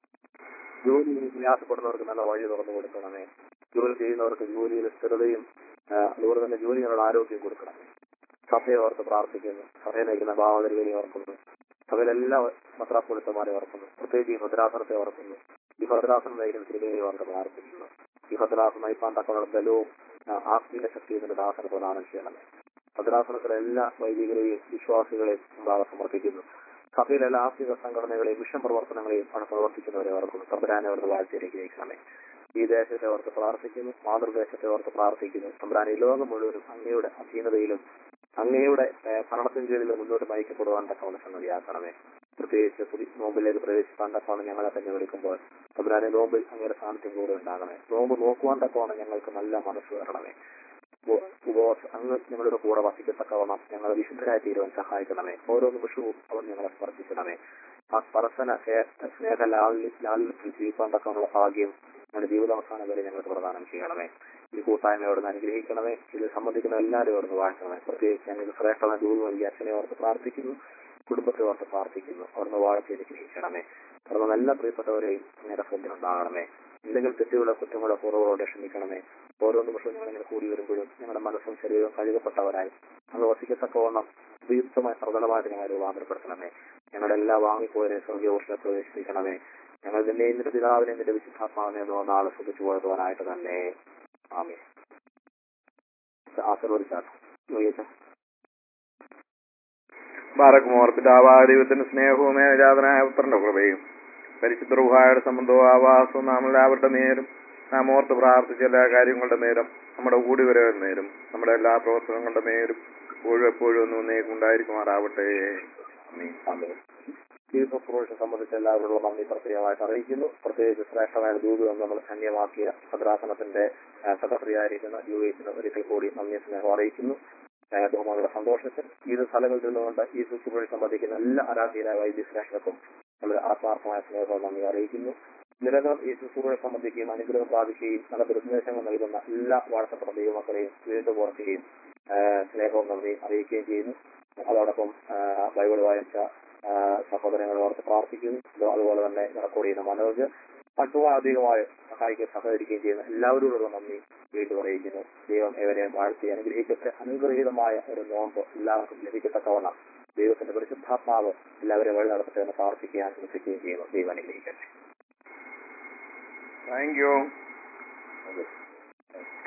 ജോലിയിൽ പ്രയാസപ്പെടുന്നവർക്ക് നല്ല വഴി തുറന്നു കൊടുക്കണമേ ജോലി ചെയ്യുന്നവർക്ക് ജോലിയിൽ സ്ഥിരതയും ആ, അതുപോലെ തന്നെ ജോലികളുടെ ആരോഗ്യം കൊടുക്കണമേ സഭയെ ഓർത്ത് പ്രാർത്ഥിക്കുന്നു സഭയെ നയിക്കുന്ന ഭാവതരികളെ ഓർക്കുന്നു സഭയിലെല്ലാ ഭദ്രാപുരത്തമാരെ ഓർക്കുന്നു പ്രത്യേകിച്ച് ഈ ഭദ്രാസനത്തെ ഓർക്കുന്നു ഈ ഭദ്രാസനം നയിക്കുന്ന തിരുമേനി ഓർത്ത് പ്രാർത്ഥിക്കുന്നു ഈ ഭദ്രാസനം നയിപ്പാൻ തക്കമുള്ള ബലവും ആ, ആത്മീയ ശക്തിയും ഇതിന്റെ ദാസന പ്രദാനം ചെയ്യണമേ ഭദ്രാസനത്തിലെ എല്ലാ വൈദികരെയും വിശ്വാസികളെയും മുമ്പാകെ സമർപ്പിക്കുന്നു സഭയിലെ എല്ലാ ആത്മീക സംഘടനകളെയും മിഷൻ പ്രവർത്തനങ്ങളെയും അവിടെ പ്രവർത്തിക്കുന്നവരെ ഓർക്കുന്നു തമ്പുരാനെ അവർക്ക് വാഴ്ചയിലേക്ക് നയിക്കണമേ ഈ ദേശത്തെ ഓർത്ത് പ്രാർത്ഥിക്കുന്നു മാതൃദേശത്തെ ഓർത്ത് പ്രാർത്ഥിക്കുന്നു തമ്പുരാൻ ഈ ലോകം മുഴുവനും അങ്ങയുടെ അധീനതയിലും അങ്ങയുടെ ഏഹ്, ഭരണത്തിന് കീഴിൽ മുന്നോട്ട് നയിക്കപ്പെടുവാൻ തക്കവണ്ണം സംഗതിയാക്കണമേ പ്രത്യേകിച്ച് പുതി നോമ്പിലേക്ക് പ്രവേശിക്കാൻ തക്കവണ്ണം ഞങ്ങളെ തന്നെ വിളിക്കുമ്പോൾ തമ്പുരാനെ നോമ്പിൽ അങ്ങയുടെ സാന്നിധ്യം കൂടെ ഉണ്ടാകണമേ നോമ്പ് നോക്കുവാൻ തക്കവണ്ണം ഞങ്ങൾക്ക് നല്ല മനസ്സ് വരണമേ ഉപ- ഉപവാസം അങ്ങ് ഞങ്ങളുടെ കൂടെ വസിക്കത്തക്കവണ്ണം ഞങ്ങളെ വിശുദ്ധരായി തീരുവാൻ സഹായിക്കണമേ ഓരോ നിമിഷവും അവർ ഞങ്ങളെ സ്പർശിക്കണമേ ആ സ്പർശന സ്നേഹ ലാളിൽ ലാളിത്യത്തിൽ ജീവിക്കാൻ തക്കമുള്ള ഭാഗ്യം നമ്മുടെ ജീവിതാവസാനം വരെ ഞങ്ങൾക്ക് പ്രദാനം ചെയ്യണമേ ഈ കൂട്ടായ്മയോട് അനുഗ്രഹിക്കണമേ ഇത് സംബന്ധിക്കുന്ന എല്ലാവരും ഓർന്ന് വാഴ്ത്തണമേ പ്രത്യേകിച്ച് ഞങ്ങൾ ശ്രേഷ്ഠമായ ദൂരം നൽകി അച്ഛനെ ഓർത്ത് പ്രാർത്ഥിക്കുന്നു കുടുംബത്തെ ഓർത്ത് പ്രാർത്ഥിക്കുന്നു അവിടുന്ന് വാഴ്ച അനുഗ്രഹിക്കണമേ അവിടുന്ന് എല്ലാ പ്രിയപ്പെട്ടവരെയും ഞങ്ങളുടെ ശ്രദ്ധയുണ്ടാകണമേ എന്തെങ്കിലും തെറ്റുകളോ കുറ്റങ്ങളോ കുറവുകളോടെ ക്ഷമിക്കണമേ ഓരോ നിമിഷവും ഞങ്ങൾ ഇങ്ങനെ കൂടി വരുമ്പോഴും ഞങ്ങളുടെ മനസ്സും ശരീരവും കഴുകപ്പെട്ടവരായി ഞങ്ങൾ വസിക്കത്തക്കവണ്ണം ഉപയുക്തമായ പ്രബലമായിട്ട് ഞങ്ങളെ രൂപാന്തരപ്പെടുത്തണമേ ഞങ്ങളുടെ എല്ലാ വാങ്ങിപ്പോയവരെ സ്വർഗീയോഷനെ പ്രവേശിപ്പിക്കണമേ ഞങ്ങൾ നിന്നെയും നിന്റെ പിതാവിനെയും നിന്റെ വിശുദ്ധാത്മാവിനെ എന്നോ നാളെ സുഖിച്ചു പോയതുവാനായിട്ട് തന്നെ ആമേ ആശീർവദിച്ചാൽ ബാറക്കുമോർ പിതാവായ ദൈവത്തിന്റെ സ്നേഹവും ഏകജാതനായ പുത്രന്റെ കൃപയും പരിശുദ്ധ റുഹായുടെ സംബന്ധവും ആവാസവും നാം എല്ലാവരുടെ നേരും നാം ഓർത്ത് പ്രാർത്ഥിച്ച എല്ലാ കാര്യങ്ങളുടെ നേരം നമ്മുടെ കൂടി വരവൻ നേരും നമ്മുടെ എല്ലാ പ്രവർത്തനങ്ങളുടെ നേരും എപ്പോഴും എപ്പോഴും ഒന്നും ഒന്നേക്കും ഉണ്ടായിരിക്കുമാറാവട്ടെ ആമീൻ. ആമേൻ. ഈ ശുശ്രൂഷ സംബന്ധിച്ച് എല്ലാവരോടും നന്ദി പ്രത്യേകമായിട്ട് അറിയിക്കുന്നു പ്രത്യേകിച്ച് ശ്രേഷ്ഠമായ ദൂതം നമ്മൾ ധന്യമാക്കിയ ഭദ്രാസനത്തിന്റെ സെക്രട്ടറി ആയിരിക്കുന്ന യു എസിന് ഒരിക്കൽ കൂടി നന്ദി സ്നേഹം അറിയിക്കുന്നു ആ, ബഹുമാനയുടെ സന്തോഷത്തിൽ ഈ സ്ഥലങ്ങളിൽ നിന്നുകൊണ്ട് ഈ ശുശ്രൂഷ സംബന്ധിക്കുന്ന എല്ലാ ആരാധീയരായ വൈദ്യശ്രേഷ്ഠർക്കും നമ്മൾ ആത്മാർത്ഥമായ സ്നേഹവും നന്ദി അറിയിക്കുന്നു നിരന്തരം ഈ ശുശ്രൂഷ സംബന്ധിക്കുകയും അനുഗ്രഹം പ്രാപിക്കുകയും നല്ല നിർദ്ദേശങ്ങൾ നൽകുന്ന എല്ലാ വാഴ്ത്തപ്പെട്ട ദൈവമക്കളെയും വീണ്ടും ഓർക്കുകയും ആ, സ്നേഹവും നന്ദി അറിയിക്കുകയും ചെയ്യുന്നു അതോടൊപ്പം ആ, ബൈബിൾ വായിച്ച ആ, സഹോദരങ്ങളെ ഓർത്ത് പ്രാർത്ഥിക്കുന്നു അത് അതുപോലെ തന്നെ റെക്കോർഡ് ചെയ്യുന്ന മനോജ് മറ്റും അധികമായി സഹായിക്കുകയും സഹകരിക്കുകയും ചെയ്യുന്ന എല്ലാവരോടുള്ള നന്ദി വീണ്ടും അറിയിക്കുന്നു ദൈവം ഏവരെയും വാഴ്ത്തി അനുഗ്രഹിക്കട്ടെ അനുഗ്രഹീതമായ ഒരു നോമ്പ് എല്ലാവർക്കും ലഭിക്കത്തക്കവണ്ണം ദൈവത്തിന്റെ പരിശുദ്ധാത്മാവ് എല്ലാവരെയും വഴി നടത്തട്ടെ എന്ന് പ്രാർത്ഥിക്കുകയും ആശംസിക്കുകയും ചെയ്യുന്നു ദൈവം അനുഗ്രഹിക്കട്ടെ താങ്ക് യു Okay.